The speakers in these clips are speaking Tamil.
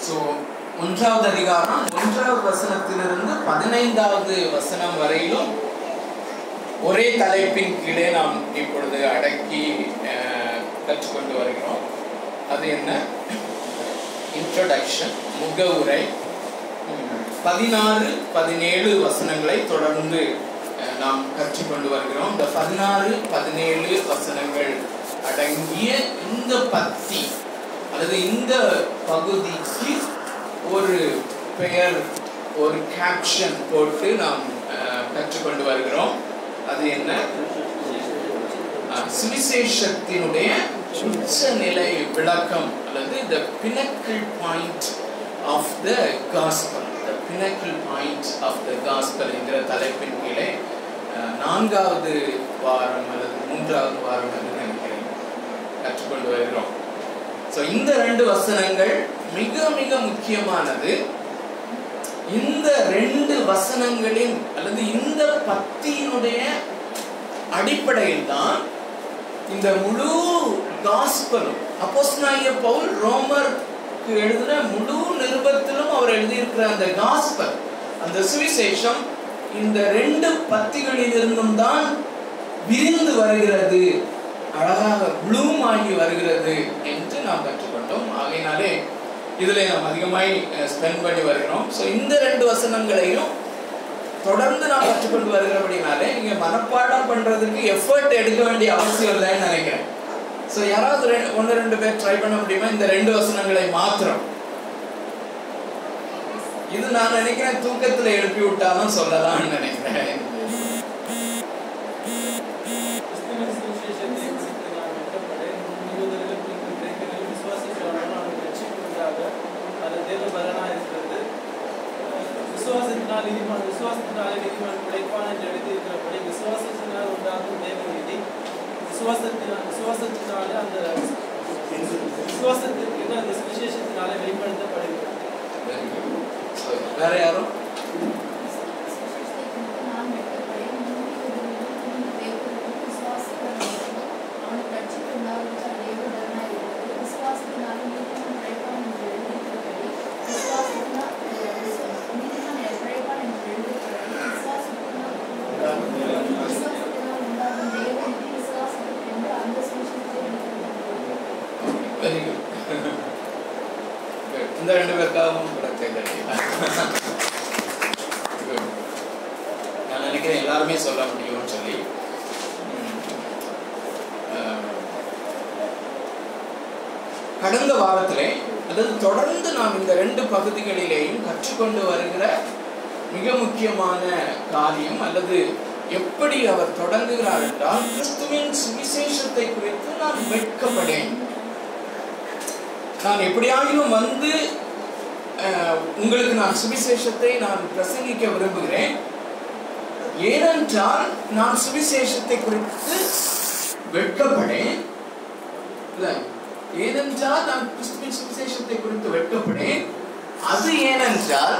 ஸோ ஒன்றாவது அதிகாரம் ஒன்றாவது வசனத்திலிருந்து பதினைந்தாவது வசனம் வரையிலும் ஒரே தலைப்பின் கீழே நாம் இப்பொழுது அடக்கி அஹ், கற்றுக்கொண்டு வருகிறோம் அது என்ன இன்ட்ரடக்ஷன் முகவுரை உம், பதினாறு பதினேழு வசனங்களை தொடர்ந்து அஹ், நாம் கற்றுக்கொண்டு வருகிறோம் இந்த பதினாறு பதினேழு வசனங்கள் அடங்கிய இந்த பத்தி அல்லது இந்த பகுதிக்கு ஒரு பெயர் ஒரு கேப்ஷன் போட்டு நாம் அஹ், கற்றுக்கொண்டு வருகிறோம் அது என்ன அஹ், சுவிசேஷத்தினுடைய உச்சநிலை விளக்கம் அல்லது the pinnacle point of the gospel the pinnacle point of the gospel என்கிற தலைப்பின் கீழே அஹ், நான்காவது வாரம் அல்லது மூன்றாவது வாரம் என்று நினைக்கிறேன் கற்றுக்கொண்டு வருகிறோம் ஸோ இந்த ரெண்டு வசனங்கள் மிக மிக முக்கியமானது இந்த ரெண்டு வசனங்களின் அல்லது இந்த பத்தியினுடைய அடிப்படையில் தான் இந்த முழு காஸ்பலும் அப்போஸ்தலனாகிய பவுல் ரோமருக்கு எழுதின முழு நிருபத்திலும் அவர் எழுதியிருக்கிற அந்த காஸ்பல் அந்த சுவிசேஷம் இந்த ரெண்டு பத்திகளிலிருந்தும் தான் விரிந்து வருகிறது அழகாக ப்ளூம் ஆகி வருகிறது என்று நாம் கற்றுக்கொண்டோம் ஆகையினாலே இதில் நாம் அதிகமாய் ஸ்பெண்ட் பண்ணி வருகிறோம் ஸோ இந்த ரெண்டு வசனங்களையும் தொடர்ந்து நாம் கற்றுக்கொண்டு வருகிறபடினாலே நீங்க மனப்பாடம் பண்றதுக்கு எஃபர்ட் எடுக்க வேண்டிய அவசியம் இல்லைன்னு நினைக்கிறேன் ஸோ யாராவது ரெ- ஒன்று ரெண்டு பேர் ட்ரை பண்ண முடியுமா இந்த ரெண்டு வசனங்களை மாத்திரம் இது நான் நினைக்கிறேன் தூக்கத்துல எழுப்பி விட்டாலும் சொல்லலாம்னு நினைக்கிறேன் கிறிஸ்துவின் சுவிசேஷத்தை குறித்து நான் வெட்கப்படேன். யூதர்களும் நீங்கள் கிரேக்கர்களும் விசுவாசிக்கிறவர்களும் அவர்கள் ரட்சிப்புண்டாக அது தேவ பலனாய் இருக்கிறது. விசுவாசத்தினால் நீதிமான் விசுவாசத்தினாலே நீதிமான் பிழைப்பான் என்று எழுதியிருக்கிறபடி விசுவாசத்தினால் உண்டாகும் தேவ நீதி விசுவாசத்தினால் விசுவாசத்தினாலே அந்த விசுவாசத்திற்கு அந்த சுவிசேஷத்தினாலே வெளிப்படுத்தப்படுகிறது Very good. So, வேற யாரும் வெரி குட் இந்த ரெண்டு பேருக்காகவும் கூட தேர்ந்தெடுக்கலாம் Good. நான் நினைக்கிறேன் எல்லாருமே சொல்ல முடியும்னு சொல்லி ம். அஹ், கடந்த வாரத்திலே அதாவது தொடர்ந்து நாம் இந்த ரெண்டு பகுதிகளிலேயும் கற்றுக்கொண்டு வருகிற மிக முக்கியமான காரியம் அல்லது எப்படி அவர் தொடங்குகிறார் என்றால் கிறிஸ்துவின் சுவிசேஷத்தை குறித்து நான் வெட்கப்படேன் நான் எப்படியாகிலும் வந்து அஹ், உங்களுக்கு நான் சுவிசேஷத்தை நான் பிரசங்கிக்க விரும்புகிறேன் ஏனென்றால் நான் சுவிசேஷத்தை குறித்து வெட்கப்படேன் இல்ல, ஏனென்றால் நான் கிறிஸ்துவின் சுவிசேஷத்தை குறித்து வெட்கப்படேன் அது ஏனென்றால்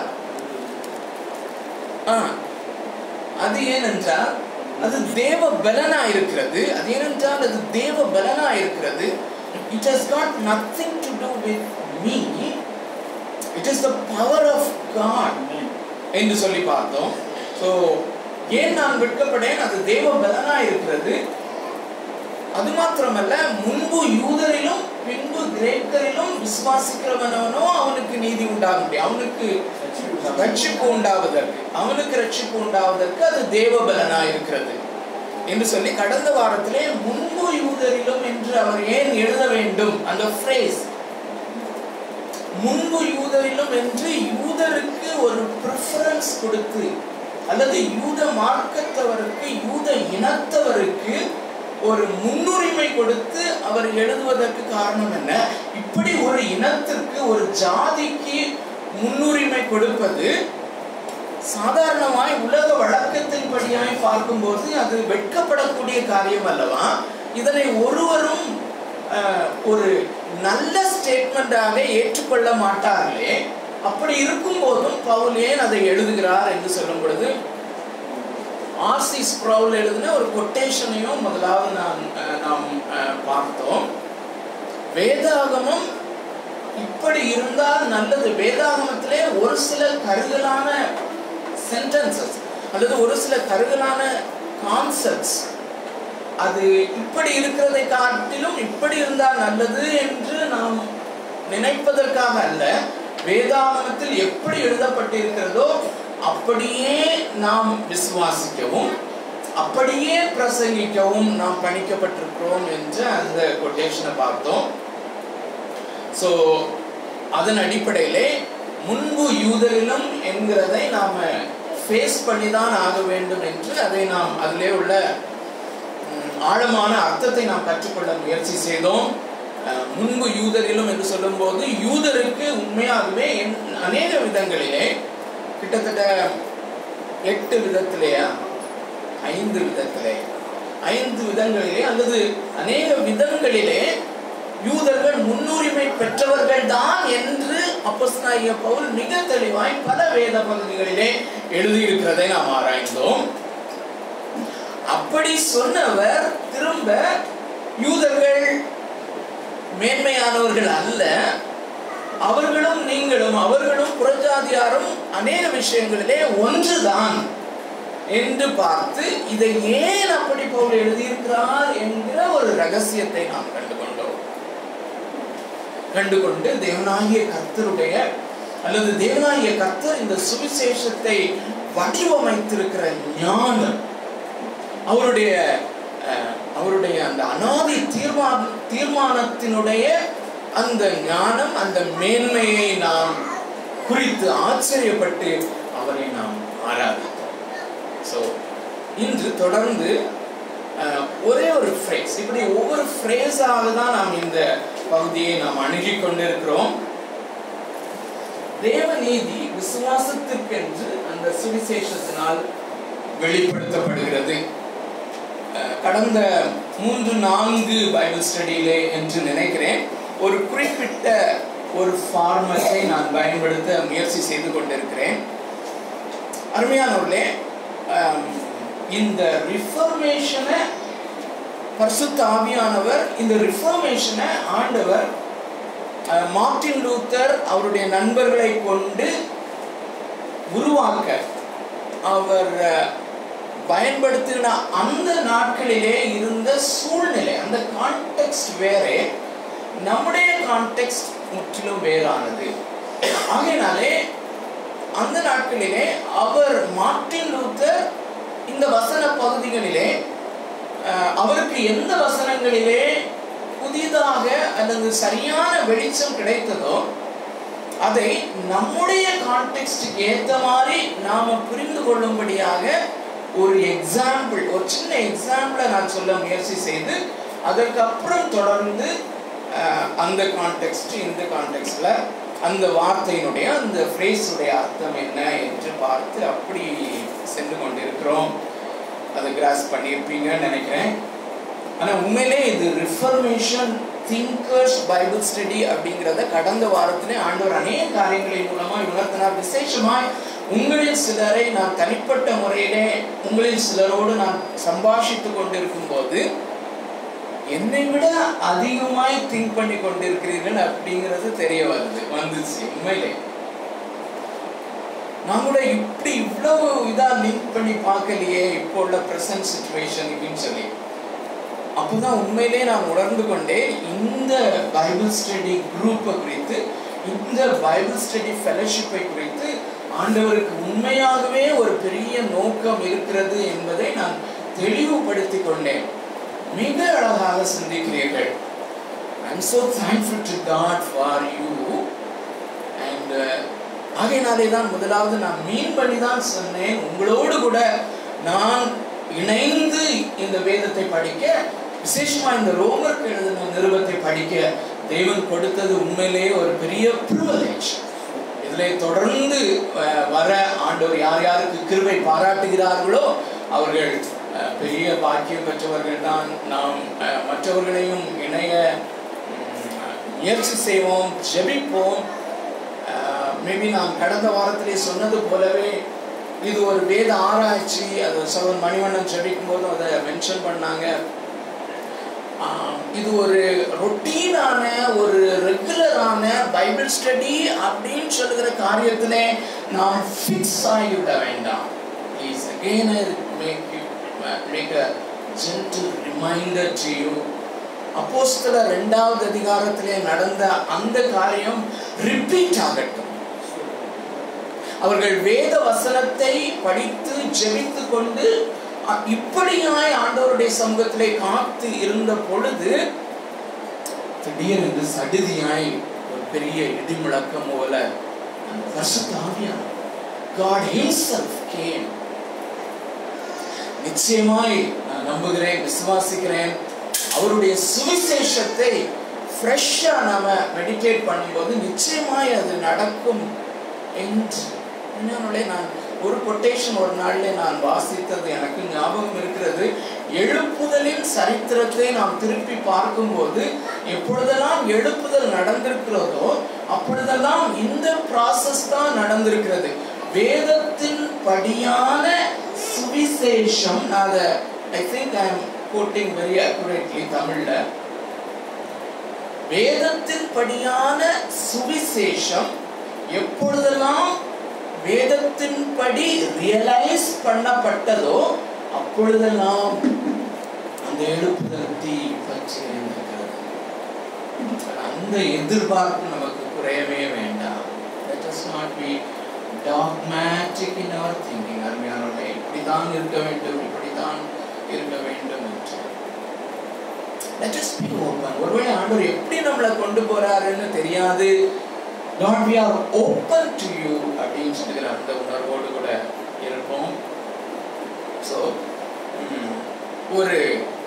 ஆ, அது ஏனென்றால் அது தேவ பலனா இருக்கிறது அது ஏனென்றால் அது தேவ பலனா இருக்கிறது it has got nothing to do with me it is the power of God என்று சொல்லி பார்த்தோம் ஸோ ஏன் நான் வெட்கப்படேன் அது தேவ பலனா இருக்கிறது அது மாத்திரமல்ல முன்பு யூதரிலும் பின்பு கிரேக்கரிலும் விசுவாசிக்கிறவனவனோ அவனுக்கு நீதி உண்டாக முடியும் அவனுக்கு ரட்சிப்பு உண்டாவதற்கு அவனுக்கு ரட்சிப்பு உண்டாவதற்கு அது தேவ பலனா இருக்கிறது என்று சொல்லி கடந்த வாரத்திலே முன்பு யூதரிலும் என்று அவர் ஏன் எழுத வேண்டும் அந்த phrase முன்பு யூதரிலும் என்று யூதருக்கு ஒரு ப்ரிஃபரன்ஸ் கொடுத்து அல்லது யூத மார்க்கத்தவருக்கு யூத இனத்தவருக்கு ஒரு முன்னுரிமை கொடுத்து அவர் எழுதுவதற்கு காரணம் என்ன இப்படி ஒரு இனத்திற்கு ஒரு ஜாதிக்கு முன்னுரிமை கொடுப்பது சாதாரணமாய் உலக வழக்கத்தின்படியாய் பார்க்கும்போது அது வெட்கப்படக்கூடிய காரியம் அல்லவா இதனை ஒருவரும் அஹ், ஒரு நல்ல ஸ்டேட்மெண்டாக ஏற்றுக்கொள்ள மாட்டார்களே அப்படி இருக்கும் போதும் பவுல் ஏன் அதை எழுதுகிறார் என்று சொல்லும் பொழுது ஆர்சி ஸ்ப்ரவுல் எழுதின ஒரு கொட்டேஷனையும் முதலாவது நாம் அஹ், நாம் அஹ், பார்த்தோம் வேதாகமம் இப்படி இருந்தால் நல்லது வேதாகமத்திலே ஒரு சில கருகலான சென்டென்சஸ் அல்லது ஒரு சில கருகலான கான்செப்ட்ஸ் அது இப்படி இருக்கிறதை காட்டிலும் இப்படி இருந்தால் நல்லது என்று நாம் நினைப்பதற்காக அல்ல வேதாகமத்தில் எப்படி எழுதப்பட்டிருக்கிறதோ அப்படியே நாம் விசுவாசிக்கவும் அப்படியே பிரசங்கிக்கவும் நாம் பணிக்கப்பட்டிருக்கிறோம் என்று அந்த கொட்டேஷனை பார்த்தோம் ஸோ அதன் அடிப்படையிலே முன்பு யூதரிலும் என்கிறதை நாம ஃபேஸ் பண்ணி தான் ஆக வேண்டும் என்று அதை நாம் அதிலே உள்ள ம், ஆழமான அர்த்தத்தை நாம் கற்றுக்கொள்ள முயற்சி செய்தோம் அஹ், முன்பு யூதரிலும் என்று சொல்லும்போது யூதருக்கு உண்மையாகவே என்- அநேக விதங்களிலே கிட்டத்தட்ட எட்டு விதத்திலேயா ஐந்து விதத்திலே ஐந்து விதங்களிலே அல்லது அநேக விதங்களிலே யூதர்கள் முன்னுரிமை பெற்றவர்கள் தான் என்று அப்போஸ்தலனாகிய பவுல் மிக தெளிவாய் பல வேத பகுதிகளிலே எழுதியிருக்கிறதை நாம் ஆராய்ந்தோம் அப்படி சொன்னவர் திரும்ப யூதர்கள் மேன்மையானவர்கள் அல்ல அவர்களும் நீங்களும் அவர்களும் புறஜாதியாரும் அநேக விஷயங்களிலே ஒன்றுதான் என்று பார்த்து இதை ஏன் அப்படி பவுல் எழுதியிருக்கிறார் என்கிற ஒரு ரகசியத்தை நாம் கண்டுகொண்டோம் கண்டுகொண்டு தேவனாகிய கர்த்தருடைய அல்லது தேவனாகிய கர்த்தர் இந்த சுவிசேஷத்தை வடிவமைத்திருக்கிற ஞானம் அவருடைய அஹ், அவருடைய அந்த அனாதி தீர்மான தீர்மானத்தினுடைய அந்த ஞானம் அந்த மேன்மையை நாம் குறித்து ஆச்சரியப்பட்டு அவரை நாம் ஆராதித்தோம் ஸோ இன்று தொடர்ந்து அஹ், ஒரே ஒரு ஃப்ரேஸ் இப்படி ஒவ்வொரு ஃப்ரேஸாக தான் நாம் இந்த பகுதியை நாம் அணுகி கொண்டிருக்கிறோம் தேவநீதி விசுவாசத்திற்கென்று அந்த சுவிசேஷத்தினால் வெளிப்படுத்தப்படுகிறது அஹ், கடந்த மூன்று நான்கு பைபிள் ஸ்டடியிலே என்று நினைக்கிறேன் ஒரு குறிப்பிட்ட ஒரு ஃபார்மத்தை நான் பயன்படுத்த முயற்சி செய்து கொண்டிருக்கிறேன் அருமையானவர்களே ஆம், இந்த ரிஃபர்மேஷனை பரிசுத்த ஆவியானவர் இந்த ரிஃபர்மேஷனை ஆண்டவர் அஹ், மார்ட்டின் லூத்தர் அவருடைய நண்பர்களை கொண்டு உருவாக்க அவர் அஹ், பயன்படுத்தின அந்த நாட்களிலே இருந்த சூழ்நிலை அந்த கான்டெக்ஸ்ட் வேறே நம்முடைய கான்டெக்ஸ்ட் முற்றிலும் வேறானது ஆகையினாலே அந்த நாட்களிலே அவர் மார்ட்டின் லூத்தர் இந்த வசன பகுதிகளிலே அஹ், அவருக்கு எந்த வசனங்களிலே புதிதாக அல்லது சரியான வெளிச்சம் கிடைத்ததோ அதை நம்முடைய கான்டெக்ஸ்டுக்கு ஏற்ற மாதிரி நாம புரிந்து கொள்ளும்படியாக ஒரு எக்ஸாம்பிள் ஒரு சின்ன எக்ஸாம்பிளை நான் சொல்ல முயற்சி செய்து அதற்கப்புறம் தொடர்ந்து அஹ், அந்த கான்டெக்ஸ்ட் இந்த கான்டெக்ஸ்ட்ல அந்த வார்த்தையினுடைய அந்த ஃப்ரேஸுடைய அர்த்தம் என்ன என்று பார்த்து அப்படி சென்று கொண்டிருக்கிறோம் அதை கிராஸ் பண்ணியிருப்பீங்கன்னு நினைக்கிறேன் ஆனால் உண்மையிலே இது ரிஃபர்மேஷன் திங்கர்ஸ் பைபிள் ஸ்டடி அப்படிங்கிறத கடந்த வாரத்திலே ஆண்டவர் அநேக காரியங்களின் மூலமாக உணர்த்தினார் விசேஷமாய் உங்களில் சிலரை நான் தனிப்பட்ட முறையிலே உங்களில் சிலரோடு நான் சம்பாஷித்து கொண்டிருக்கும் போது என்னை விட அதிகமாய் திங்க் பண்ணி கொண்டிருக்கிறீர்கள் அப்படிங்கிறது தெரிய வருது வந்துச்சு உண்மையிலே நான் கூட இப்படி இவ்வளவு இதா லிங்க் பண்ணி பார்க்கலையே இப்போ உள்ள ப்ரெசன்ட் சுச்சுவேஷன் அப்படின்னு சொல்லி அப்போதான் உண்மையிலே நான் உணர்ந்து கொண்டேன் இந்த பைபிள் ஸ்டடி குரூப்பை குறித்து இந்த பைபிள் ஸ்டடி ஃபெலோஷிப்பை குறித்து ஆண்டவருக்கு உண்மையாகவே ஒரு பெரிய நோக்கம் இருக்கிறது என்பதை நான் தெளிவுபடுத்தி கொண்டேன் மிக அழகாக சிந்திக்கிறீர்கள் I am so thankful to God for you and uh, ஆகையினாலே தான் முதலாவது நான் மீன் பண்ணி தான் சொன்னேன் உங்களோடு கூட நான் இணைந்து இந்த வேதத்தை படிக்க விசேஷமா இந்த ரோமருக்கு எழுதின நிருபத்தை படிக்க தேவன் கொடுத்தது உண்மையிலேயே ஒரு பெரிய ப்ரிவலேஜ் இதில் தொடர்ந்து அஹ், வர ஆண்டவர் யார் யாருக்கு கிருபை பாராட்டுகிறார்களோ அவர்கள் அஹ், பெரிய பாக்கியம் பெற்றவர்கள் தான் நாம் அஹ், மற்றவர்களையும் இணைய உம், முயற்சி செய்வோம் ஜெபிப்போம் மேபி நான் கடந்த வாரத்திலே சொன்னது போலவே இது ஒரு வேத ஆராய்ச்சி அது சகோதரன் மணிவண்ணன் ஜெபிக்கும் போதும் அதை மென்ஷன் பண்ணாங்க ஆஹ் இது ஒரு ரொட்டீனான ஒரு ரெகுலரான பைபிள் ஸ்டடி அப்படின்னு சொல்லுகிற காரியத்திலே நாம் ஃபிக்ஸ் ஆகிவிட வேண்டாம் please again I make you make a gentle reminder to you அப்போஸ்தல ரெண்டாவது அதிகாரத்திலே நடந்த அந்த காரியம் ரிப்பீட் ஆகட்டும் அவர்கள் வேத வசனத்தை படித்து ஜெபித்து கொண்டு அ- இப்படியாய் ஆண்டவருடைய சமூகத்திலே காத்து இருந்த பொழுது திடீரென்று சடுதியாய் ஒரு பெரிய இடி முழக்கம் போல அந்த பரிசுத்த ஆவியானவர் God himself came நிச்சயமாய் நான் நம்புகிறேன் விசுவாசிக்கிறேன் அவருடைய சுவிசேஷத்தை ஃப்ரெஷ்ஷா நாம மெடிடேட் பண்ணும்போது நிச்சயமாய் அது நடக்கும் என்று இன்னொன்னு நான் ஒரு கொட்டேஷன் ஒரு நாள்ல நான் வாசித்தது எனக்கு ஞாபகம் இருக்கிறது எழுப்புதலின் சரித்திரத்தை நாம் திருப்பி பார்க்கும்போது எப்பொழுதெல்லாம் எழுப்புதல் நடந்திருக்கிறதோ அப்பொழுதெல்லாம் இந்த ப்ராசஸ் தான் நடந்திருக்கிறது வேதத்தின் படியான சுவிசேஷம் நான் அதை I think I am quoting very accurately தமிழ்ல வேதத்தின் படியான சுவிசேஷம் எப்பொழுதெல்லாம் வேதத்தின்படி ரியலைஸ் பண்ணப்பட்டதோ அப்பொழுதெல்லாம் அந்த எழுப்புதல் தீ பற்றி எரிந்திருக்கிறது அந்த எதிர்பார்ப்பு நமக்கு குறையவே வேண்டாம் let us not be dogmatic in our thinking அருமையானவர்களே இப்படித்தான் இருக்க வேண்டும் இப்படித்தான் இருக்க வேண்டும் என்று let us be open ஒருவேளை ஆண்டவர் எப்படி நம்மளை கொண்டு போறாருன்னு தெரியாது Lord we are open to you அப்படின்னு சொல்லுகிற அந்த உணர்வோடு கூட இருப்போம் ஸோ ஒரு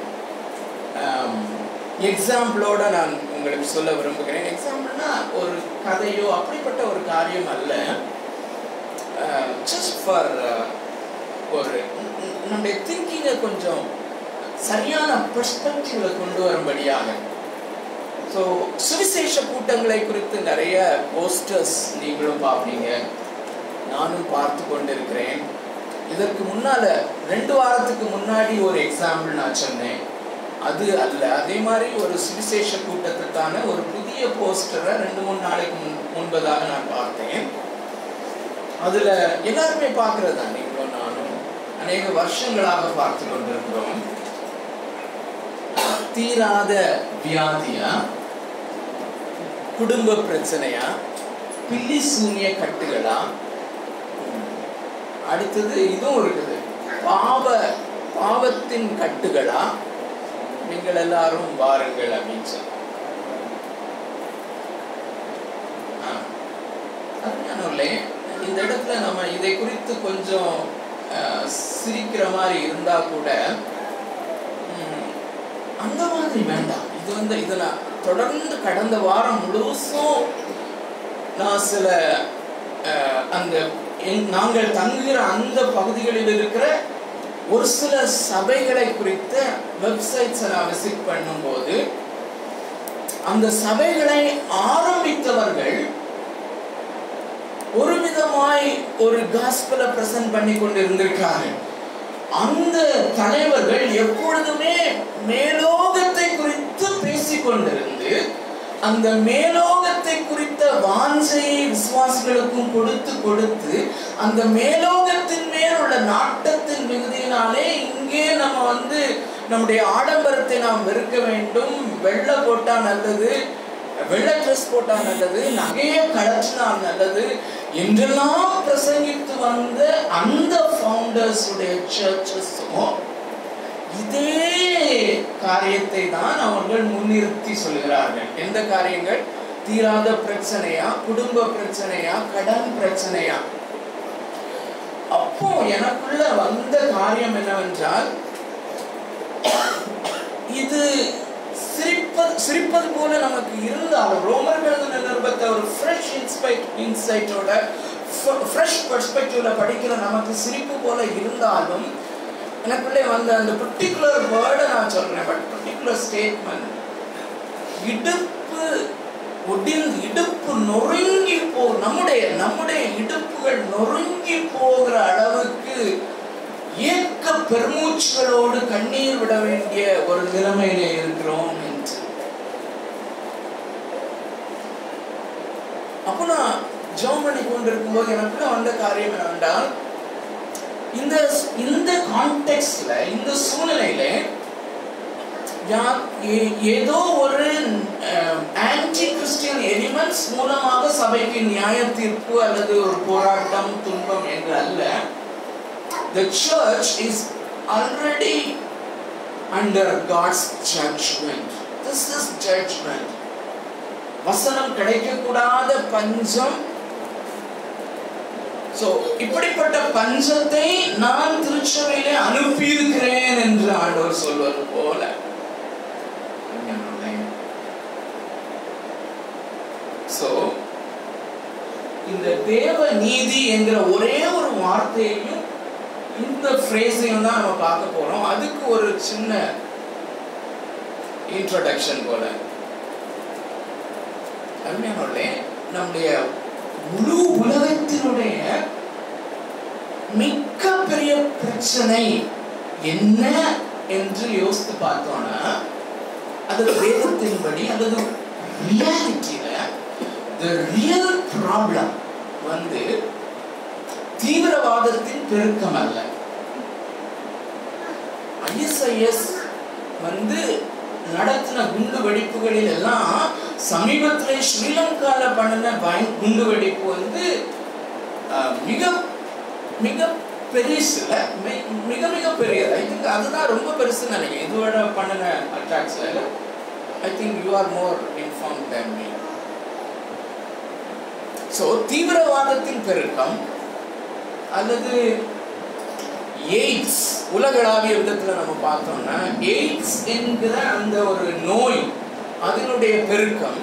எக்ஸாம்பிளோட நான் உங்களுக்கு சொல்ல விரும்புகிறேன் எக்ஸாம்பிள்னா ஒரு கதையோ அப்படிப்பட்ட ஒரு காரியம் அல்ல ஜஸ்ட் ஃபார் ஒரு நம்முடைய திங்கிங்கை கொஞ்சம் சரியான பெர்ஸ்பெக்டிவ்ல கொண்டு வரும்படியாக ஸோ சுவிசேஷ கூட்டங்களை குறித்து நிறைய போஸ்டர்ஸ் நீங்களும் பார்ப்பீங்க நானும் பார்த்து கொண்டிருக்கிறேன் இதற்கு முன்னால ரெண்டு வாரத்துக்கு முன்னாடி ஒரு எக்ஸாம்பிள் நான் சொன்னேன் அது அல்ல அதே மாதிரி ஒரு சுவிசேஷ கூட்டத்துக்கான ஒரு புதிய போஸ்டரை ரெண்டு மூணு நாளைக்கு முன் முன்பதாக நான் பார்த்தேன் அதுல எல்லாருமே பார்க்கறதா நீங்களும் நானும் அநேக வருஷங்களாக பார்த்து கொண்டிருக்கிறோம் தீராத வியாதியா குடும்ப பிரச்சனையா பில்லி சூனிய கட்டுகளா அடுத்தது இதுவும் இருக்குது பாவ பாவத்தின் கட்டுகளா நீங்கள் எல்லாரும் வாருங்கள் அப்படின்னு சொல்லி அதனாலே இந்த இடத்துல நம்ம இதை குறித்து கொஞ்சம் அஹ், சிரிக்கிற மாதிரி இருந்தா கூட ம், அந்த மாதிரி வேண்டாம் இது வந்து இதை நான் தொடர்ந்து கடந்த வாரம் முழுசும் நான் சில அஹ், அந்த எங்- நாங்கள் தங்குகிற அந்த பகுதிகளில் இருக்கிற ஒரு சில சபைகளை குறித்த வெப்சைட்ஸை நான் விசிட் பண்ணும்போது அந்த சபைகளை ஆரம்பித்தவர்கள் ஒரு விதமாய் ஒரு காஸ்பலை பிரசன்ட் பண்ணி கொண்டு இருந்திருக்கிறார்கள் அந்த தலைவர்கள் எப்பொழுதுமே மேலோகத்தை குறித்து பேசிக் கொண்டிருந்து அந்த மேலோகத்தை குறித்த வாஞ்சையை விசுவாசிகளுக்கும் கொடுத்து கொடுத்து அந்த மேலோகத்தின் மேல் உள்ள நாட்டத்தின் மிகுதியினாலே இங்கே நம்ம வந்து நம்முடைய ஆடம்பரத்தை நாம் வெறுக்க வேண்டும் வெள்ளை போட்டா நல்லது வெள்ளை ட்ரெஸ் போட்டா நல்லது நகையை கழற்றினால் நல்லது என்றெல்லாம் பிரசங்கித்து வந்த அந்த ஃபவுண்டர்ஸ் உடைய சர்ச்சஸும் இதே காரியத்தை தான் அவர்கள் முன்னிறுத்தி சொல்கிறார்கள் எந்த காரியங்கள் தீராத பிரச்சனையா குடும்ப பிரச்சனையா கடன் பிரச்சனையா அப்போ எனக்குள்ள வந்த காரியம் என்னவென்றால் இது சிரிப்பது சிரிப்பது போல நமக்கு இருந்தாலும் ரோமர்கள் எழுதின நிருபத்தை ஒரு ஃப்ரெஷ் இன்ஸ்பைட் இன்சைட்டோட ஃப்ரெஷ் பெர்ஸ்பெக்டிவ்ல படிக்கிற நமக்கு சிரிப்பு போல இருந்தாலும் எனக்குள்ளே வந்த அந்த பர்டிகுலர் வேர்டை நான் சொல்றேன் பட் பர்டிகுலர் ஸ்டேட்மெண்ட் இடுப்பு ஒடிந்து இடுப்பு நொறுங்கி போ நம்முடைய நம்முடைய இடுப்புகள் நொறுங்கி போகிற அளவுக்கு ஏக்க பெருமூச்சுகளோடு கண்ணீர் விட வேண்டிய ஒரு நிலைமையிலே இருக்கிறோம் என்று அப்போ நான் ஜெபம் பண்ணி கொண்டிருக்கும்போது எனக்குள்ள வந்த காரியம் என்னவென்றால் இந்த இந்த கான்டெக்ட்ல இந்த சூழ்நிலையில யா- ஏ- ஏதோ ஒரு ஆன்டி கிறிஸ்டியன் எலிமெண்ட்ஸ் மூலமாக சபைக்கு நியாய தீர்ப்பு அல்லது ஒரு போராட்டம் துன்பம் என்று அல்ல the church is already under God's judgment. This is judgment. வசனம் கிடைக்கக்கூடாத பஞ்சம் சோ இப்படிப்பட்ட பஞ்சத்தை நான் திருச்சபையிலே அனுப்பியிருக்கிறேன் என்று ஆண்டவர் சொல்வது போல சோ இந்த தேவ நீதி என்கிற ஒரே ஒரு வார்த்தையையும் இந்த ஃப்ரேஸையும் தான் நம்ம பார்க்க போறோம் அதுக்கு ஒரு சின்ன இன்ட்ரோடக்ஷன் போல அருமையானவர்களே நம்முடைய முழு உலகத்தினுடைய மிக பெரிய பிரச்சனை என்ன என்று யோசித்து பார்த்தோம்னா அது வேதத்தின்படி அல்லது ரியாலிட்டியில the ரியல் ப்ராப்ளம் வந்து தீவிரவாதத்தின் பெருக்கம் அல்ல ஐஎஸ்ஐஎஸ் வந்து நடத்தின குண்டு வெடிப்புகளில் எல்லாம் சமீபத்தில் ஸ்ரீலங்கால பண்ணின பய- குண்டு வெடிப்பு வந்து அஹ், மிக மிக பெருசுல மி- மிக மிக பெரியது ஐ திங்க் அதுதான் ரொம்ப பெருசுன்னு நினைக்கிறேன் இதோட பண்ணின அட்டாக்ஸ்ல I think you are more inform than me so தீவிரவாதத்தின் பெருக்கம் அல்லது எய்ட்ஸ் உலகளாவிய விதத்துல நம்ம பார்த்தோம்னா எய்ட்ஸ் என்கிற அந்த ஒரு நோய் அதனுடைய பெருக்கம்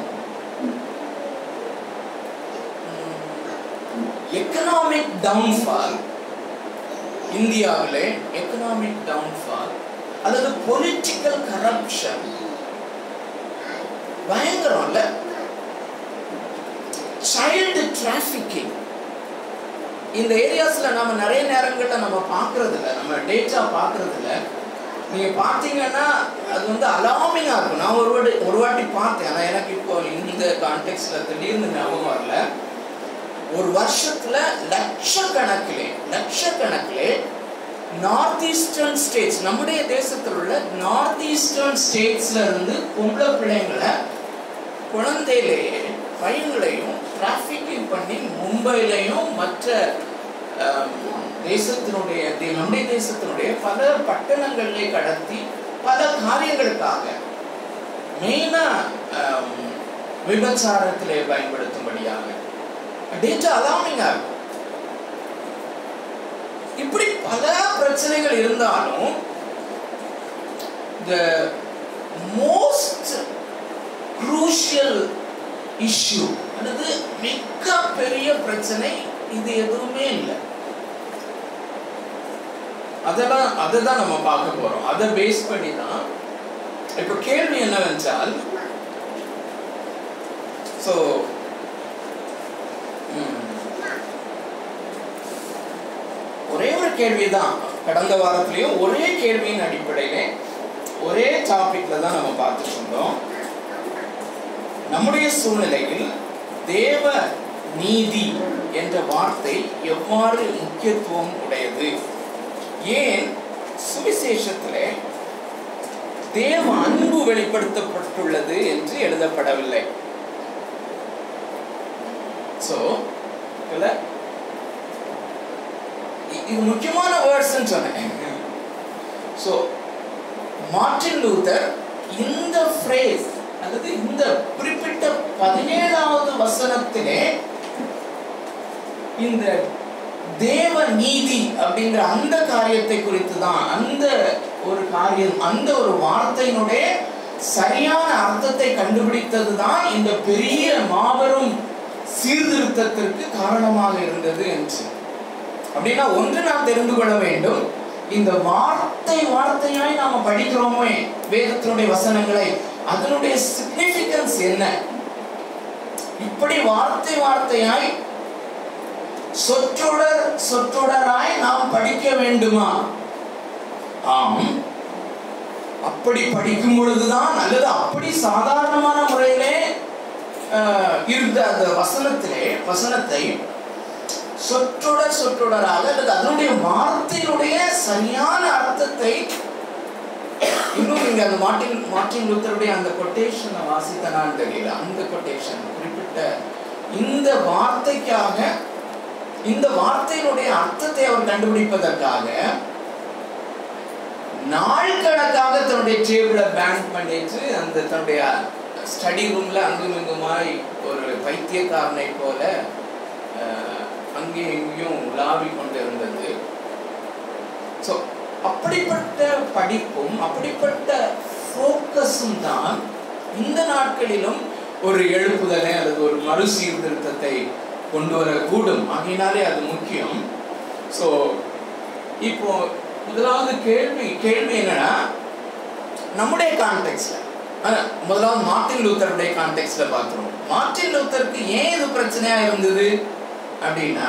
எக்கனாமிக் டவுன்ஃபால் இந்தியாவிலே எக்கனாமிக் டவுன்ஃபால் அல்லது பொலிட்டிக்கல் கரப்ஷன் பயங்கரம்ல சைல்டு டிராஃபிக்கிங் இந்த ஏரியாஸ்ல நம்ம நிறைய நேரங்கள்ல நம்ம பார்க்கறது இல்ல நம்ம டேட்டா பார்க்கறது இல்ல நீங்க பார்த்தீங்கன்னா அது வந்து அலாமிங்கா இருக்கும் நான் ஒரு வாட்டி ஒரு வாட்டி பார்த்தேன் ஆனா எனக்கு இப்போ இந்த கான்டெக்ட்ல திடீர்னு ஞாபகம் வரல ஒரு வருஷத்துல லட்சக்கணக்கிலே லட்சக்கணக்கிலே நார்த் ஈஸ்டர்ன் ஸ்டேட்ஸ் நம்முடைய தேசத்தில் உள்ள நார்த் ஈஸ்டர்ன் ஸ்டேட்ஸ்ல இருந்து பொம்பளை பிள்ளைங்களை குழந்தையிலேயே பையன்களையும் டிராஃபிக்கிங் பண்ணி மும்பையிலையும் மற்ற ஆம், தேசத்தினுடைய தே- நம்முடைய தேசத்தினுடைய பல பட்டணங்களிலே கடத்தி பல காரியங்களுக்காக மெயினா விபச்சாரத்திலே பயன்படுத்தும்படியாக டேட்டா அலாமிங்கா இருக்கும் இப்படி பல பிரச்சனைகள் இருந்தாலும் the most குரூஷியல் இஷ்யூ அல்லது மிக பெரிய பிரச்சனை இது எதுவுமே இல்லை அதெல்லாம் அதை தான் நம்ம பார்க்க போறோம் அதை பேஸ் பண்ணி தான் இப்போ கேள்வி என்னவென்றால் ஸோ ஒரே ஒரு கேள்வி தான் கடந்த வாரத்திலையும் ஒரே கேள்வியின் அடிப்படையிலே ஒரே டாபிக்ல தான் நம்ம பார்த்துட்டு இருந்தோம் நம்முடைய சூழ்நிலையில் தேவ நீதி என்ற வார்த்தை எவ்வாறு முக்கியத்துவம் உடையது ஏன் சுவிசேஷத்திலே தேவ அன்பு வெளிப்படுத்தப்பட்டுள்ளது என்று எழுதப்படவில்லை சோ இல்ல இ- இது முக்கியமான வேர்ட்ஸ் சொன்னேன் சோ மார்ட்டின் லூதர் இந்த ஃப்ரேஸ் அல்லது இந்த குறிப்பிட்ட பதினேழாவது வசனத்திலே இந்த தேவ நீதி அப்படிங்கிற அந்த காரியத்தை குறித்து தான் அந்த ஒரு காரியம் அந்த ஒரு வார்த்தையினுடைய சரியான அர்த்தத்தை கண்டுபிடித்தது தான் இந்த பெரிய மாபெரும் சீர்திருத்தத்திற்கு காரணமாக இருந்தது என்று அப்படின்னா ஒன்று நாம் தெரிந்து கொள்ள வேண்டும் இந்த வார்த்தை வார்த்தையாய் நாம படிக்கிறோமே வேதத்தினுடைய வசனங்களை அதனுடைய சிக்னிபிகன்ஸ் என்ன இப்படி வார்த்தை வார்த்தையாய் சொற்றொடர் சொற்றொடராய் நாம் படிக்க வேண்டுமா ஆம் அப்படி படிக்கும் பொழுதுதான் அல்லது அப்படி சாதாரணமான முறையிலே ஆஹ், இருந்த அந்த வசனத்திலே வசனத்தை சொற்றொடர் சொற்றொடராக அல்லது அதனுடைய வார்த்தையினுடைய சரியான அர்த்தத்தை இன்னும் நீங்க அந்த மார்ட்டின் மார்ட்டின் லூத்தருடைய அந்த கொட்டேஷனை வாசித்தனான்னு தெரியல அந்த கொட்டேஷன் குறிப்பிட்ட இந்த வார்த்தைக்காக இந்த வார்த்தையினுடைய அர்த்தத்தை அவர் கண்டுபிடிப்பதற்காக நாள் கணக்காக தன்னுடைய டேபிளை பேங்க் பண்ணிட்டு அந்த தன்னுடைய ஸ்டடி ரூம்ல அங்கும் இங்குமாய் ஒரு பைத்தியக்காரனை போல அஹ், அங்கேயும் இங்கேயும் உலாவி கொண்டு இருந்தது ஸோ அப்படிப்பட்ட படிப்பும் அப்படிப்பட்ட ஃபோக்கஸும் தான் இந்த நாட்களிலும் ஒரு எழுப்புதலை அல்லது ஒரு மறு சீர்திருத்தத்தை கொண்டு வரக்கூடும் ஆகையினாலே அது முக்கியம் ஸோ இப்போ முதலாவது கேள்வி கேள்வி என்னன்னா நம்முடைய கான்டெக்ட்ல முதலாவது மார்ட்டின் லூத்தருடைய கான்டெக்ட்ல பார்க்கிறோம் மார்ட்டின் லூத்தருக்கு ஏன் இது பிரச்சனையா இருந்தது அப்படின்னா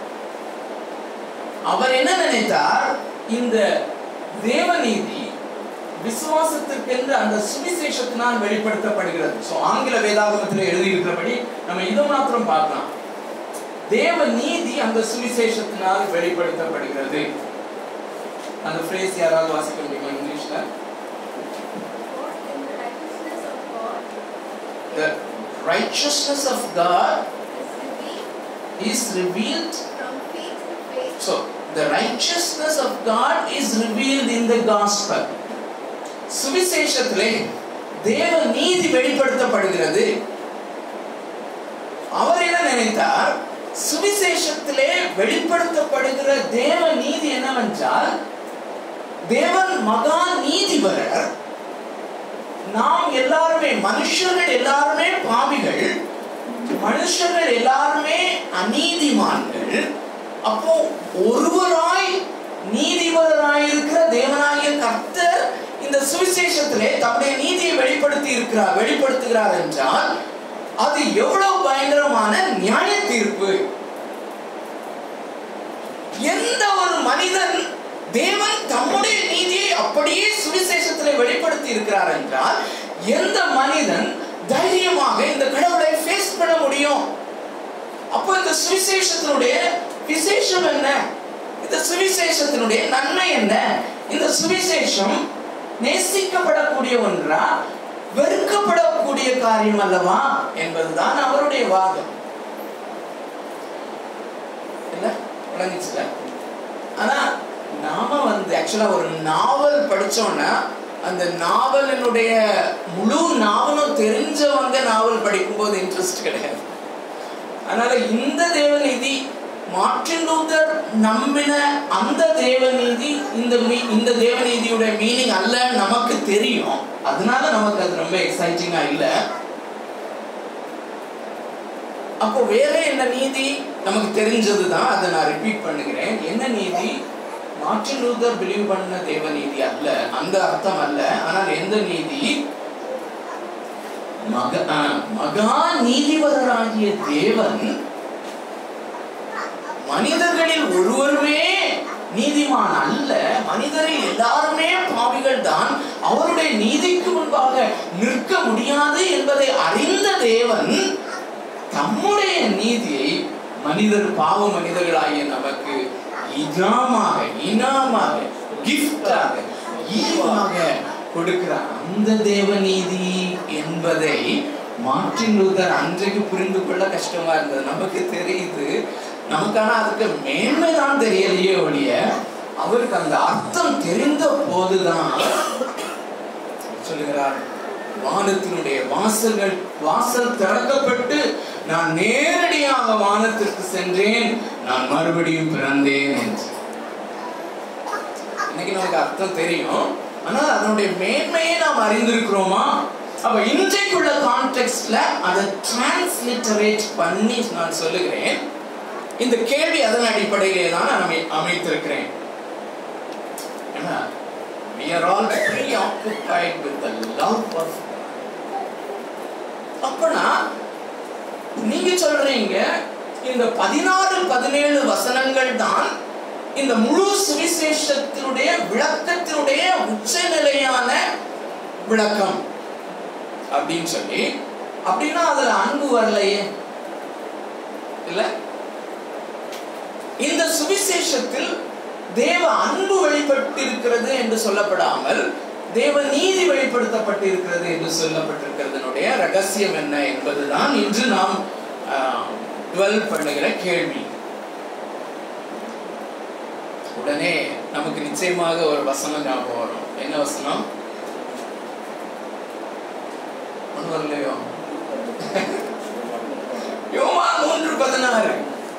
அவர் என்ன நினைத்தார் இந்த தேவநீதி விசுவாசத்திற்கென்று அந்த சுவிசேஷத்தினால் வெளிப்படுத்தப்படுகிறது ஸோ ஆங்கில வேதாகமத்தில் எழுதியிருக்கிறபடி நம்ம இதை மாத்திரம் பார்க்கலாம் தேவ நீதி அந்த சுவிசேஷத்தினால் வெளிப்படுத்தப்படுகிறது அந்த ஃப்ரேஸ் யாராவது வாசிக்க முடியுமா இங்கிலீஷ்ல The righteousness of God is revealed So, the righteousness of God is revealed in the gospel. சுவிசேஷத்திலே தேவ நீதி வெளிப்படுத்தப்படுகிறது அவர் என்ன நினைத்தார் சுவிசேஷத்திலே வெளிப்படுத்தப்படுகிற தேவ நீதி என்னவென்றால் தேவன் மகா நீதிபரர் நாம் எல்லாருமே மனுஷர்கள் எல்லாருமே பாவிகள் மனுஷர்கள் எல்லாருமே அநீதிமான்கள் அப்போ ஒருவராய் நீதிபரராய் இருக்கிற தேவனாகிய கர்த்தர் இந்த சுவிசேஷத்திலே தம்முடைய நீதியை வெளிப்படுத்தி இருக்கிறார் வெளிப்படுத்துகிறார் என்றால் அது எவ்வளவு பயங்கரமான நியாய தீர்ப்பு எந்த ஒரு மனிதன் தேவன் தம்முடைய நீதியை அப்படியே சுவிசேஷத்திலே வெளிப்படுத்தி இருக்கிறார் என்றால் எந்த மனிதன் தைரியமாக இந்த கடவுளை ஃபேஸ் பண்ண முடியும் அப்போ இந்த சுவிசேஷத்தினுடைய விசேஷம் என்ன இந்த சுவிசேஷத்தினுடைய நன்மை என்ன இந்த சுவிசேஷம் நேசிக்கப்படக்கூடிய ஒன்றா வெறுக்கப்படக்கூடிய காரியம் அல்லவா என்பதுதான் அவருடைய வாதம் இல்ல விளங்குச்சுல ஆனா நாம வந்து ஆக்சுவலா ஒரு நாவல் படிச்சோம்னா அந்த நாவலினுடைய முழு நாவலும் தெரிஞ்சவங்க நாவல் படிக்கும்போது இன்ட்ரெஸ்ட் கிடையாது அதனால இந்த தேவநீதி மார்ட்டின் லூத்தர் நம்பின அந்த தேவநீதி இந்த மீ- இந்த தேவநீதியோட மீனிங் அல்ல நமக்கு தெரியும் அதனால நமக்கு அது ரொம்ப எக்ஸைட்டிங்கா இல்லை அப்போ வேற என்ன நீதி நமக்கு தெரிஞ்சது தான் அதை நான் ரிப்பீட் பண்ணுகிறேன் என்ன நீதி மார்ட்டின் லூதர் பிலீவ் பண்ண தேவ நீதி அல்ல அந்த அர்த்தம் அல்ல ஆனால் எந்த நீதி மக ஆ, மகா நீதிபரராகிய தேவன் மனிதர்களில் ஒருவருமே நீதிமான் அல்ல மனிதரில் எல்லாருமே பாவிகள் தான் அவருடைய நீதிக்கு முன்பாக நிற்க முடியாது என்பதை அறிந்த தேவன் தம்முடைய நீதியை மனிதர் பாவ மனிதர்களாகிய நமக்கு இனாமாக இனாமாக கிஃப்டாக ஈவாக கொடுக்கிற அந்த தேவநீதி என்பதை மார்ட்டின் லூதர் அன்றைக்கு புரிந்து கொள்ள கஷ்டமா இருந்தது நமக்கு தெரியுது நமக்கான அதுக்கு மேன்மை தான் தெரியலையே ஒழிய அவருக்கு அந்த அர்த்தம் தெரிந்த போதுதான் சொல்லுகிறார் வானத்தினுடைய வாசல்கள் வாசல் திறக்கப்பட்டு நான் நேரடியாக வானத்திற்கு சென்றேன் நான் மறுபடியும் பிறந்தேன் என்று இன்னைக்கு நமக்கு அர்த்தம் தெரியும் ஆனால் அதனுடைய மேன்மையை நாம் அறிந்திருக்கிறோமா அப்ப இன்றைக்குள்ள கான்டெக்ட்ல அதை டிரான்ஸ்லிட்டரேட் பண்ணி நான் சொல்லுகிறேன் இந்த கேள்வி அதன் அடிப்படையிலே தான் நான் அமை அமைத்திருக்கிறேன் ஏன்னா we are all preoccupied with the love of அப்பனா நீங்க சொல்றீங்க இந்த பதினாறு பதினேழு வசனங்கள் தான் இந்த முழு சுவிசேஷத்தினுடைய விளக்கத்தினுடைய உச்சநிலையான விளக்கம் அப்படின்னு சொல்லி அப்படின்னா அதுல அன்பு வரலையே இல்ல இந்த சுவிசேஷத்தில் தேவ அன்பு வெளிப்பட்டிருக்கிறது என்று சொல்லப்படாமல் தேவ நீதி வெளிப்படுத்தப்பட்டிருக்கிறது என்று சொல்லப்பட்டிருக்கிறதனுடைய ரகசியம் என்ன என்பதுதான் இன்று நாம் டுவெல் பண்ணுகிற கேள்வி உடனே நமக்கு நிச்சயமாக ஒரு வசனம் ஞாபகம் வரும் என்ன வசனம் ஒண்ணு வரலையோ யோவா மூன்று பதினாறு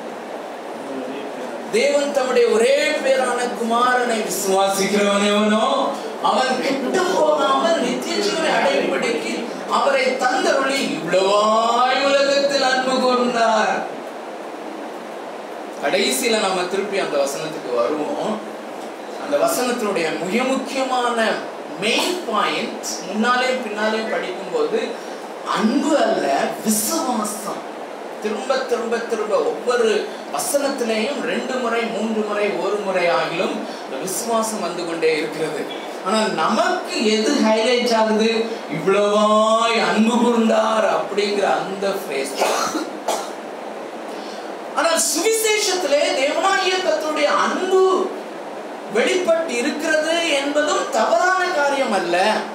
தேவன் தம்முடைய ஒரே பேரான குமாரனை விசுவாசிக்கிறவன் எவனோ அவன் கெட்டு போகாமல் நித்திய ஜீவனை அடைபடிக்கு அவரை தந்தருளி இவ்வளவாய் உலகத்தில் அன்பு கொண்டார் கடைசியில நம்ம திருப்பி அந்த வசனத்துக்கு வருவோம் அந்த வசனத்தினுடைய மிக முக்கியமான மெயின் பாயிண்ட் முன்னாலே பின்னாலே படிக்கும்போது அன்பு அல்ல விசுவாசம் திரும்ப திரும்ப திரும்ப ஒவ்வொரு வசனத்திலேயும் ரெண்டு முறை மூன்று முறை ஒரு முறை ஆகிலும் இந்த விசுவாசம் வந்து கொண்டே இருக்கிறது ஆனால் நமக்கு எது ஹைலைட் ஆகுது இவ்வளவாய் அன்பு கூர்ந்தார் அப்படிங்கிற அந்த phrase தான். ஆனால் சுவிசேஷத்திலே தேவனாகிய கர்த்தருடைய அன்பு வெளிப்பட்டு இருக்கிறது என்பதும் தவறான காரியம் அல்ல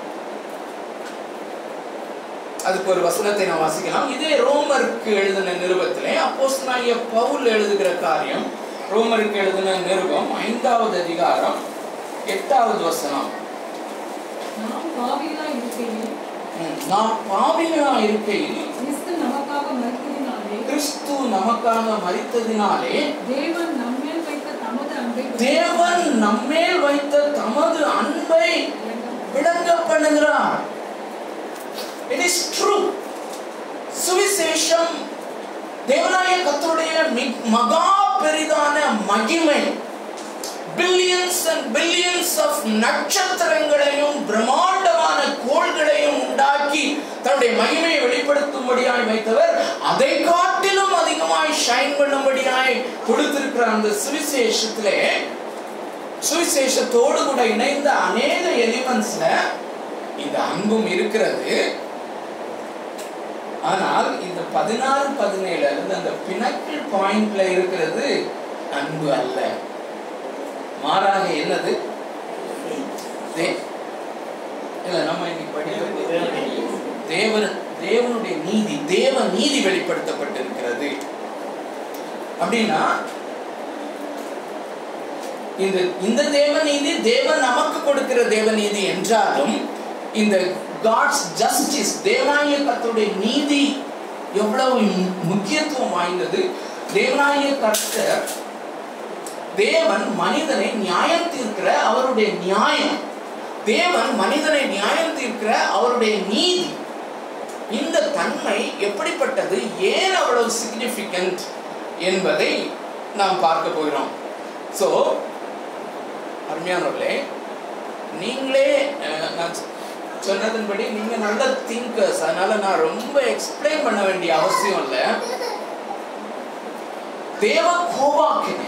அதுக்கு ஒரு வசனத்தை நாம் வாசிக்கலாம் இதே ரோமருக்கு எழுதின நிருபத்திலே அப்போஸ்தலனாகிய பவுல் எழுதுகிற காரியம் ரோமருக்கு எழுதின நிருபம் ஐந்தாவது அதிகாரம் எட்டாவது வசனம் நாம் பாவிகளாய் இருக்கையில் ம், நாம் பாவிகளா இருக்கையில் கிறிஸ்து நமக்காக மரித்ததினாலே கிறிஸ்து நமக்காக மரித்ததினாலே தேவன் நம்மேல் வைத்த தமது அன்பை தேவன் நம்மேல் வைத்த தமது அன்பை விளங்க பண்ணுகிறார் இட் இஸ் ட்ரூ சுவிசேஷம் தேவனாய கத்தருடைய மி- மகா பெரிதான மகிமை பில்லியன்ஸ் அண்ட் பில்லியன்ஸ் ஆஃப் நட்சத்திரங்களையும் பிரம்மாண்டமான கோள்களையும் உண்டாக்கி தன்னுடைய மகிமையை வெளிப்படுத்தும்படியாய் வைத்தவர் அதை காட்டிலும் அதிகமாய் ஷைன் பண்ணும்படியாய் கொடுத்திருக்கிற அந்த சுவிசேஷத்திலே சுவிசேஷத்தோடு கூட இணைந்த அநேக எலிமெண்ட்ஸ்ல இந்த அன்பும் இருக்கிறது ஆனால் இந்த பதினாறு பதினேழுல இருந்து அந்த பிணக்கிள் பாயிண்ட்ல இருக்கிறது அன்பு அல்ல மாறாக என்னது தே- இல்ல நம்ம இன்னைக்கு படிக்கிறது தேவன் தேவனுடைய நீதி தேவ நீதி வெளிப்படுத்தப்பட்டிருக்கிறது அப்படின்னா இந்த இந்த தேவநீதி தேவன் நமக்கு கொடுக்கிற தேவநீதி என்றாலும் இந்த காட்ஸ் ஜஸ்டிஸ் தேவனாய கர்த்தருடைய நீதி எவ்வளவு மு- முக்கியத்துவம் வாய்ந்தது தேவனாய கர்த்தர் தேவன் மனிதனை நியாயம் தீர்க்கிற அவருடைய நியாயம் தேவன் மனிதனை நியாயம் தீர்க்கிற அவருடைய நீதி இந்த தன்மை எப்படிப்பட்டது ஏன் அவ்வளவு சிக்னிஃபிகண்ட் என்பதை நாம் பார்க்க போகிறோம் ஸோ அருமையானவர்களே நீங்களே அஹ், நான் சொ- சொன்னதன்படி நீங்க நல்ல திங்கர்ஸ் அதனால நான் ரொம்ப எக்ஸ்பிளைன் பண்ண வேண்டிய அவசியம் இல்லை தேவ கோபாக்கினை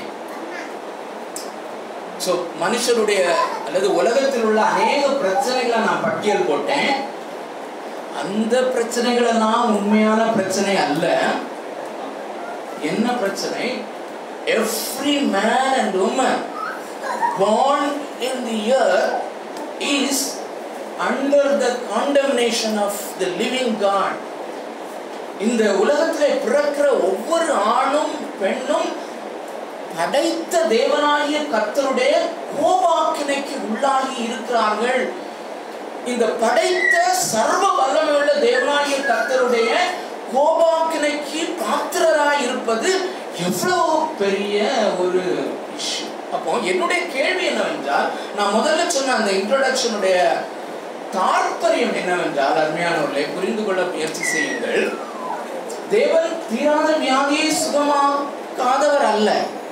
ஸோ மனுஷருடைய அல்லது உலகத்தில் உள்ள அநேக பிரச்சனைகளை நான் பட்டியல் போட்டேன் அந்த பிரச்சனைகள் எல்லாம் உண்மையான பிரச்சனை அல்ல என்ன பிரச்சனை every man and woman born in the earth is under the condemnation of the living God. இந்த உலகத்திலே பிறக்கிற ஒவ்வொரு ஆணும் பெண்ணும் படைத்த தேவனாகிய கர்த்தருடைய கோபாக்கினைக்கு உள்ளாகி இருக்கிறார்கள் இந்த படைத்த சர்வ வல்லமையுள்ள தேவனாகிய கர்த்தருடைய கோபாக்கினைக்கு பாத்திரராய் இருப்பது எவ்வளவு பெரிய ஒரு இஷ்யூ அப்போ என்னுடைய கேள்வி என்னவென்றால் நான் முதல்ல சொன்ன அந்த இன்ட்ரோடக்ஷனுடைய தாற்பயம் என்னவென்றால் அருமையானவர்களை புரிந்து கொள்ள முயற்சி செய்யுங்கள் தேவன் தீராத வியாதியை சுகமாக்காதவர் அல்ல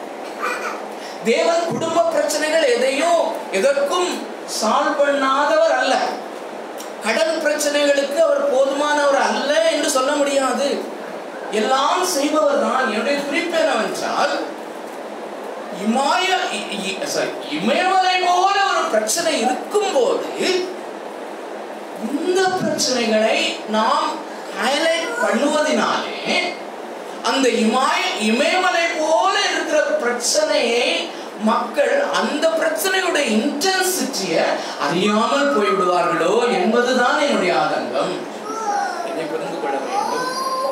தேவன் குடும்ப பிரச்சனைகள் எதையும் எதற்கும் சால்வ் பண்ணாதவர் அல்ல கடன் பிரச்சனைகளுக்கு அவர் போதுமானவர் அல்ல என்று சொல்ல முடியாது எல்லாம் செய்பவர் தான் என்னுடைய குறிப்பு என்னவென்றால் இமாய இ- இ- sorry, இமயமலை போல ஒரு பிரச்சனை இருக்கும்போது இந்த பிரச்சனைகளை நாம் ஹைலைட் பண்ணுவதினாலே அந்த இமாய் இமயமலை போல இருக்கிற பிரச்சனையை மக்கள் அந்த பிரச்சனையுடைய இன்டென்சிட்டிய அறியாமல் போய்விடுவார்களோ என்பதுதான் என்னுடைய ஆதங்கம் என்னை புரிந்து கொள்ள வேண்டும்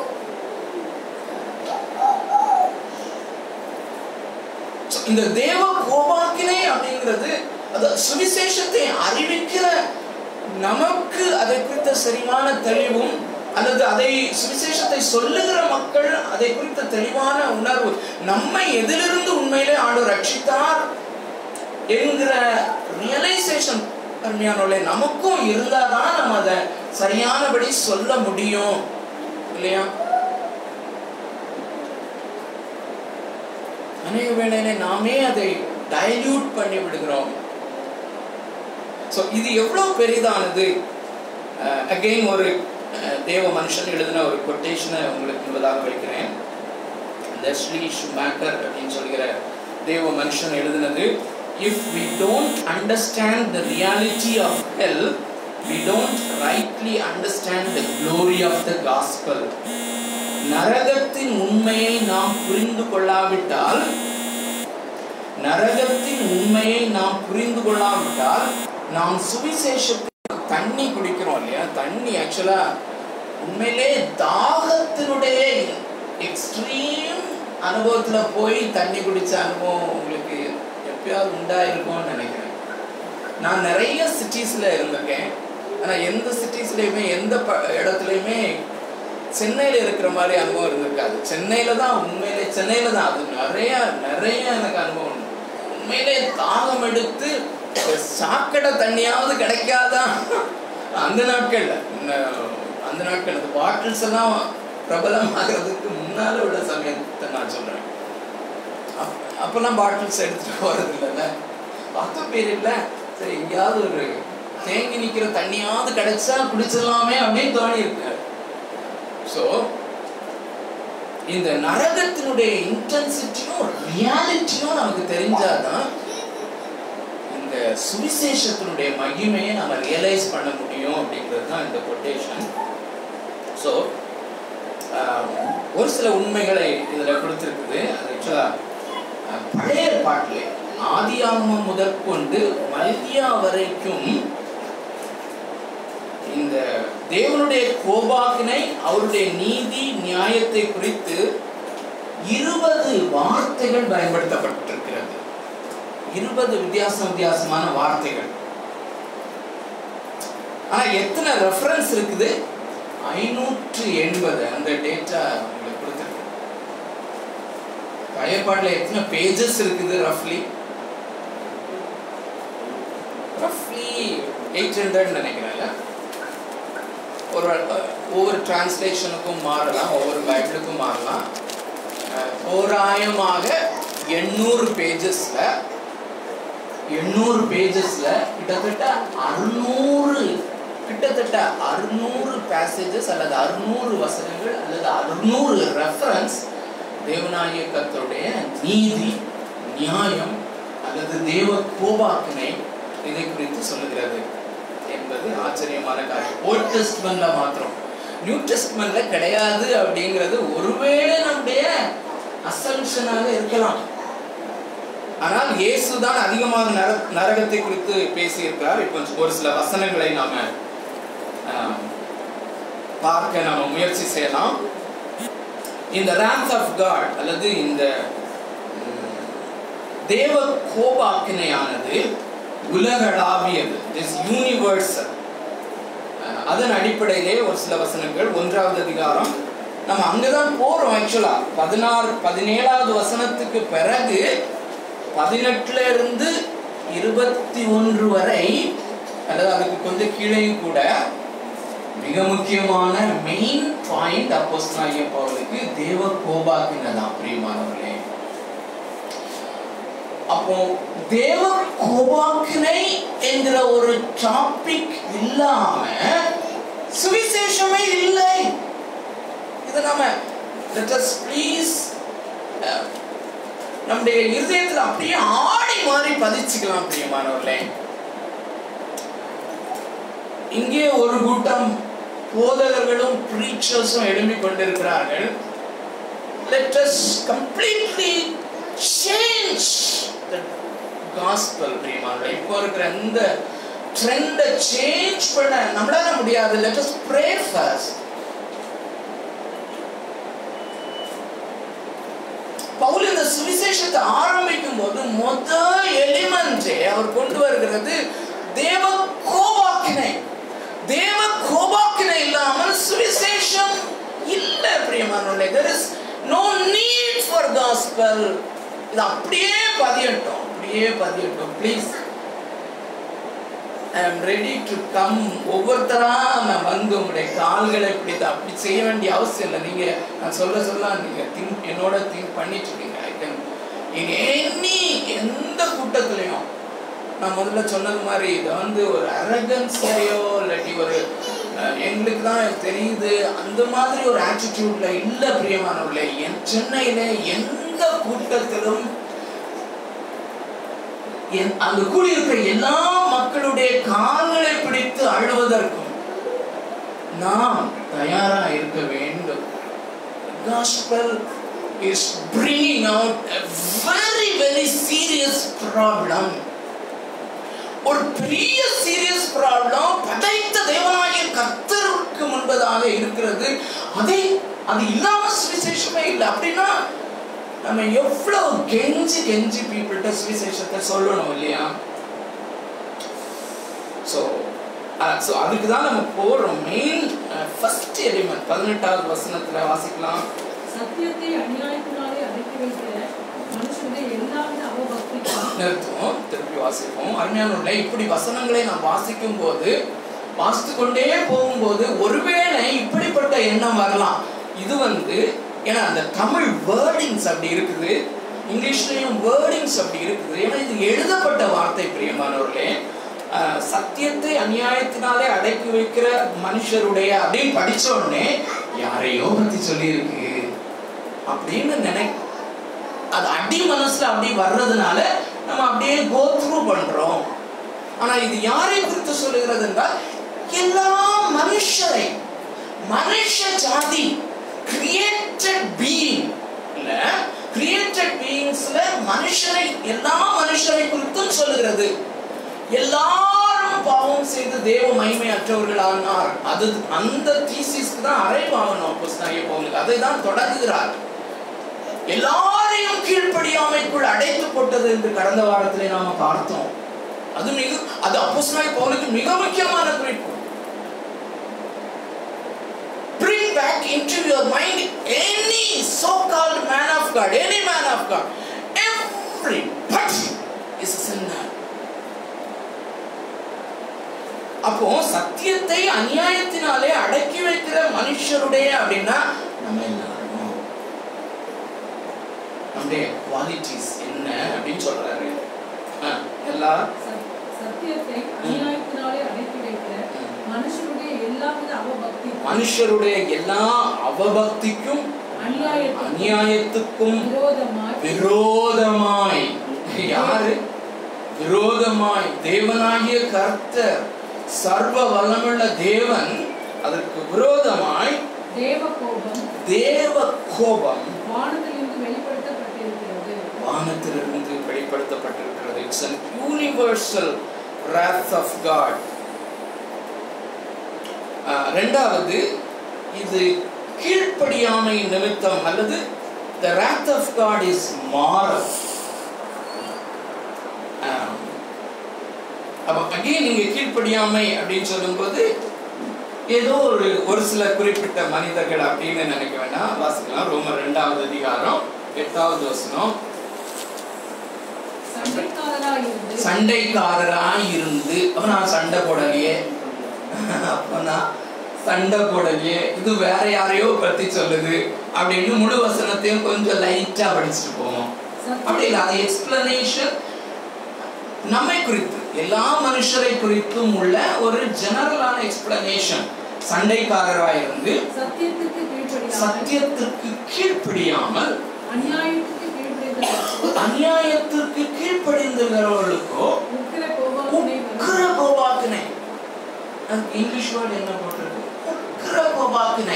So, இந்த தேவ கோபாக்கினை அப்படிங்கிறது அது சுவிசேஷத்தை அறிவிக்கிற நமக்கு அதை குறித்த சரியான தெளிவும் அல்லது அதை சுவிசேஷத்தை சொல்லுகிற மக்கள் அதை குறித்த தெளிவான உணர்வு நம்மை எதிலிருந்து உண்மையிலே ஆண்டு ரட்சித்தார் என்கிற ரியலைசேஷன் அருமையானவர்களே நமக்கும் இருந்தாதான் நம்ம அதை சரியானபடி சொல்ல முடியும் இல்லையா அநேக வேளையில நாமே அதை டைல்யூட் பண்ணி விடுகிறோம் ஸோ இது எவ்வளோ பெரிதானது அகெயின் ஒரு அஹ், தேவ மனுஷன் எழுதின ஒரு கொட்டேஷனை உங்களுக்கு முன்பதாக வைக்கிறேன் லெஸ்லி ஷுமேக்கர் அப்படின்னு சொல்கிற தேவ மனுஷன் எழுதினது if we don't understand the reality of hell we don't rightly understand the glory of the gospel நரகத்தின் உண்மையை நாம் புரிந்து கொள்ளாவிட்டால் நரகத்தின் உண்மையை நாம் புரிந்து கொள்ளாவிட்டால் நாம் சுவிசேஷத்துக்கு தண்ணி குடிக்கிறோம் இல்லையா தண்ணி ஆக்சுவலா உண்மையிலே தாகத்தினுடைய எக்ஸ்ட்ரீம் அனுபவத்துல போய் தண்ணி குடிச்ச அனுபவம் உங்களுக்கு எப்பயாவது உண்டாயிருக்கும்னு நினைக்கிறேன் நான் நிறைய சிட்டிஸ்ல இருந்திருக்கேன் ஆனா எந்த சிட்டிஸ்லயுமே எந்த ப- இடத்துலயுமே சென்னையில இருக்கிற மாதிரி அனுபவம் இருந்திருக்காது சென்னையில தான் உண்மையிலே சென்னையில தான் அது நிறைய நிறைய எனக்கு அனுபவம் உண்டு. உண்மையிலே தாகம் எடுத்து ஒரு சாக்கடை தண்ணியாவது கிடைக்காதா அந்த நாட்கள்ல இந்த- அந்த நாட்கள் அந்த பாட்டில்ஸ் எல்லாம் பிரபலமாகிறதுக்கு முன்னால உள்ள சமயத்தை நான் சொல்றேன் அப்- அப்பெல்லாம் பாட்டில்ஸ் எடுத்துட்டு போறது இல்லைல்ல பத்து பேர் இல்ல சரி எங்கேயாவது ஒரு தேங்கி நிக்கிற தண்ணியாவது கிடைச்சா குடிச்சிடலாமே அப்படின்னு தோணி இருக்கு ஸோ இந்த நரகத்தினுடைய இன்டென்சிட்டியும் ரியாலிட்டியும் நமக்கு தெரிஞ்சாதான் இந்த சுவிசேஷத்தினுடைய மகிமையை நம்ம ரியலைஸ் பண்ண முடியும் அப்படிங்கிறது தான் இந்த கொட்டேஷன் ஸோ ஒரு சில உண்மைகளை இதில் கொடுத்துருக்குது அது ஆக்சுவலாக பழைய பாட்டிலே ஆதியாகமம் முதற்கொண்டு மல்கியா வரைக்கும் இந்த தேவனுடைய கோபாக்கினை அவருடைய நீதி நியாயத்தை குறித்து இருபது வார்த்தைகள் பயன்படுத்தப்பட்டிருக்கிறது இருபது வித்தியாசம் வித்தியாசமான வார்த்தைகள் ஆனா எத்தனை ரெஃபரன்ஸ் இருக்குது ஐநூற்று எண்பது அந்த டேட்டா உங்களுக்கு கொடுத்துருக்கு பழைய பாடல எத்தனை பேஜஸ் இருக்குது ரஃப்லி ரஃப்லி எயிட் ஹண்ட்ரட் நினைக்கிறேன்ல ஒரு ஒவ்வொரு டிரான்ஸ்லேஷனுக்கும் மாறலாம் ஒவ்வொரு பைபிளுக்கும் மாறலாம் அஹ், தோராயமாக எண்ணூறு பேஜஸ்ல எண்ணூறு பேஜஸ்ல கிட்டத்தட்ட அறுநூறு கிட்டத்தட்ட அறுநூறு பேசேஜஸ் அல்லது அறுநூறு வசனங்கள் அல்லது அறுநூறு ரெஃபரன்ஸ் தேவநாயக கர்த்தருடைய நீதி நியாயம் அல்லது தேவ கோபாக்கினை இதை குறித்து சொல்லுகிறது என்பது ஆச்சரியமான காரியம் ஓல்ட் டெஸ்ட்மெண்ட்ல மாத்திரம் நியூ டெஸ்ட்மெண்ட்ல கிடையாது அப்படிங்கிறது ஒருவேளை நம்முடைய அசம்ஷனாக இருக்கலாம் ஆனால் இயேசு தான் அதிகமாக நர நரகத்தை குறித்து பேசியிருக்கிறார் இப்போ ஒரு சில வசனங்களை நாம ஆம், பார்க்க நாம முயற்சி செய்யலாம் இந்த ராம்ஸ் ஆஃப் காட் அல்லது இந்த ம், தேவ கோபாக்கினையானது உலகளாவியது திஸ் யூனிவர்சல் அதன் அடிப்படையிலே ஒரு சில வசனங்கள் ஒன்றாவது அதிகாரம் நம்ம அங்கதான் போறோம் ஆக்சுவலா பதினாறு பதினேழாவது வசனத்துக்கு பிறகு பதினெட்டுல இருந்து இருபத்தி ஒன்று வரை அல்லது அதுக்கு கொஞ்சம் கீழேயும் கூட மிக முக்கியமான மெயின் பாயிண்ட் அப்போஸ் பவுலுக்கு தேவ கோபாக்கினதான் பிரியமானவர்களே அப்போ தேவ கோபாக்கினை என்கிற ஒரு டாபிக் இல்லாம சுவிசேஷமே இல்லை இது நாம லெட் அஸ் ப்ளீஸ் நம்முடைய இருதயத்துல அப்படியே ஆடி மாறி பதிச்சுக்கலாம் பிரியமானவர்களே இங்கே ஒரு கூட்டம் போதகர்களும் பிரீச்சர்ஸும் எழும்பிக் கொண்டிருக்கிறார்கள் let us completely change the gospel பிரியமானவர்களே இப்போ இருக்கிற இந்த ட்ரெண்டை சேஞ்ச் பண்ண நம்மளால முடியாது let us pray first Pavul இந்த சுவிசேஷத்தை ஆரம்பிக்கும் போது மொத எலிமெண்டே அவர் கொண்டு வருகிறது தேவ கோபாக்கினை தேவ கோபாக்கினை இல்லாமல் சுவிசேஷம் இல்ல பிரியமானவர்களே there is no need for gospel இது அப்படியே பதியட்டும் அப்படியே பதியட்டும் please I am ready to come ஒவ்வொருத்தரா நான் வந்து உங்களுடைய கால்களை இப்படி தான் அப்படி செய்ய வேண்டிய அவசியம் இல்லை நீங்க நான் சொல்ல சொல்ல நீங்க திங்க் என்னோட திங்க் பண்ணிட்டு இருக்கீங்க ஐ கேன் இன் எனி எந்த கூட்டத்திலையும் நான் முதல்ல சொன்னது மாதிரி இது வந்து ஒரு அரகன்ஸையோ இல்லாட்டி ஒரு அஹ், எங்களுக்கு தான் தெரியுது அந்த மாதிரி ஒரு ஆட்டிடியூட்ல இல்ல பிரியமானவர்களே என் சென்னையில எந்த கூட்டத்திலும் என்- அங்கு கூடியிருக்கிற எல்லா மக்களுடைய கால்களை பிடித்து அழுவதற்கும் நாம் தயாரா இருக்க வேண்டும் gospel is bringing out a very very serious problem ஒரு பெரிய சீரியஸ் ப்ராப்ளம் படைத்த தேவனாகிய கர்த்தருக்கு முன்பதாக இருக்கிறது அதை அது இல்லாம சுவிசேஷமே இல்லை அப்படின்னா நம்ம எவ்வளவு கெஞ்சி கெஞ்சி பீப்புள்கிட்ட சுவிசேஷத்தை சொல்லணும் இல்லையா ஸோ ஸோ அதுக்கு தான் நம்ம போகிறோம் மெயின் ஃபர்ஸ்ட் எலிமெண்ட் பதினெட்டாவது வசனத்தில் வாசிக்கலாம் சத்தியத்தை அநியாயத்தினாலே அடக்கி வைக்கிற மனுஷனுடைய எல்லாவித அவபக்திக்கும் நிறுத்துவோம் திருப்பி வாசிப்போம் அருமையானவர்களே இப்படி வசனங்களை நாம் வாசிக்கும் போது வாசித்து கொண்டே போகும்போது ஒருவேளை இப்படிப்பட்ட எண்ணம் வரலாம் இது வந்து ஏன்னா அந்த தமிழ் வேர்டிங்ஸ் அப்படி இருக்குது இங்கிலீஷ்லயும் வேர்டிங்ஸ் அப்படி இருக்குது ஏன்னா இது எழுதப்பட்ட வார்த்தை பிரியமானவர்களே ஆஹ், சத்தியத்தை அநியாயத்தினாலே அடக்கி வைக்கிற மனுஷருடைய அப்படின்னு படிச்ச உடனே யாரையோ பத்தி சொல்லியிருக்கு அப்படின்னு நினை அது அடி மனசுல அப்படி வர்றதுனால நம்ம அப்படியே கோ த்ரூ பண்றோம் ஆனா இது யாரை குறித்து சொல்லுகிறது என்றால் எல்லா மனுஷரை மனுஷ ஜாதி கிரியேட்டட் பீயிங் இல்ல கிரியேட்டட் பீயிங்ஸ்ல மனுஷரை எல்லா மனுஷரை குறித்தும் சொல்லுகிறது எல்லாரும் பாவம் செய்து தேவ மகிமையற்றவர்களானார் அது அந்த தீசிஸ்க்கு தான் அரைவாகணும் புஸ்தகம் பவுலுக்கு அதை தான் தொடங்குகிறார் எல்லாரையும் கீழ்ப்படியாமைக்குள் அடைத்து போட்டது என்று கடந்த வாரத்திலே நாம பார்த்தோம் அது மிக அது அப்போஸ்தலனாகிய பவுலுக்கு மிக முக்கியமான குறிப்பு bring back into your mind any so-called man of God, any man of God. Everybody is a sinner. அப்போ சத்தியத்தை அநியாயத்தினாலே அடக்கி வைக்கிற மனுஷருடைய அப்படின்னா நம்ம எல்லாரும் நம்முடைய குவாலிட்டிஸ் என்ன அப்படின்னு சொல்றாரு ஆ, எல்லா சத்- சத்தியத்தை அநியாயத்தினாலே அடக்கி வைக்கிற மனுஷனுடைய எல்லாவித அவபக்திக்கும் மனுஷருடைய எல்லா அவபக்திக்கும் அநியாயத்துக்கும் அநியாயத்துக்கும் விரோதமாய் விரோதமாய் யாரு விரோதமாய் தேவனாகிய கர்த்தர் சர்வ வல்லமுள்ள தேவன் அதற்கு விரோதமாய் தேவ கோபம் தேவ கோபம் வானத்திலிருந்து வெளிப்படுத்தப்பட்டிருக்கிறது வானத்திலிருந்து வெளிப்படுத்தப்பட்டிருக்கிறது it's an universal wrath of God ah, ரெண்டாவது இது கீழ்ப்படியாமை நிமித்தம் அல்லது the wrath of God is moral ஆம். அப்ப அகைன் நீங்க கீழ்ப்படியாமை அப்படின்னு சொல்லும்போது ஏதோ ஒரு ஒரு சில குறிப்பிட்ட மனிதர்கள் அப்படின்னு நினைக்க வேண்டாம் வாசிக்கலாம் ரோமர் ரெண்டாவது அதிகாரம் எட்டாவது வசனம் சண்டைக்காரராய் இருந்து சண்டைக்காரராய் இருந்து அப்ப நான் சண்டை போடலையே அப்ப நான் சண்டை போடலையே இது வேற யாரையோ பத்தி சொல்லுது அப்படின்னு முழு வசனத்தையும் கொஞ்சம் லைட்டா படிச்சுட்டு போவோம் அப்படி இல்லை அது எக்ஸ்பிளனேஷன் நம்மை குறித்து எல்லா மனுஷரை குறித்தும் உள்ள ஒரு ஜெனரலான எக்ஸ்பிளனேஷன் சண்டைக்காரராய் இருந்து சத்தியத்துக்கு கீழ்ப்படியாமல் சத்தியத்திற்கு கீழ்ப்படியாமல் அநியாயத்துக்கு கீழ்ப்படிந்தவர்களுக்கோ அநியாயத்திற்கு கீழ்ப்படிந்துகிறவர்களுக்கோ உக்கிர கோபாக்கினை உக்கிர கோபாக்கினை அதுக்கு இங்கிலீஷ் வேர்டு என்ன போட்டிருக்கு உக்கிர உக்கிர கோபாக்கினை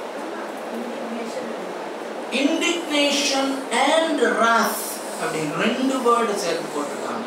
இண்டிக்னேஷன் அண்ட் wrath அப்படின்னு ரெண்டு வேர்டு சேர்த்து போட்டிருக்காங்க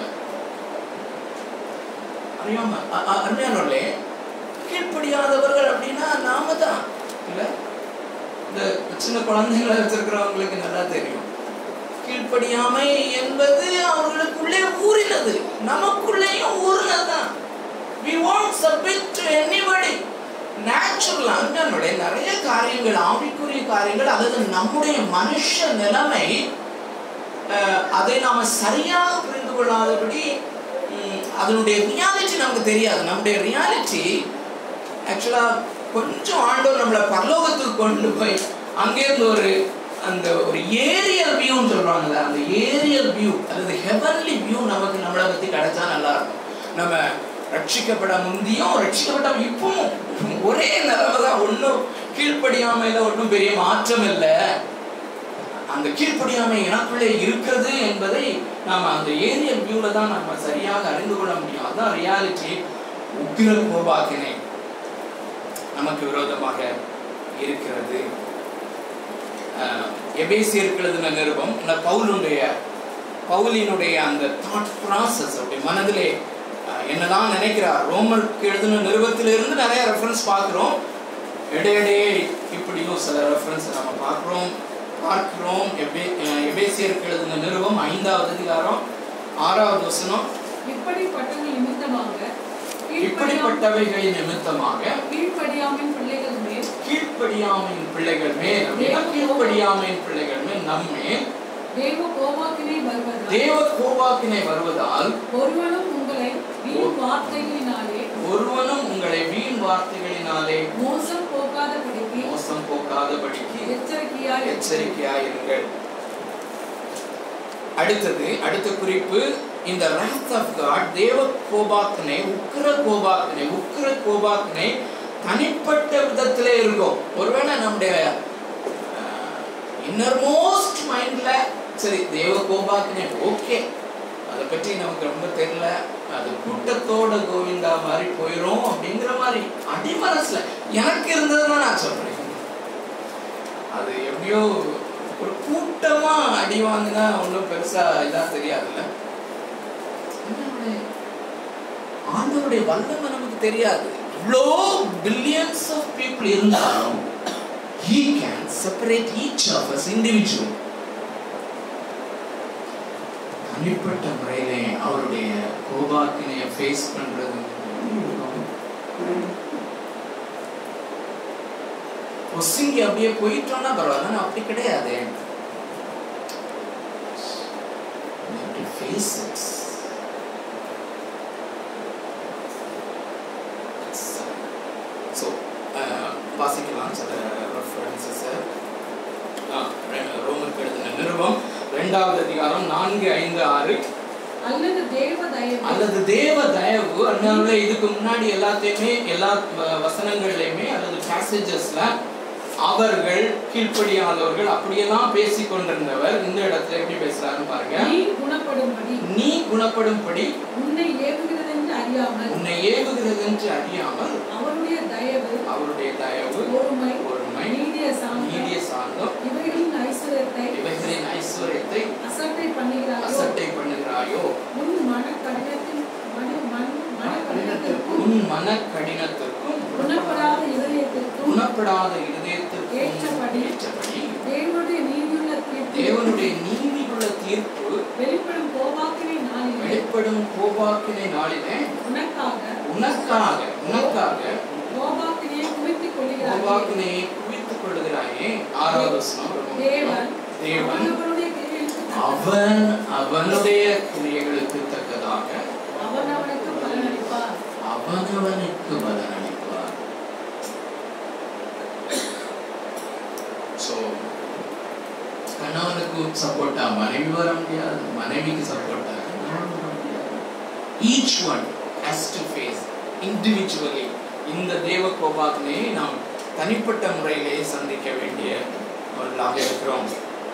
அறியாம அ- அ- அருமையானவர்களே கீழ்ப்படியாதவர்கள் அப்படின்னா நாம தான் இல்ல இந்த சின்ன குழந்தைகளை வச்சிருக்கிறவங்களுக்கு நல்லா தெரியும் கீழ்ப்படியாமை என்பது அவர்களுக்குள்ளே ஊறினது நமக்குள்ளேயும் ஊறினதுதான் we won't submit to anybody natural அங்கனுடைய நிறைய காரியங்கள் ஆவிக்குரிய காரியங்கள் அதாவது நம்முடைய மனுஷ நிலைமை அஹ், அதை நாம சரியாக புரிந்து கொள்ளாதபடி ம், அதனுடைய ரியாலிட்டி நமக்கு தெரியாது நம்முடைய ரியாலிட்டி ஆக்சுவலா கொஞ்சம் ஆண்டவர் நம்மளை பரலோகத்துக்கு கொண்டு போய் அங்கேருந்து ஒரு அந்த ஒரு ஏரியல் வியூன்னு சொல்றாங்கல்ல அந்த ஏரியல் வியூ அல்லது ஹெவன்லி வியூ நமக்கு நம்மளை பத்தி கிடைச்சா நல்லா இருக்கும் நம்ம ரட்சிக்கப்பட முந்தியும் ரட்சிக்கப்பட்ட இப்பவும் ஒரே நிலைமை தான் ஒன்றும் கீழ்ப்படியாமையில ஒன்றும் பெரிய மாற்றம் இல்லை அந்த கீழ்ப்படியாமை எனக்குள்ளே இருக்கிறது என்பதை நாம அந்த ஏரியல் வியூல தான் நம்ம சரியாக அறிந்து கொள்ள முடியும் அதான் ரியாலிட்டி உக்கிர கோபாக்கினை நமக்கு விரோதமாக இருக்கிறது அஹ், எபேசியருக்கு எழுதின நிருபம் இந்த பவுலுடைய பவுலினுடைய அந்த தாட் ப்ராசஸ் அப்படி மனதிலே அஹ், என்னதான் நினைக்கிறார் ரோமருக்கு எழுதின நிருபத்திலிருந்து நிறைய ரெஃபரன்ஸ் பார்க்குறோம் இடையிடையே இப்படியும் சில ரெஃபரன்ஸ் நம்ம பார்க்குறோம் பார்க்கிறோம் எபே அஹ், எபேசியருக்கு எழுதின நிருபம் ஐந்தாவது அதிகாரம் ஆறாவது வசனம் இப்படிப்பட்டவர்கள் நிமித்தமாக கீழ்ப்படியாமை இப்படிப்பட்டவைகள் நிமித்தமாக கீழ்ப்படியாமின் பிள்ளைகள் மேல் கீழ்ப்படியாமையின் பிள்ளைகள் மேல் அப்படின்னா கீழ்ப்படியாமையின் பிள்ளைகள் மேல் நம்மே தேவ கோபாக்கினை வருவதால் தேவ கோபாக்கினை வருவதால் ஒருவனும் உங்களை வீண் வார்த்தைகளினாலே ஒருவனும் உங்களை வீண் வார்த்தைகளினாலே மோசம் போக்காதபடிக்கு மோசம் போக்காதபடிக்கு எச்சரிக்கையாய் எச்சரிக்கையாயிருங்கள் அடுத்தது அடுத்த குறிப்பு இந்த wrath of God தேவ கோபாக்கினை உக்கிர கோபாக்கினை உக்கிர கோபாக்கினை தனிப்பட்ட விதத்திலே இருக்கும் ஒருவேளை நம்முடைய இன்னர்மோஸ்ட் மைண்ட்ல சரி தேவ கோபாக்கினை ஓகே அதை பற்றி நமக்கு ரொம்ப தெரியல அது கூட்டத்தோட கோவிந்தா மாதிரி போயிரும் அப்படிங்கிற மாதிரி அடிமனசுல எனக்கு இருந்ததுன்னா நான் சொல்றேன் அது எப்படியோ ஒரு கூட்டமா அடி வாங்கினா ஒன்றும் பெருசா இதா தெரியாதுல்ல ஆண்டவருடைய- ஆண்டவருடைய வல்லமை நமக்கு தெரியாது இவ்வளோ பில்லியன்ஸ் ஆஃப் பீப்புள் இருந்தாலும் he can separate each of us individual தனிப்பட்ட முறையிலே அவருடைய கோபாக்கினைய ஃபேஸ் பண்றது பொசுங்கி அப்படியே போயிட்டோம்னா பரவாயில்ல ஆனா அப்படி கிடையாது We have to face it. So, uh, வாசிக்கலாம் சில ரெஃபரன்சஸ் ரோமருக்கு எழுதின நிருபம் ரெண்டாவது அதிகாரம் நான்கு ஐந்து ஆறு அல்லது தேவ தயவு அல்லது தேவ தயவு அதனால இதுக்கு முன்னாடி எல்லாத்தையுமே எல்லா வ- வசனங்கள்லையுமே அல்லது பேசேஜஸ்ல அவர்கள் கீழ்ப்படியாதவர்கள் அப்படியெல்லாம் பேசிக் கொண்டிருந்தவர் இந்த இடத்துல எப்படி பேசுறாருன்னு பாருங்க நீ குணப்படும்படி நீ குணப்படும்படி உன்னை ஏவுகிறதென்று அறியாமல் உன்னை ஏவுகிறது என்று அறியாமல் அவருடைய தயவு அவருடைய தயவு பொறுமை பொறுமை நீடிய சாந்தம் நீடிய சாந்தம் இவைகளின் ஐஸ்வர்யத்தை இவைகளின் ஐஸ்வர்யத்தை அசட்டை பண்ணுகிறாயோ அசட்டை பண்ணுகிறாயோ உன் மன கடினத்தின் மன மன மன கடினத்திற்கும் உன் மன கடினத்திற்கும் குணப்படாத இதயத்திற்கும் குணப்படாத இருதயத்திற்கும் ஏற்றபடி ஏற்றபடி தேவனுடைய நீதியுள்ள தீர்ப்பு தேவனுடைய நீதியுள்ள தீர்ப்பு வெளிப்படும் கோபாக்கினை நாளிலே வெளிப்படும் கோபாக்கினை நாளிலே உனக்காக உனக்காக உனக்காக கோபாக்கினையை குவித்துக் கொள்கிறார்கள் கோபாக்கினையை குவித்துக் கொள்ளுகிறாயே ஆறாவது வசனம் ரொம்ப தேவன் முக்கியம். தேவன் அவனவனுடைய கிரியைகளுக்கு தக்கதாக அவன் அவனுடைய கிரியைகளுக்கு தக்கதாக அவன் அவனுக்கு பலனளிப்பார் அவனவனுக்கு பலனளிப்பார் ஸோ கணவனுக்கு சப்போர்ட்டா மனைவி வர முடியாது மனைவிக்கு சப்போர்ட்டா கணவன் வர முடியாது each one has to face individually இந்த தேவ கோபாக்கினையை நாம் தனிப்பட்ட முறையிலே சந்திக்க வேண்டியவர்களாக இருக்கிறோம்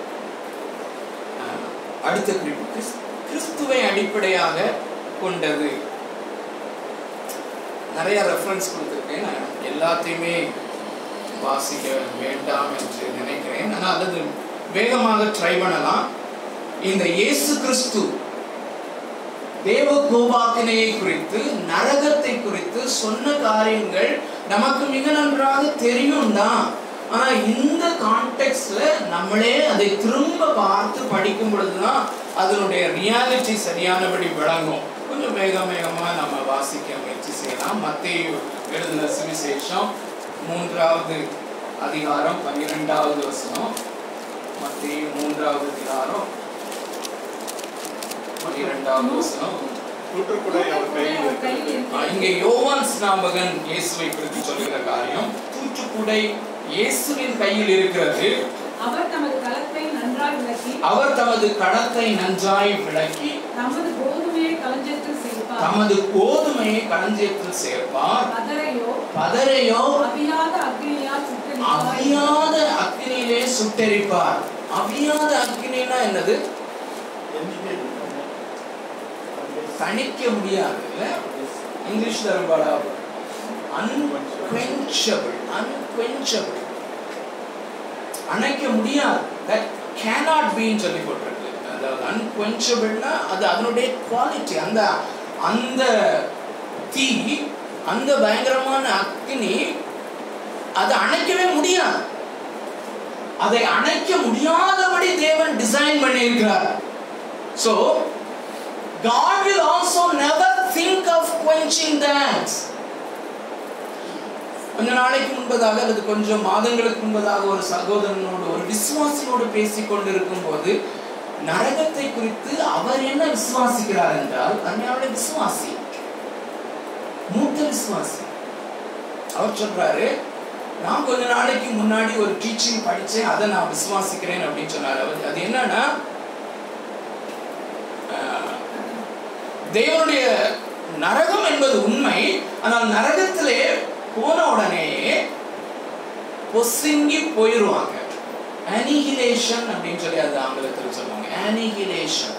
அஹ், அடுத்த குறிப்பு கிறிஸ்- கிறிஸ்துவை அடிப்படையாக கொண்டது நிறைய ரெஃபரன்ஸ் கொடுத்துருக்கேன் நான் எல்லாத்தையுமே வாசிக்க வேண்டாம் என்று நினைக்கிறேன் ஆனால் அல்லது வேகமாக ட்ரை பண்ணலாம் இந்த இயேசு கிறிஸ்து தேவ கோபாக்கினையை குறித்து நரகத்தை குறித்து சொன்ன காரியங்கள் நமக்கு மிக நன்றாக தெரியும் தான் ஆனா இந்த கான்டெக்ட்ல நம்மளே அதை திரும்ப பார்த்து படிக்கும் பொழுதுதான் அதனுடைய ரியாலிட்டி சரியானபடி விளங்கும் கொஞ்சம் வேக வேகமா நம்ம வாசிக்க முயற்சி செய்யலாம் மத்தேயு எழுதின சுவிசேஷம் மூன்றாவது அதிகாரம் பன்னிரெண்டாவது வசனம் மத்தேயு மூன்றாவது அதிகாரம் பன்னிரெண்டாவது வசனம் தூற்றுக்குடை அவர் கையில் இருக்கிறது ஆ, இங்கே யோவான் ஸ்நாபகன் இயேசுவை குறித்து சொல்லுகிற காரியம் தூற்றுக்குடை இயேசுவின் கையில் இருக்கிறது அவர் தமது களத்தை நன்றாய் விளக்கி அவர் தமது களத்தை நன்றாய் விளக்கி தமது கோதுமையை களஞ்சத்தில் சேர்ப்பார் தமது கோதுமையை களஞ்சியத்தில் சேர்ப்பார் அதரையோ பதரையோ அவியாத அக்னியால் சுட்டெரிப்பார் அவியாத அக்கினியிலே சுட்டெரிப்பார் அவியாத அக்கினினா என்னது எண்ணிக்கை தணிக்க முடியாது இல்ல? இங்கிலீஷ்ல ரொம்ப அன்குவென்ச்சபிள் அன்குவென்ச்சபிள் அணைக்க முடியாது தட் cannot be ன்னு சொல்லி போட்டிருக்கு அதாவது அன்குவென்ச்சபிள்னா அது அதனுடைய குவாலிட்டி அந்த அந்த தீ அந்த பயங்கரமான அக்னி அதை அணைக்கவே முடியாது அதை அணைக்க முடியாதபடி தேவன் டிசைன் பண்ணியிருக்கிறார் so God will also never think of quenching that. கொஞ்ச நாளைக்கு முன்பதாக அல்லது கொஞ்சம் மாதங்களுக்கு முன்பதாக ஒரு சகோதரனோடு ஒரு விசுவாசியோடு பேசிக் கொண்டிருக்கும் போது நரகத்தை குறித்து அவர் என்ன விசுவாசிக்கிறார் என்றால் அருமையான விசுவாசி மூத்த விசுவாசி அவர் சொல்றாரு நான் கொஞ்ச நாளைக்கு முன்னாடி ஒரு டீச்சிங் படிச்சேன் அதை நான் விசுவாசிக்கிறேன் அப்படின்னு சொன்னார் அவர் அது என்னன்னா ஆஹ், தேவனுடைய நரகம் என்பது உண்மை ஆனால் நரகத்திலே போன உடனே பொசுங்கி போயிடுவாங்க அனிகிலேஷன் அப்படின்னு சொல்லி அது ஆங்கிலத்தில் சொல்லுவாங்க அனிகிலேஷன்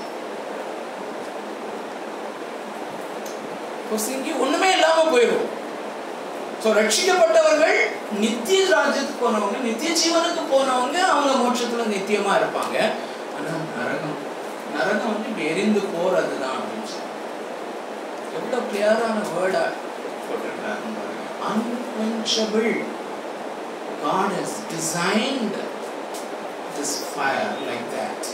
பொசுங்கி ஒண்ணுமே இல்லாம போயிடும் ஸோ ரட்சிக்கப்பட்டவர்கள் நித்திய ராஜ்யத்துக்கு போனவங்க நித்திய ஜீவனுக்கு போனவங்க அவங்க மோட்சத்துல நித்தியமா இருப்பாங்க ஆனா நரகம் நரகம் வந்து இப்படி எரிந்து போறது தான் அப்படின்னு சொல்லி எவ்வளவு கிளியரான வேர்டா போட்டிருக்காருன்னு பாருங்க unquenchable God has designed this fire like that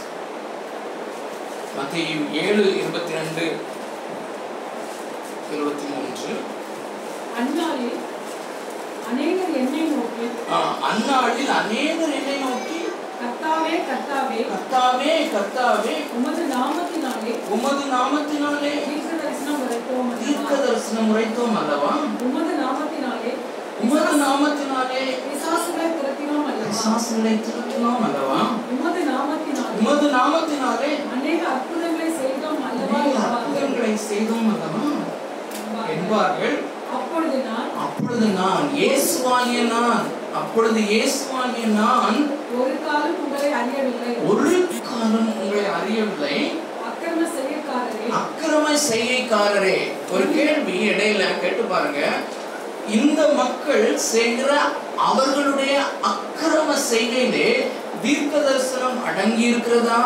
மத்திய ஏழு இருபத்தி ரெண்டு இருபத்தி மூன்று அந்நாளில் அநேகர் என்னை நோக்கி ஆஹ், அந்நாளில் அநேகர் என்னை நோக்கி கர்த்தாவே கர்த்தாவே கர்த்தாவே கர்த்தாவே உமது நாமத்தினாலே உமது நாமத்தினாலே தீர்க்க தரிசனம் உரைத்தோம் தீர்க்க அல்லவா? தரிசனம் உரைத்தோம் அல்லவா உமது நாமத்தினாலே உமது நாமத்தினாலே பிசாசுகளை துரத்தினோம் அல்லவா சாசனை திருத்தினோம் அல்லவா உமது நாமத்தினாலே உமது நாமத்தினாலே அநேக அற்புதங்களை செய்தோம் அல்லவா அநேக என்பார்கள். அற்புதங்களை செய்தோம் அல்லவா என்பார்கள் அப்பொழுது நான் அப்பொழுது நான் இயேசுவாகிய நான் அப்பொழுது இயேசுவாகிய நான் ஒரு காலம் உங்களை அறியவில்லை ஒரு காலம் உங்களை அறியவில்லை அக்கிரம செய்யக்காரரே அக்கிரம செய்கைக்காரரே ஒரு கேள்வி இடையில கேட்டு பாருங்க இந்த மக்கள் செய்கிற அவர்களுடைய அக்கிரம செய்கையிலே தீர்க்க தரிசனம் அடங்கி இருக்கிறதா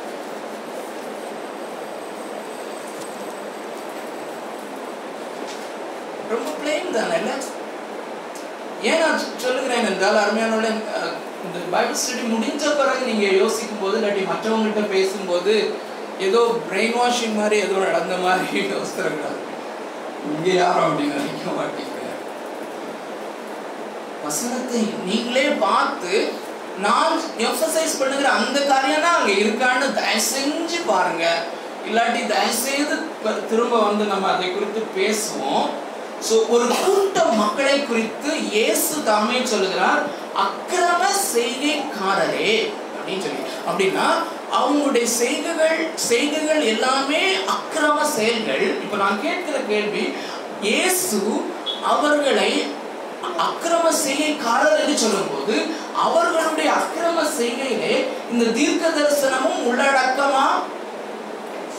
ரொம்ப பிளேன் தானே இல்ல ஏன் நான் சொ- சொல்லுகிறேன் என்றால் அருமையானோட இந்த பைபிள் ஸ்டடி முடிஞ்ச பிறகு நீங்க யோசிக்கும் போது இல்லாட்டி மற்றவங்ககிட்ட பேசும்போது ஏதோ பிரெயின் வாஷிங் மாதிரி ஏதோ நடந்த மாதிரி யோசிக்கிறாங்க இங்க யாரும் அப்படி நினைக்க மாட்டீங்க வசனத்தை நீங்களே பார்த்து நான் எம்ஃபசைஸ் பண்ணுகிற அந்த காரியம் தான் அங்க இருக்கான்னு தயவு செஞ்சு பாருங்க இல்லாட்டி தயவு செய்து ப- திரும்ப வந்து நம்ம அதை குறித்து பேசுவோம் ஸோ ஒரு கூட்ட மக்களை குறித்து இயேசு தாமே சொல்லுகிறார் அக்கிரம செய்கைக்காரரே அப்படின்னு சொல்லி அப்படின்னா அவங்களுடைய செய்கைகள் செய்கைகள் எல்லாமே அக்கிரம செயல்கள் இப்போ நான் கேட்கிற கேள்வி இயேசு அவர்களை அக்கிரம செய்கைக்காரர் என்று சொல்லும்போது அவர்களுடைய அக்கிரம செய்கையிலே இந்த தீர்க்க தரிசனமும் உள்ளடக்கமா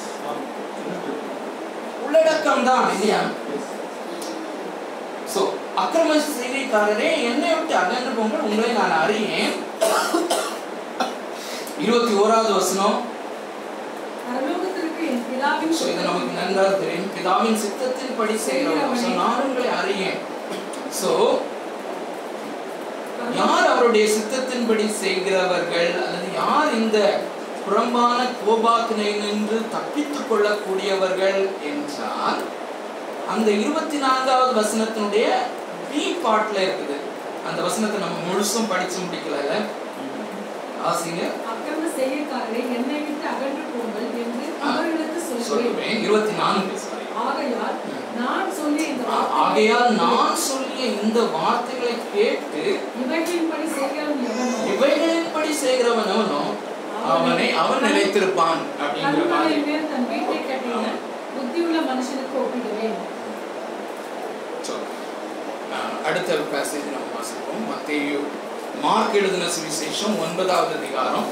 உள்ளடக்கம் தான் இல்லையா ஸோ அக்கிரம செய்திக்காரரே என்னை விட்டு அகன்று போங்கள் உங்களை நான் அறியேன் இருபத்தி ஓராவது வசனம் பரலோகத்திற்கு என் பிதாவின் So, இது நமக்கு நன்றாக தெரியும் பிதாவின் சித்தத்தின் படி செய்கிறவன் So, நான் உங்களை அறியேன் சோ யார் அவருடைய சித்தத்தின்படி செய்கிறவர்கள் அல்லது யார் இந்த புறம்பான கோபாக்கினை நின்று தப்பித்துக் கொள்ளக்கூடியவர்கள் என்றால் அந்த இருபத்தி நான்காவது வசனத்தினுடைய பி பார்ட்ல இருக்குது அந்த வசனத்தை நம்ம முழுசும் படிச்சு முடிக்கல ஆசிங்க அக்கிரம செய்யக்காரரை என்னை விட்டு அகன்று போங்கள் என்று ஆ. அவர்களுக்கு சொல்லுவேன் சொல்லுவேன் இருபத்தி நான்கு sorry. ஆகையால் நான் சொல்லிய இந்த ஆ- வார்த்தைகளை ஆகையால் நான் சொல்லிய இந்த வார்த்தைகளை கேட்டு இவைகளின்படி செய்கிறவன் எவனோ இவைகளின்படி செய்கிறவன் அவனோ அவனை அவன் நிலைத்திருப்பான் அப்படிங்கிற மாதிரி கண்மலையின் மேல் தன் வீட்டை கட்டின புத்தியுள்ள மனுஷனுக்கு ஒப்பிடுவேன் So, ஆஹ், அடுத்த பேசேஜ் நம்ம வாசிப்போம் மத்தேயு மார்க் எழுதின சுவிசேஷம் ஒன்பதாவது அதிகாரம்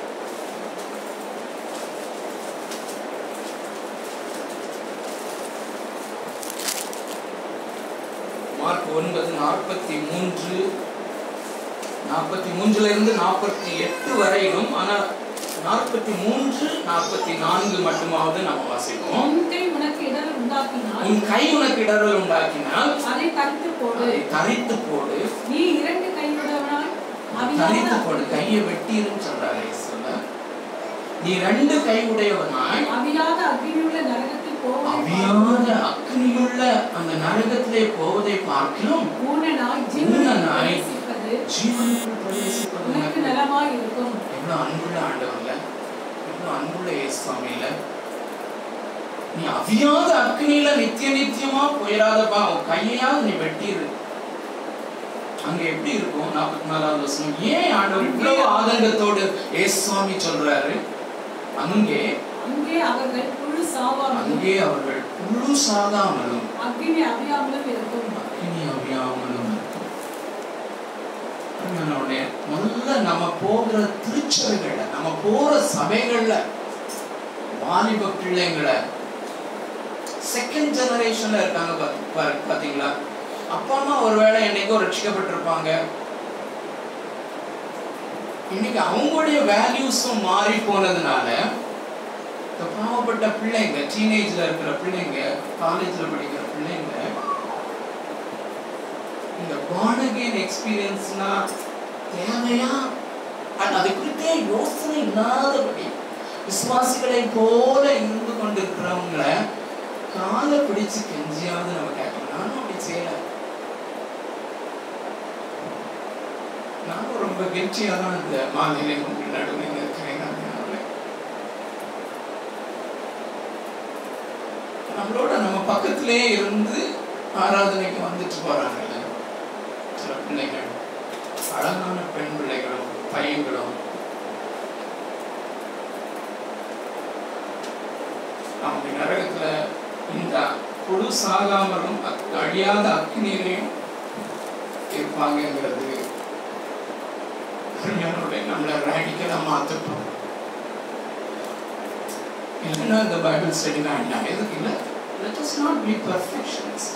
மார்க் ஒன்பது நாற்பத்தி மூன்று நாற்பத்தி மூன்றுல இருந்து நாற்பத்தி எட்டு வரையிலும் ஆனா நாற்பத்தி மூன்று நாற்பத்தி நான்கு மட்டுமாவது நம்ம வாசிப்போம் உன் கை உனக்கு இடர் உண்டாக்கினால் உன் கை உனக்கு இடரல் உண்டாக்கினால் அதை தரித்து போடு அதை தரித்து போடு நீ இரண்டு கையுடையவனாய் தரித்து அவியாத போடு கையை வெட்டிருன்னு சொல்றாரு இயேசுல நீ ரெண்டு கை உடையவனாய் அவியாத அக்னியுள்ள நரகத்தில் போவதை அவியாத அக்னியுள்ள அந்த நரகத்திலே போவதை பார்க்கிலும் ஊனனாய் ஊனனாய் ஜீவனுக்கு பிரவேசிப்பது ஜீவனுக்குள் பிரவேசிப்பது உனக்கு உனக்கு நலமாய் இருக்கும் எவ்வளவு அன்புள்ள ஆண்டவர்ல எவ்வளவு அன்புள்ள இயேசுவாமியில நீ அவியாத அக்னியில நித்திய நித்தியமா போயிடாதப்பா உன் கையையாவது நீ வெட்டிரு அங்க எப்படி இருக்கும் நாற்பத்தி நாலாவது வருஷம் ஏன் ஆண்டவர் இவ்வளவு ஆதங்கத்தோடு இயேசுவாமி சொல்றாரு அங்கே அங்கே அவர்கள் புழு சாவாமலும் அங்கே அவர்கள் புழு சாகாமலும் அக்னி அவியாமலும் இருக்கும் அக்னி அவியாமலும் இருக்கும் அருமையானவர்களே, முதல்ல நம்ம போகிற திருச்சபைகள்ல நம்ம போற சபைகள்ல வாலிப பிள்ளைங்களை செகண்ட் ஜெனரேஷன்ல இருக்காங்க பாத்து- பாரு- பாத்தீங்களா அப்பா அம்மா ஒருவேளை என்னைக்கோ ரட்சிக்கப்பட்டிருப்பாங்க இன்னைக்கு அவங்களுடைய வேல்யூஸும் மாறி போனதுனால இந்த பாவப்பட்ட பிள்ளைங்க டீனேஜ்ல இருக்கிற பிள்ளைங்க காலேஜ்ல படிக்கிற பிள்ளைங்க இந்த பானகேன் எக்ஸ்பீரியன்ஸ்னா தேவையா அண்ட் அது குறித்தே யோசனை இல்லாதபடி விசுவாசிகளை போல இருந்து கொண்டிருக்கிறவங்கள காலை பிடிச்சு கெஞ்சியாவது நம்ம கேட்கணும் நானும் அப்படி செய்யல நானும் ரொம்ப கெஞ்சியா தான் இந்த மாநிலை உங்களுக்கு நடுவில் இருக்கிறேன் நான் நம்மளோட நம்ம பக்கத்திலே இருந்து ஆராதனைக்கு வந்துட்டு போறாங்கல்ல சில பிள்ளைகள் அழகான பெண் பிள்ளைகளும் பையன்களும் அவங்க நரகத்துல இந்த புழு சாகாமலும் அக்- அழியாத அக்னியிலையும் இருப்பாங்கங்கிறது அருமையானவர்களே, நம்மளை ரேடிக்கலா மாத்தட்டும் இல்லைன்னா இந்த பைபிள் ஸ்டடி வேண்டாம் எதுக்கு இல்லை let us not be perfectionist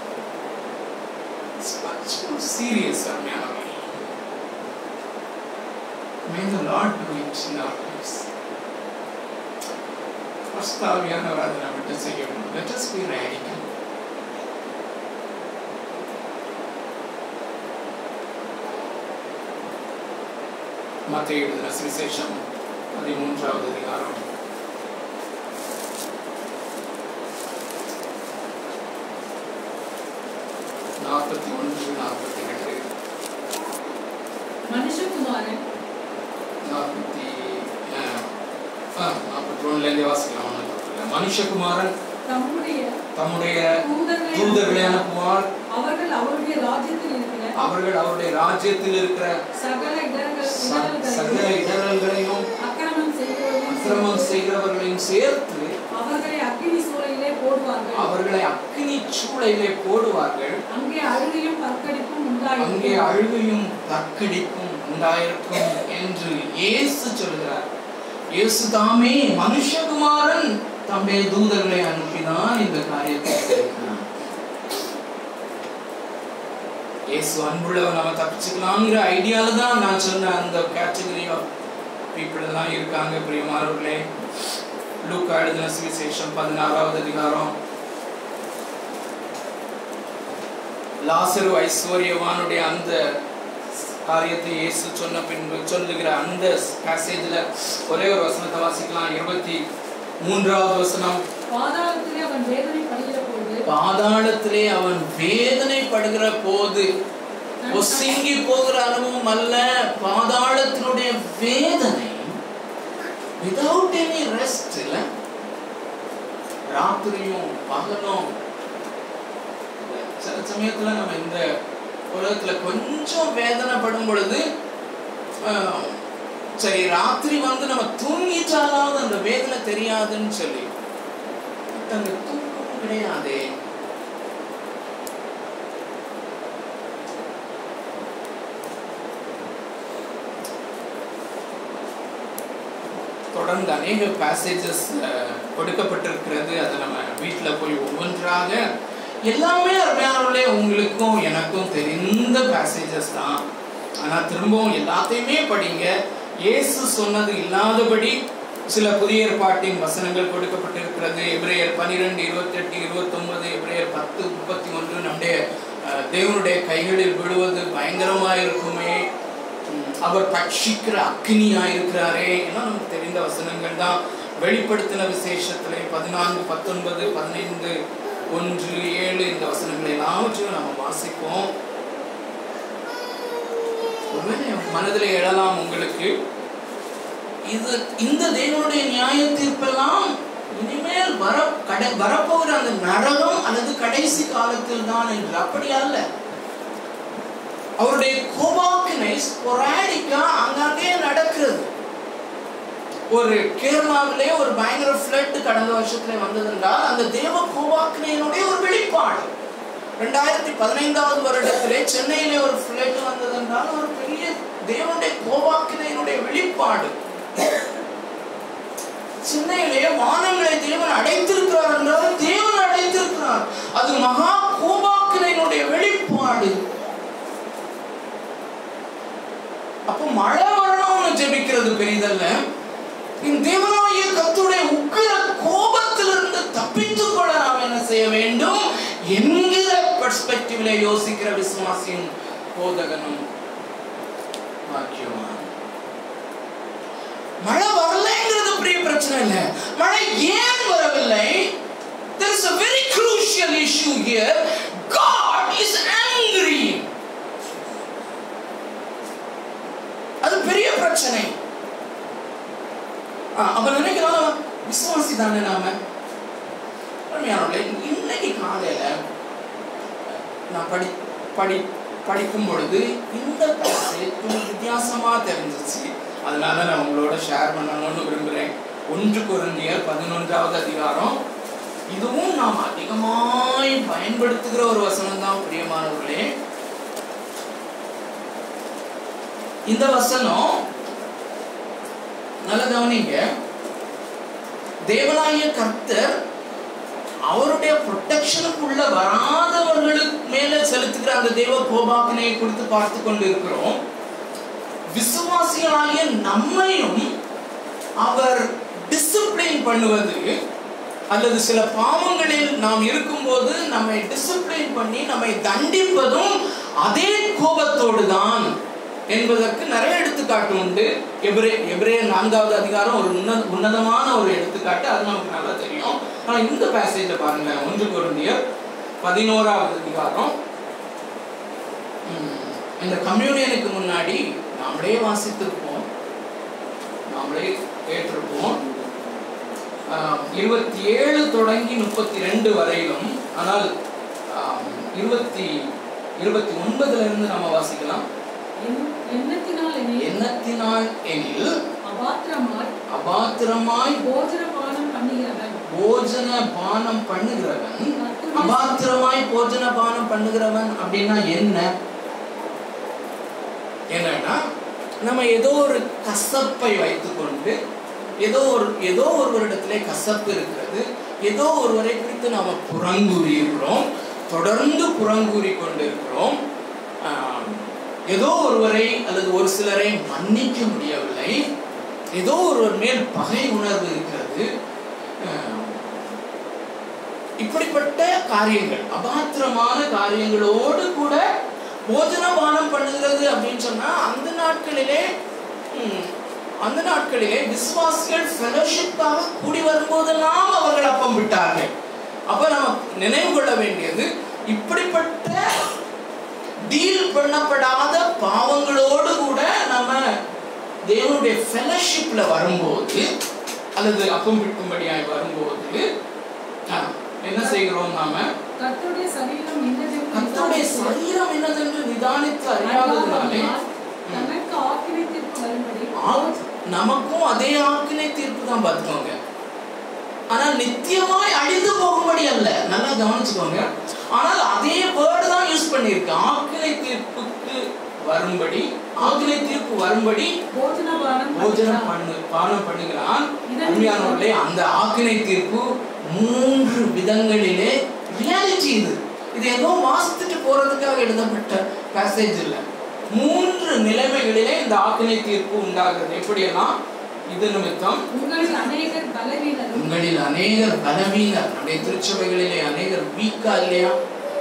it's much more serious அருமையானவர்களே may the Lord do it in our lives பரிசுத்தாவியானவர் அதை நம்மகிட்ட செய்யணும் let us be radical மத்திய எழுதின சுவிசேஷம் பதிமூன்றாவது அதிகாரம் நாற்பத்தி ஒன்று நாற்பத்தி ரெண்டு மனுஷகுமாரன் நாற்பத்தி அஹ், ஆ, நாற்பத்தி ஒண்ணுலேருந்தே வாசிக்கலாம் ஒண்ணும் தப்பு இல்லை. மனுஷகுமாரன் தம்முடைய தம்முடைய தூதர்களை தூதர்களை அனுப்புவார் அவர்கள் அவருடைய ராஜ்யத்தில் இருக்கிற அவர்கள் அவருடைய ராஜ்யத்தில் இருக்கிற சகல இடர்கள் ச- சகல இடர்களையும் இடரல்களையும் அக்கிரமம் செய்கிறவர்களையும் அக்கிரமம் செய்கிறவர்களையும் சேர்த்து அவர்களை அக்கினி சூளையிலே போடுவார்கள் அவர்களை அக்கினி சூளையிலே போடுவார்கள் அங்கே அழுகையும் பற்கடிப்பும் அங்கே உண்டாயிருக்கும் அழுகையும் தக்கடிப்பும் உண்டாயிருக்கும் என்று இயேசு சொல்கிறார் இயேசு தாமே மனுஷகுமாரன் தம்முடைய தூதர்களை அனுப்பினான் இந்த காரியத்தை செய்கிறார் இயேசு அன்புள்ளவர் நம்ம தப்பிச்சுக்கலாங்கிற ஐடியால தான் நான் சொன்ன அந்த கேட்டகரி ஆஃப் பீப்புள் எல்லாம் இருக்காங்க பிரியமானவர்களே லூக்கா எழுதின சுவிசேஷம் பதினாறாவது அதிகாரம் லாசரு ஐஸ்வர்யவானுடைய அந்த காரியத்தை இயேசு சொன்ன பின்பு சொல்லுகிற அந்த பேசேஜ்ல ஒரே ஒரு வசனத்தை வாசிக்கலாம் இருபத்தி மூன்றாவது வசனம் பாதாளத்திலே அவன் வேதனைப்படுகிற போது பாதாளத்திலே அவன் வேதனைப்படுகிற போது ஒசுங்கி போகிற அனுபவம் அல்ல பாதாளத்தினுடைய வேதனை விதவுட் எனி ரெஸ்ட் இல்ல ராத்திரியும் பகலும் சில சமயத்துல நம்ம இந்த உலகத்துல கொஞ்சம் வேதனைப்படும் பொழுது ஆஹ், சரி ராத்திரி வந்து நம்ம தூங்கிட்டாலாவது அந்த வேதனை தெரியாதுன்னு சொல்லி But அந்த தூக்கம் கிடையாதே தொடர்ந்து அநேக பேசேஜஸ் கொடுக்கப்பட்டிருக்கிறது அதை நம்ம வீட்டில் போய் ஒவ்வொன்றாக எல்லாமே அருமையானவர்களே உங்களுக்கும் எனக்கும் தெரிந்த பேசேஜஸ் தான் ஆனால் திரும்பவும் எல்லாத்தையுமே படிங்க இயேசு சொன்னது இல்லாதபடி சில புதிய ஏற்பாட்டின் வசனங்கள் கொடுக்கப்பட்டிருக்கிறது எபிரேயர் பன்னிரெண்டு இருபத்தெட்டு இருபத்தொன்பது எபிரேயர் பத்து முப்பத்தி ஒன்று நம்முடைய அஹ், தேவனுடைய கைகளில் விழுவது பயங்கரமாக இருக்குமே உம், அவர் பட்சிக்கிற அக்னியா இருக்கிறாரே எல்லாம் நமக்கு தெரிந்த வசனங்கள் தான் வெளிப்படுத்தின விசேஷத்துல பதினான்கு பத்தொன்பது பதினைந்து ஒன்று ஏழு இந்த வசனங்களை எல்லாவற்றையும் நம்ம வாசிப்போம் ஒருவேளை மனதில் எழலாம் உங்களுக்கு இது இந்த தேவனுடைய நியாய தீர்ப்பெல்லாம் இனிமேல் வர கடை வரப்போகிற அந்த நரகம் அல்லது கடைசி காலத்தில் தான் என்று அப்படி அல்ல அவருடைய கோபாக்கினை ஸ்பொராடிக்கா அங்கங்கே நடக்கிறது ஒரு கேரளாவிலே ஒரு பயங்கர ஃப்ளட் கடந்த வருஷத்துல வந்ததென்றால் அந்த தேவ கோபாக்கினையினுடைய ஒரு வெளிப்பாடு ரெண்டாயிரத்தி பதினைந்தாவது வருடத்திலே சென்னையிலே ஒரு ஃப்ளட் வந்ததென்றால் ஒரு பெரிய தேவனுடைய கோபாக்கினையினுடைய வெளிப்பாடு சென்னையிலே வானங்களை தேவன் அடைத்திருக்கிறார் என்றால் தேவன் அடைத்திருக்கிறார் அது மகா கோபாக்கினையினுடைய வெளிப்பாடு அப்போ மழை வரணும்னு ஜெபிக்கிறது பெரிதல்ல இந்த தேவனாகிய கர்த்தருடைய உக்கிர கோபத்திலிருந்து தப்பித்துக் கொள்ள நாம் என்ன செய்ய வேண்டும் என்கிற பெர்ஸ்பெக்டிவ்ல யோசிக்கிற விசுவாசியின் போதகனும் பாக்கியவான் மழை வரலைங்கிறது பெரிய பிரச்சனை இல்லை மழை ஏன் வரவில்லை there is a very crucial issue here god is angry அது பெரிய பிரச்சனை ஆ, அப்ப நினைக்கிறான் விசுவாசி தானே நாம உண்மையானவர்களே, இன்னைக்கு காலையில நான் படி படி படிக்கும் பொழுது இந்த passage கொஞ்சம் வித்தியாசமா தெரிஞ்சிச்சு அதனால நான் உங்களோட ஷேர் பண்ணணும்னு விரும்புகிறேன் ஒன்று குருந்தியர் பதினொன்றாவது அதிகாரம் இதுவும் நாம் அதிகமாய் பயன்படுத்துகிற ஒரு வசனம் தான் பிரியமானவர்களே இந்த வசனம் நல்ல கவனிங்க தேவனாகிய கர்த்தர் அவருடைய ப்ரொடெக்ஷனுக்குள்ள வராதவர்களுக்கு மேல செலுத்துகிற அந்த தேவ கோபாக்கினையை குறித்து பார்த்து கொண்டு இருக்கிறோம் விசுவாசிகளாகிய நம்மையும் அவர் டிசிப்ளின் பண்ணுவது அல்லது சில பாவங்களில் நாம் இருக்கும்போது நம்மை டிசிப்ளின் பண்ணி நம்மை தண்டிப்பதும் அதே கோபத்தோடு தான் என்பதற்கு நிறைய எடுத்துக்காட்டு உண்டு எபிரே எபிரே நான்காவது அதிகாரம் ஒரு உன்ன உன்னதமான ஒரு எடுத்துக்காட்டு அது நமக்கு நல்லா தெரியும் ஆனா இந்த பேசேஜை பாருங்க ஒன்று குருந்தியர் பதினோராவது அதிகாரம் உம், இந்த கம்யூனியனுக்கு முன்னாடி நாமளே வாசித்திருப்போம் நாமளே கேட்டிருப்போம் ஆஹ், இருபத்தி ஏழு தொடங்கி முப்பத்தி ரெண்டு வரையிலும் ஆனால் ஆஹ், இருபத்தி இருபத்தி ஒன்பதுல இருந்து நம்ம வாசிக்கலாம் என்- எண்ணத்தினால் என்னை எண்ணத்தினால் எனில் அபாத்திரமாய் அபாத்திரமாய் போஜன பானம் பண்ணுகிறவன் போஜன பானம் பண்ணுகிறவன் கர்த்தருடைய அபாத்திரமாய் போஜன பானம் பண்ணுகிறவன் அப்படின்னா என்ன என்னன்னா நம்ம ஏதோ ஒரு கசப்பை வைத்துக்கொண்டு ஏதோ ஒரு ஏதோ ஒருவரிடத்திலே கசப்பு இருக்கிறது ஏதோ ஒருவரை குறித்து நாம புறங்கூறி இருக்கிறோம் தொடர்ந்து புறங்கூறி கொண்டு இருக்கிறோம் ஆஹ், ஏதோ ஒருவரை அல்லது ஒரு சிலரை மன்னிக்க முடியவில்லை ஏதோ ஒருவர் மேல் பகை உணர்வு இருக்கிறது ஆஹ், இப்படிப்பட்ட காரியங்கள் அபாத்திரமான காரியங்களோடு கூட போஜனபானம் பண்ணுகிறது அப்படின்னு சொன்னா அந்த நாட்களிலே ம், அந்த நாட்களிலே விசுவாசிகள் ஃபெலோஷிப்பாக கூடி வரும்போதெல்லாம் அவர்கள் அப்பம் விட்டார்கள் அப்ப நம்ம நினைவு கொள்ள வேண்டியது இப்படிப்பட்ட டீல் பண்ணப்படாத பாவங்களோடு கூட நம்ம தேவனுடைய ஃபெலோஷிப்ல வரும்போது அல்லது அப்பம் விற்கும்படியாய் வரும்போது ஆ, என்ன செய்கிறோம் நாம கர்த்தருடைய சரீரம் என்னதென்று கர்த்தருடைய சரீரம் என்னதென்று நிதானித்து அறியாததுனாலே தனக்கு ஆக்கிரமித்திற்கு வரும்படி ஆ- நமக்கும் அதே ஆக்கினை தீர்ப்பு தான் பார்த்துக்கோங்க ஆனா நித்தியமாய் அழிந்து போகும்படி அல்ல நல்லா கவனிச்சுக்கோங்க ஆனால் அதே வேர்டு தான் யூஸ் பண்ணியிருக்கு ஆக்கினை தீர்ப்புக்கு வரும்படி ஆக்கினை தீர்ப்பு வரும்படி போஜனபானம் போஜனம் பண்ணு பானம் பண்ணுகிறான் உண்மையானவர்களே அந்த ஆக்கினை தீர்ப்பு மூன்று விதங்களிலே ரியாலிட்டி இது இது ஏதோ வாசித்துட்டு போறதுக்காக எழுதப்பட்ட பேசேஜ் இல்லை மூன்று நிலைமைகளிலே இந்த ஆக்கினை தீர்ப்பு உண்டாகிறது எப்படியெல்லாம் இது நிமித்தம் உங்களில் அநேகர் பலவீனரும் உங்களில் அநேகர் பலவீனர் நம்முடைய திருச்சபைகளிலே அநேகர் வீக்கா இல்லையா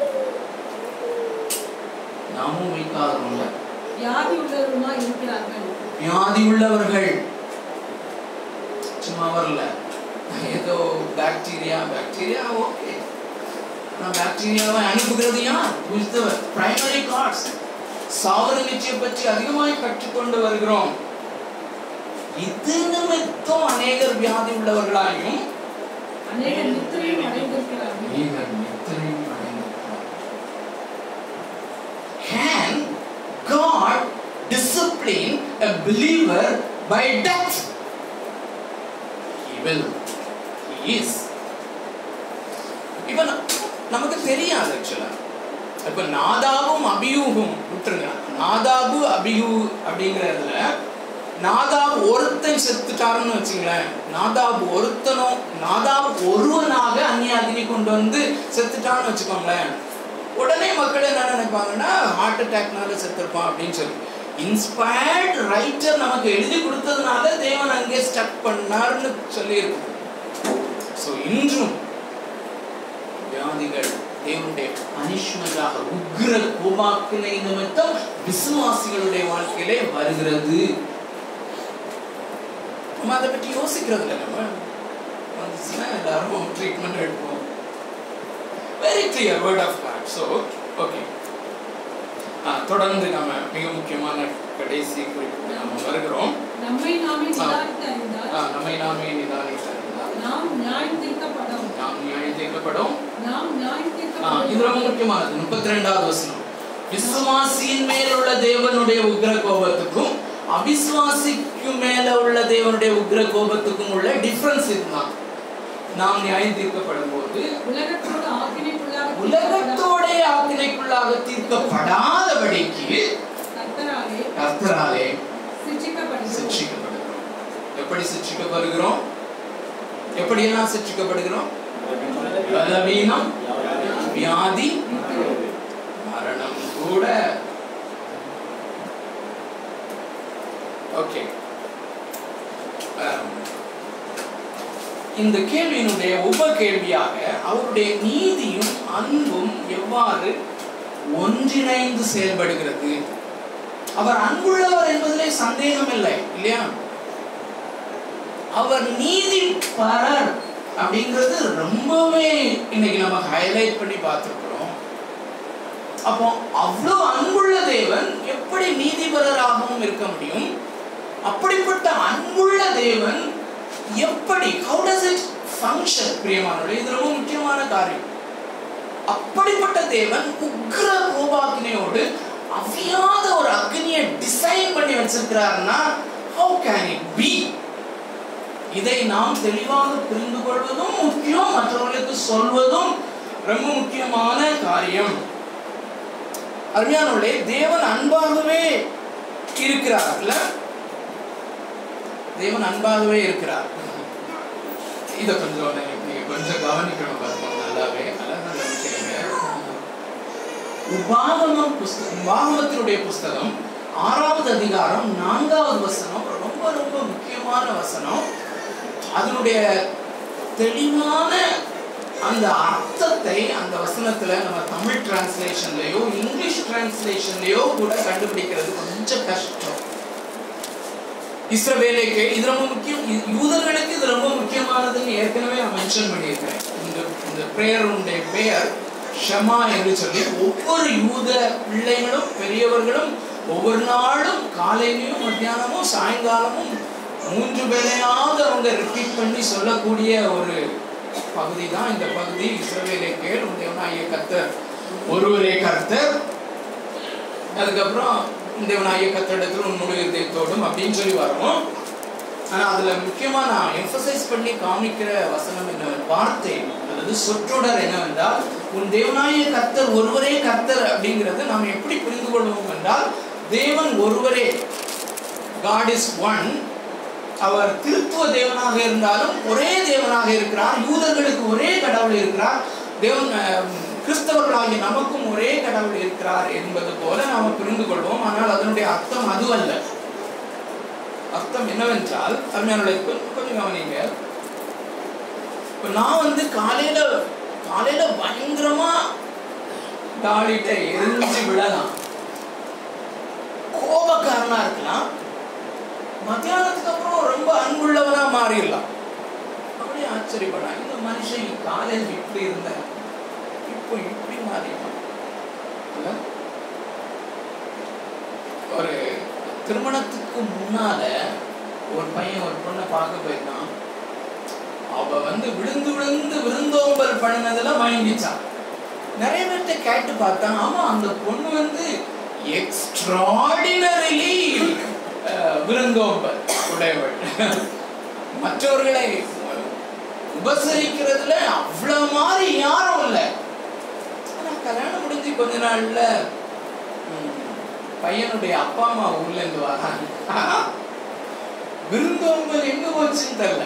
நாமும் வீக்காகிறோம்ல வியாதி உள்ளவருமா இருக்கிறார்கள் வியாதி உள்ளவர்கள் சும்மா வரல ஏதோ பாக்டீரியா பாக்டீரியா ஓகே நான் பாக்டீரியாவை அனுப்புகிறது யார் வித் த பிரைமரி கார்ட்ஸ் சாவரணிச்சியை பற்றி அதிகமாய் கற்றுக்கொண்டு வருகிறோம் இது நிமித்தம் அநேகர் வியாதி உள்ளவர்களாயும் அநேகர் நித்திரையும் அடைந்திருக்கிறார்கள் அநேகர் நித்திரையும் அடைந்திருக்கிறார்கள். Can God discipline a believer by death? He will. He is. இப்ப ந- நமக்கு தெரியாது ஆக்சுவலா இப்ப நாதாபும் அபியூகும் விட்டுருங்க நாதாபு அபியூ அப்படிங்கிறதுல நாதாப் ஒருத்தன் செத்துட்டாருன்னு வச்சுங்களேன் நாதாப் ஒருத்தனும் நாதாப் ஒருவனாக அந்நிய அக்னி கொண்டு வந்து செத்துட்டான்னு வச்சுக்கோங்களேன் உடனே மக்கள் என்ன நினைப்பாங்கன்னா ஹார்ட் அட்டாக்னால செத்துருப்பான் அப்படின்னு சொல்லி இன்ஸ்பயர்ட் ரைட்டர் நமக்கு எழுதி கொடுத்ததுனால தேவன் அங்கே ஸ்டக் பண்ணார்னு சொல்லியிருக்கு ஸோ இன்றும் வியாதிகள் தேவனுடைய பனிஷ்மெண்டாக உக்ர கோபாக்கினை நிமித்தம் விசுவாசிகளுடைய வாழ்க்கையிலே வருகிறது நம்ம அதை பற்றி யோசிக்கிறது இல்லை நம்ம வந்துச்சுன்னா எல்லாரும் ட்ரீட்மெண்ட் எடுப்போம் very clear word of God so okay தொடர்ந்து நம்ம மிக முக்கியமான கடைசி குறிப்பு நாம வருகிறோம் நம்மை நாமே நிதானித்து அறிந்தால் ஆ, நம்மை நாமே நிதானித்தார் நாம் நியாயம் தீர்க்கப்படும் நாம் நியாயம் தீர்க்கப்படும் நாம் நியாயம் ஆ, இது ரொம்ப தீர்க்கப்படும் முக்கியமானது முப்பத்தி ரெண்டாவது வசனம் விசுவாசியின் மேல் உள்ள தேவனுடைய உக்ர கோபத்துக்கும் அவிசுவாசிக்கு மேல உள்ள தேவனுடைய உக்ர கோபத்துக்கும் உள்ள டிஃபரன்ஸ் இதுதான் நாம் நியாயம் தீர்க்கப்படும் போது உலகத்தோடு ஆக்கினைக்குள்ளாக உலகத்தோட ஆக்கினைக்குள்ளாக தீர்க்கப்படாதபடிக்கு கர்த்தராலே கர்த்தராலே சிட்சிக்கப்படுகிறோம் சிக்ஷிக்கப்படுகிறோம் எப்படி சிக்ஷிக்கப்படுகிறோம் எப்படியெல்லாம் சிக்ஷிக்கப்படுகிறோம் பலவீனம் வியாதி மரணம் கூட ஓகே இந்த கேள்வியினுடைய உப கேள்வியாக அவருடைய நீதியும் அன்பும் எவ்வாறு ஒன்றிணைந்து செயல்படுகிறது அவர் அன்புள்ளவர் என்பதிலே சந்தேகம் இல்லை இல்லையா அவர் நீதி பரர் அப்படிங்கிறது ரொம்பவே இன்னைக்கு நம்ம ஹைலைட் பண்ணி பார்த்துருக்கிறோம் அப்போ அவ்வளோ அன்புள்ள தேவன் எப்படி நீதிபரராகவும் இருக்க முடியும் அப்படிப்பட்ட அன்புள்ள தேவன் எப்படி ஹவு டஸ் இட் ஃபங்க்ஷன் பிரியமானவர்களே இது ரொம்ப முக்கியமான காரியம் அப்படிப்பட்ட தேவன் உக்ர கோபாக்கினையோடு அவியாத ஒரு அக்னியை டிசைன் பண்ணி வச்சிருக்கிறாருன்னா ஹவு கேன் இட் பி இதை நாம் தெளிவாக புரிந்து கொள்வதும் முக்கியம் மற்றவர்களுக்கு சொல்வதும் ரொம்ப முக்கியமான காரியம் அருமையானவர்களே தேவன் அன்பாகவே இருக்கிறார் இல்ல தேவன் அன்பாகவே இருக்கிறார் இத கொஞ்சம் நீங்க நீங்க கொஞ்சம் கவனிக்கணும் பாருங்க நல்லாவே அழகா கவனிக்கிறீங்க உபாகமம் புஸ்தகம் உபாகமத்தினுடைய புஸ்தகம் ஆறாவது அதிகாரம் நான்காவது வசனம் ரொம்ப ரொம்ப முக்கியமான வசனம் அதனுடைய தெளிவான அந்த அர்த்தத்தை அந்த வசனத்துல நம்ம தமிழ் டிரான்ஸ்லேஷன்லயோ இங்கிலீஷ் டிரான்ஸ்லேஷன்லயோ கூட கண்டுபிடிக்கிறது கொஞ்சம் கஷ்டம் இஸ்ரவேலுக்கு இது ரொம்ப முக்கியம் இது யூதர்களுக்கு இது ரொம்ப முக்கியமானதுன்னு ஏற்கனவே நான் மென்ஷன் பண்ணியிருக்கேன் இந்த இந்த பிரேயருடைய பெயர் ஷமா என்று சொல்லி ஒவ்வொரு யூத பிள்ளைகளும் பெரியவர்களும் ஒவ்வொரு நாளும் காலையிலையும் மத்தியானமும் சாயங்காலமும் மூன்று வேளையாவது அவங்க ரிப்பீட் பண்ணி சொல்லக்கூடிய ஒரு பகுதி தான் இந்த பகுதி இஸ்ரவேலை கேள் உன் தேவனாகிய கர்த்தர் ஒருவரே கர்த்தர் அதுக்கப்புறம் தேவனாகிய கத்தடத்தில் உன் முழு இதயத்தோடும் அப்படின்னு சொல்லி வரும் ஆனா அதுல முக்கியமா நான் எம்பசைஸ் பண்ணி காமிக்கிற வசனம் என்ன வார்த்தை அல்லது சொற்றொடர் என்னவென்றால் உன் தேவனாகிய கர்த்தர் ஒருவரே கர்த்தர் அப்படிங்கிறது நாம் எப்படி புரிந்து கொள்வோம் என்றால் தேவன் ஒருவரே காட் இஸ் ஒன் அவர் திருத்துவ தேவனாக இருந்தாலும் ஒரே தேவனாக இருக்கிறார் யூதர்களுக்கு ஒரே கடவுள் இருக்கிறார் தேவன் அஹ், கிறிஸ்தவர்களாகிய நமக்கும் ஒரே கடவுள் இருக்கிறார் என்பது போல நாம் புரிந்து கொள்வோம் ஆனால் அதனுடைய அர்த்தம் அதுவல்ல அர்த்தம் என்னவென்றால் அருமையானவர்களே, கொஞ்சம் கொஞ்சம் கவனிங்க இப்ப நான் வந்து காலையில காலையில பயங்கரமா டாலிட்ட எரிஞ்சு விழலாம் கோபக்காரனா இருக்கலாம் மத்தியானத்துக்கு அப்புறம் ரொம்ப அன்புள்ளவனா மாறிடலாம் அப்படியே ஆச்சரியப்படலாம் இந்த மனுஷன் காலையில் இப்படி இருந்த இப்போ இப்படி மாறிடலாம் இல்ல? ஒரு திருமணத்துக்கு முன்னால ஒரு பையன் ஒரு பொண்ணை பார்க்க போயிருக்கான் அவ வந்து விழுந்து விழுந்து விருந்தோம்பல் பண்ணதுல மயங்கிச்சான் நிறைய பேர்கிட்ட கேட்டு பார்த்தா ஆமா அந்த பொண்ணு வந்து எக்ஸ்ட்ராடினரிலி விருந்தோம்பல் உடையவள் மற்றவர்களை உபசரிக்கிறதுல அவ்வளவு மாதிரி யாரும் இல்லை ஆனா கல்யாணம் முடிஞ்சு கொஞ்ச நாள்ல ம், பையனுடைய அப்பா அம்மா ஊர்ல இருந்து வராங்க விருந்தோம்பல் எங்க போச்சுன்னு தெரியல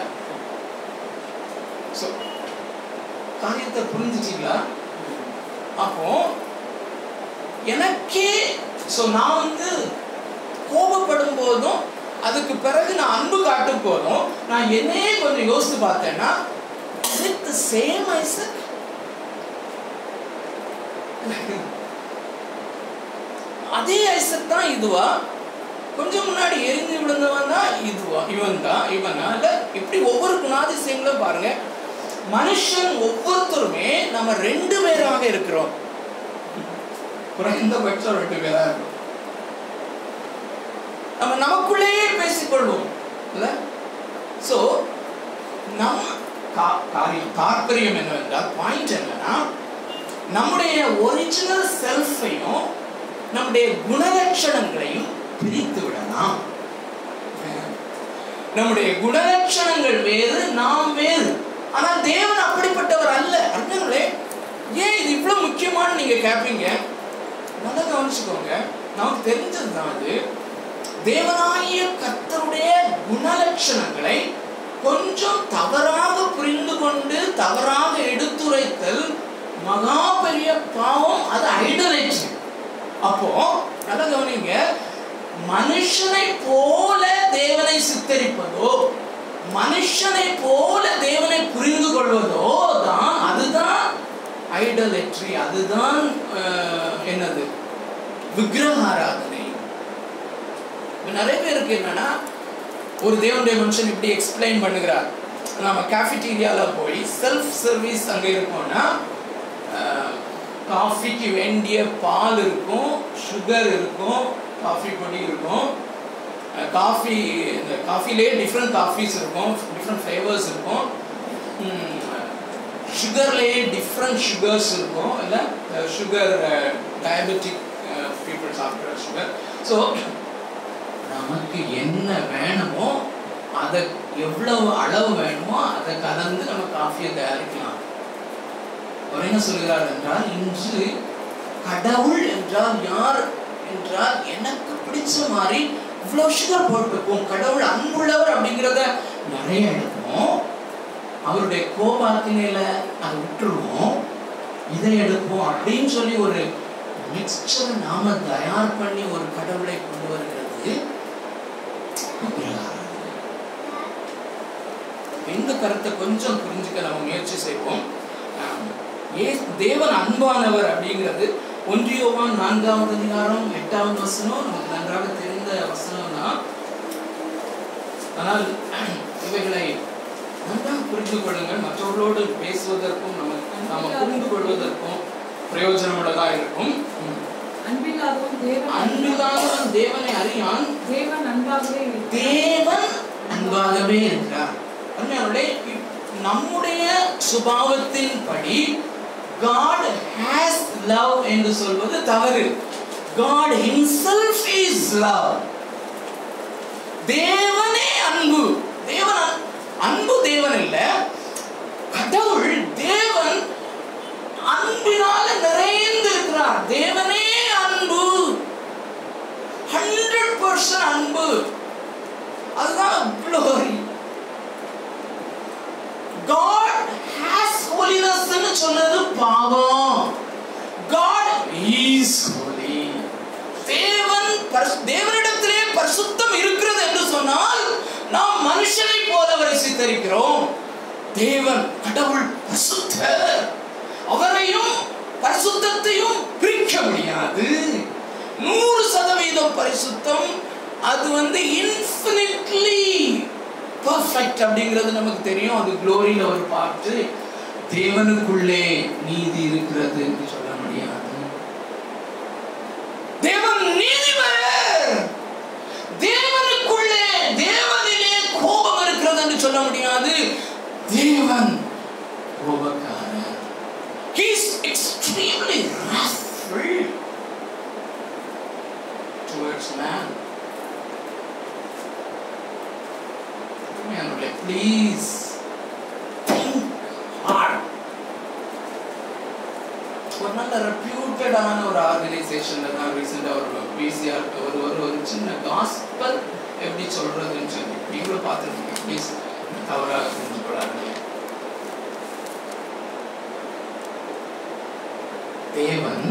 So, காரியத்தை புரிஞ்சுச்சிங்களா அப்போ எனக்கே ஸோ நான் வந்து கோபப்படும் போதும் அதுக்கு பிறகு நான் அன்பு காட்டும் போதும் நான் என்னையே கொஞ்சம் யோசித்து பார்த்தேன்னா வித் சேம் ஐசக் அதே ஐசக் தான் இதுவா கொஞ்சம் முன்னாடி எரிஞ்சு விழுந்தவன் தான் இதுவா இவன் தான் இவனா இல்ல இப்படி ஒவ்வொரு குணாதிசயங்களும் பாருங்க மனுஷன் ஒவ்வொருத்தருமே நம்ம ரெண்டு பேராக இருக்கிறோம் குறைந்தபட்சம் ரெண்டு பேரா இருக்கும் நம்ம நமக்குள்ளேயே பேசிக்கொள்வோம் இல்ல சோ நம்ம கா- காரியம் தாற்பயம் என்னவென்றால் பாயிண்ட் என்னன்னா நம்முடைய ஒரிஜினல் செல்ஃபையும் நம்முடைய குணலட்சணங்களையும் பிரித்து விடலாம் நம்முடைய குணலட்சணங்கள் வேறு நாம் வேறு ஆனால் தேவன் அப்படிப்பட்டவர் அல்ல அண்ணங்களே ஏன் இது இவ்வளவு முக்கியமானு நீங்க கேட்பீங்க நல்லா கவனிச்சுக்கோங்க நமக்கு தெரிஞ்சது தான் அது தேவனாகிய கர்த்தருடைய குணலட்சணங்களை கொஞ்சம் தவறாக புரிந்து கொண்டு தவறாக எடுத்துரைத்தல் மகா பெரிய பாவம் அது ஐடலேட்ரி அப்போ நல்லா கவனிங்க மனுஷனை போல தேவனை சித்தரிப்பதோ மனுஷனை போல தேவனை புரிந்து கொள்வதோ தான் அதுதான் ஐடலெட்ரி அதுதான் அஹ், என்னது விக்கிரக ஆராதனை இப்ப நிறைய பேருக்கு என்னன்னா ஒரு தேவனுடைய மனுஷன் இப்படி எக்ஸ்பிளைன் பண்ணுகிறார் நம்ம கேஃபிட்டீரியால போய் செல்ஃப் சர்வீஸ் அங்க இருக்கோம்னா காஃபிக்கு வேண்டிய பால் இருக்கும் சுகர் இருக்கும் காஃபி பொடி இருக்கும் காஃபி இந்த காஃபிலே டிஃப்ரெண்ட் காஃபிஸ் இருக்கும் டிஃப்ரெண்ட் ஃப்ளேவர்ஸ் இருக்கும் சுகர்லேயே டிஃப்ரெண்ட் சுகர்ஸ் இருக்கும் இல்லை சுகர் டயபெட்டிக் பீப்புள் சாப்பிட்ற சுகர் ஸோ நமக்கு என்ன வேணுமோ அதை எவ்வளவு அளவு வேணுமோ அதை கலந்து நம்ம காஃபியை தயாரிக்கலாம் அவர் என்ன சொல்கிறார் என்றால் இன்று கடவுள் என்றால் யார் என்றால் எனக்கு பிடிச்ச மாதிரி இவ்வளோ சுகர் போட்டுப்போம் கடவுள் அன்புள்ளவர் அப்படிங்கிறத நிறைய எடுப்போம் அவருடைய கோபாக்கினையில அதை விட்டுருவோம் இதை எடுப்போம் அப்படின்னு சொல்லி ஒரு மிக்சரை நாம தயார் பண்ணி ஒரு கடவுளை கொண்டு வருகிறது இந்த கருத்தை கொஞ்சம் புரிஞ்சுக்க நம்ம முயற்சி செய்வோம் ஆம். ஏ தேவன் அன்பானவர் அப்படிங்கிறது ஒன்றியோவான் நான்காவது அதிகாரம் எட்டாவது வசனம் நமக்கு நன்றாக தெரிந்த வசனம் தான் ஆனால் இவைகளை நன்றாக புரிந்து கொள்ளுங்கள் மற்றவர்களோடு பேசுவதற்கும் நமக்கு நாம புரிந்து கொள்வதற்கும் பிரயோஜனமுள்ளதா இருக்கும் ம். அன்பில்லாதவன் தேவன் அன்பில்லாதவன் தேவனை அறியான் தேவன் அன்பாகவே இருக்கிறார். தேவன் அன்பாகவே இருக்கிறார் அருமையானவர்களே, இப்- நம்முடைய சுபாவத்தின்படி God has love என்று சொல்வது தவறு God himself is love தேவனே அன்பு தேவன் அன்- அன்பு தேவன் இல்ல கடவுள் தேவன் அன்பினால நிறைந்து இருக்கிறார் தேவனே அன்பு ஹண்ட்ரட் பர்சன்ட் அன்பு அதுதான் glory God has holiness ன்னு சொன்னது பாவம் God is holy தேவன் பரிசு- தேவனிடத்திலே பரிசுத்தம் இருக்கிறது என்று சொன்னால் நாம் மனுஷனை போல அவரை சித்தரிக்கிறோம் தேவன் கடவுள் பரிசுத்தர் அவரையும் பரிசுத்தத்தையும் பிரிக்க முடியாது நூறு சதவீதம் பரிசுத்தம் அது வந்து இன்ஃபினிட்லி பர்ஃபெக்ட் அப்படிங்கிறது நமக்கு தெரியும் அது குளோரியில ஒரு பாட்டு தேவனுக்குள்ளே நீதி இருக்கிறது என்று சொல்ல முடியாது தேவன் நீதிபர் தேவனுக்குள்ளே தேவனிலே கோபம் இருக்கிறது என்று சொல்ல முடியாது தேவன் கோபக்காரர் He is extremely wrathful towards man. அருமையானவர்களே, please think hard. ஒரு நல்ல ரெப்யூட்டடான ஒரு ஆர்கனைசேஷன்ல தான் ரீசெண்டாக ஒரு பிசிஆர் ஒரு ஒரு ஒரு சின்ன காஸ்பல் எப்படி சொல்றதுன்னு சொல்லி நீங்களும் பார்த்துருக்கீங்க ப்ளீஸ் தவறாக புரிஞ்சு கொள்ளாதீங்க தேவன்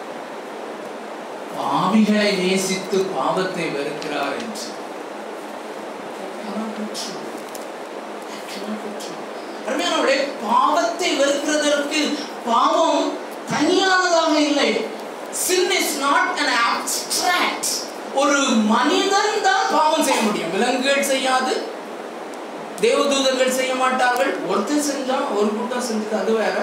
பாவிகளை நேசித்து பாவத்தை வெறுக்கிறார் என்று cannot be true. That cannot be true. அருமையானவர்களே, பாவத்தை வெறுக்கிறதற்கு பாவம் தனியானதாக இல்லை sin is not an abstract ஒரு மனிதன் தான் பாவம் செய்ய முடியும் விலங்குகள் செய்யாது தேவதூதர்கள் செய்ய மாட்டார்கள் ஒருத்தர் செஞ்சா ஒரு கூட்டம் செஞ்சது அது வேற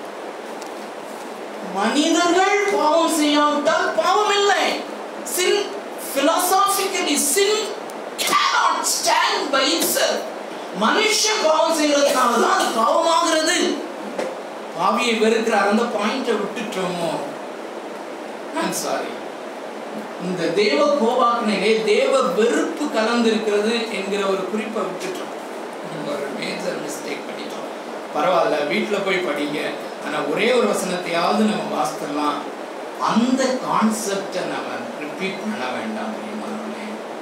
மனிதர்கள் பாவம் செய்யாவிட்டால் பாவம் இல்லை சின் philosophically sin cannot stand by itself மனுஷன் பாவம் செய்யறதுனால தான் அது பாவமாகிறது பாவியை வெறுக்கிறார் அந்த பாயிண்ட விட்டுட்டோமோ I'm sorry இந்த தேவ கோபாக்கினையிலே தேவ வெறுப்பு கலந்திருக்கிறது என்கிற ஒரு குறிப்பை விட்டுட்டோம் ஒரு மேஜர் மிஸ்டேக் பண்ணிட்டோம் பரவாயில்ல வீட்டில் போய் படிங்க ஆனா ஒரே ஒரு வசனத்தையாவது நம்ம வாசிக்கலாம் அந்த கான்செப்டை நம்ம ரிப்பீட் பண்ண வேண்டாம் தெரியுமாங்களே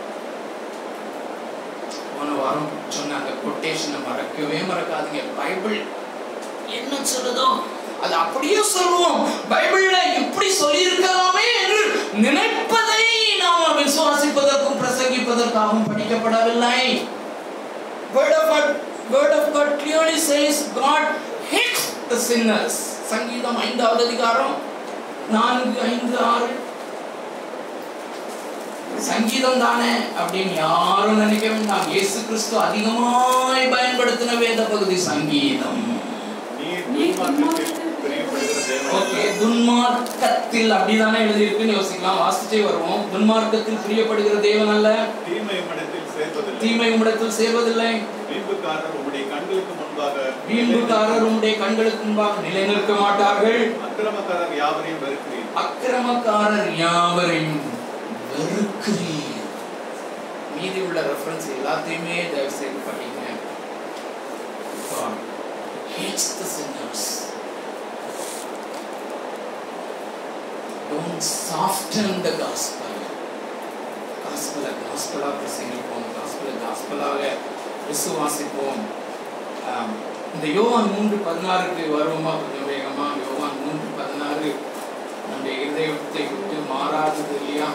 போன வாரம் சொன்ன அந்த கொட்டேஷனை மறக்கவே மறக்காதீங்க பைபிள் என்ன சொல்லுதோ அது அப்படியே சொல்லுவோம் பைபிள்ல இப்படி சொல்லியிருக்கலாமே என்று நினைப்பதை நாம விசுவாசிப்பதற்கும் பிரசங்கிப்பதற்காகவும் படிக்கப்படவில்லை word of God word of God clearly says God hates the sinners சங்கீதம் ஐந்தாவது அதிகாரம் நான்கு ஐந்து ஆறு சங்கீதம் தானே அப்படின்னு யாரும் நினைக்க வேண்டாம் இயேசு கிறிஸ்து அதிகமாய் பயன்படுத்தின வேத பகுதி சங்கீதம் நீர் துன்மார்க்கத்தில் பிரியப்படுகிற தேவன் ஓகே துன்மார்க்கத்தில் அப்படிதானே எழுதியிருக்குன்னு யோசிக்கலாம் வாசிச்சே வருவோம் துன்மார்க்கத்தில் பிரியப்படுகிற தேவன் அல்ல தீமை உம்மிடத்தில் சேர்ப்பதில்லை தீமை உம்மிடத்தில் சேர்வதில்லை வீம்புக்காரர் உம்முடைய கண்களுக்கு முன்பாக வீம்புக்காரர் உம்முடைய கண்களுக்கு முன்பாக நிலைநிற்க மாட்டார்கள் அக்கிரமக்காரர் யாவரையும் வெறுக்கிறீர் அக்கிரமக்காரர் யாவரையும் வெறுக்கிறீர் மீதி உள்ள ரெஃபரன்ஸ் எல்லாத்தையுமே தயவு செய்து படிங்க God hates the sinners. Don't soften the gospel. gospel gospel-ஆ பிரசங்கிப்போம் gospel gospel-ஆக விசுவாசிப்போம் ஆம், இந்த யோவான் மூன்று பதினாறுக்கு வருவோமா கொஞ்சம் வேகமா யோவான் மூன்று பதினாறு நம்முடைய இருதயத்தை விட்டு மாறாதது இல்லையா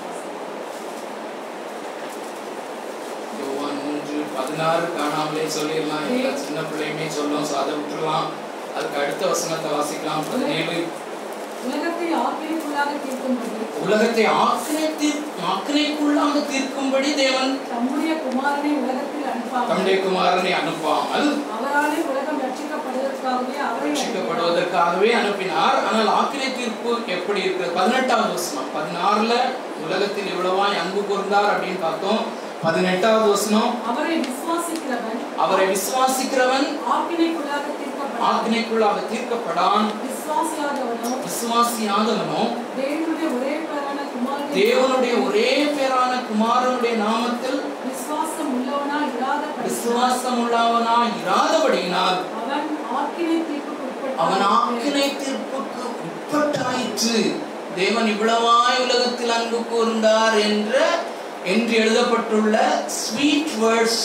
யோவான் மூன்று பதினாறு காணாமலே சொல்லிடலாம் எல்லா சின்ன பிள்ளையுமே சொல்லும் ஸோ அதை விட்டுறலாம் அதுக்கு அடுத்த வசனத்தை வாசிக்கலாம் பதினேழு உலகத்தை ஆக்கினைக்குள்ளாக தீர்க்கும்படி உலகத்தை ஆக்கினை தீர் ஆக்கினைக்குள்ளாக தீர்க்கும்படி தேவன் தம்முடைய குமாரனை உலகத்தில் அனுப்பாமல் தம்முடைய குமாரனை அனுப்பாமல் அவராலே உலகம் ரட்சிக்கப்படுவதற்காகவே அவரை அனுப்பினார். ரட்சிக்கப்படுவதற்காகவே அனுப்பினார் ஆனால் ஆக்கினை தீர்ப்பு எப்படி இருக்கிறது பதினெட்டாவது வசனம் பதினாறுல உலகத்தில் இவ்வளவாய் அன்பு கூர்ந்தார் அப்படின்னு பார்த்தோம் பதினெட்டாவது வசனம் அவரை விசுவாசிக்கிறவன் அவரை விசுவாசிக்கிறவன் ஆக்கினைக்குள்ளாக தீர்க்கப்படான் ஆக்கினைக்குள்ளாக தீர்க்கப்படான் விசுவாசியாதவனோ விசுவாசியாதவனோ தேவனுடைய ஒரே பேரான குமாரனை தேவனுடைய ஒரே பேரான குமாரனுடைய நாமத்தில் விசுவாசம் உள்ளவனா இராத விசுவாசம் உள்ளவனா இராதபடியினால் அவன் ஆக்கினை தீர்ப்புக்கு உட்பட்டான். அவன் ஆக்கினை தீர்ப்புக்கு உட்பட்டாயிற்று தேவன் இவ்வளவாய் உலகத்தில் அன்பு கூர்ந்தார் என்ற என்று எழுதப்பட்டுள்ள ஸ்வீட் வேர்ட்ஸ்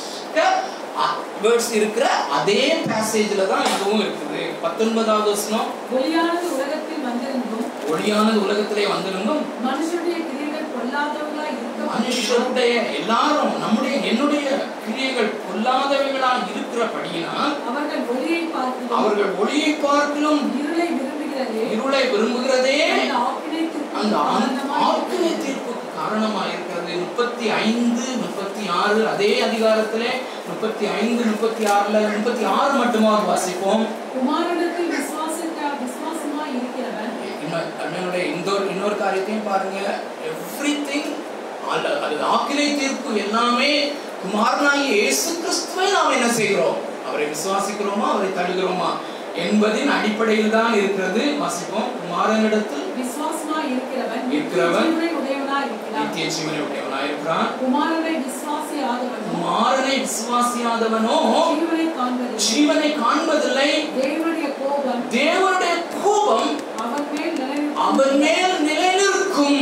வேர்ட்ஸ் இருக்கிற அதே பேசேஜ்ல தான் இதுவும் இருக்குது பத்தொன்பதாவது வசனம் ஒளியானது உலகத்தில் வந்திருந்தும் ஒளியானது உலகத்திலே வந்திருந்தும் மனுஷனுடைய கிரியைகள் பொல்லாதவர்களாய் இருக்க மனுஷருடைய எல்லாரும் நம்முடைய என்னுடைய கிரியைகள் பொல்லாதவைகளா இருக்கிறபடியினால் அவர்கள் ஒளியை பார்க்கிறோம் அவர்கள் ஒளியை பார்க்கிலும் இருளை விரும்புகிறதே இருளை விரும்புகிறதே அந்த ஆக்கினை தீர்ப்புக்கு அந்த காரணமாய் ஆக்கினை தீர்ப்புக்கு காரணமா இருக்கிறது முப்பத்தி ஐந்து முப்பத்தி ஆறு அதே அதிகாரத்திலே முப்பத்தி ஐந்து முப்பத்தி ஆறுல முப்பத்தி ஆறு மட்டுமாக வாசிப்போம் குமாரனிடத்தில் விசுவாசிக்க விசுவாசமாய் இருக்கிறவன் இன்னொரு அண்ணனுடைய இன்னொரு இன்னொரு காரியத்தையும் பாருங்க எவ்ரி திங் அது ஆக்கினை தீர்ப்பு எல்லாமே குமாரனாகிய இயேசு கிறிஸ்துவை நாம் என்ன செய்கிறோம் அவரை விசுவாசிக்கிறோமா அவரை தழுகிறோமா என்பதின் அடிப்படையில் தான் இருக்கிறது வாசிப்போம் குமாரனிடத்தில் விசுவாசமாய் இருக்கிறவன் இருக்கிறவன் ஜீவனை உடையவனாய் இருக்கிறான் நித்திய ஜீவனை உடையவனாய் இருக்கிறான் குமாரனை விசுவாசி ஆதவனோ குமாரனை விசுவாசியாதவனோ ஜீவனை காண்பதில்லை ஜீவனை காண்பதில்லை தேவனுடைய கோபம் தேவனுடைய கோபம் அவன் மேல் நிலைநிற்கும். அவன் மேல் நிலைநிற்கும்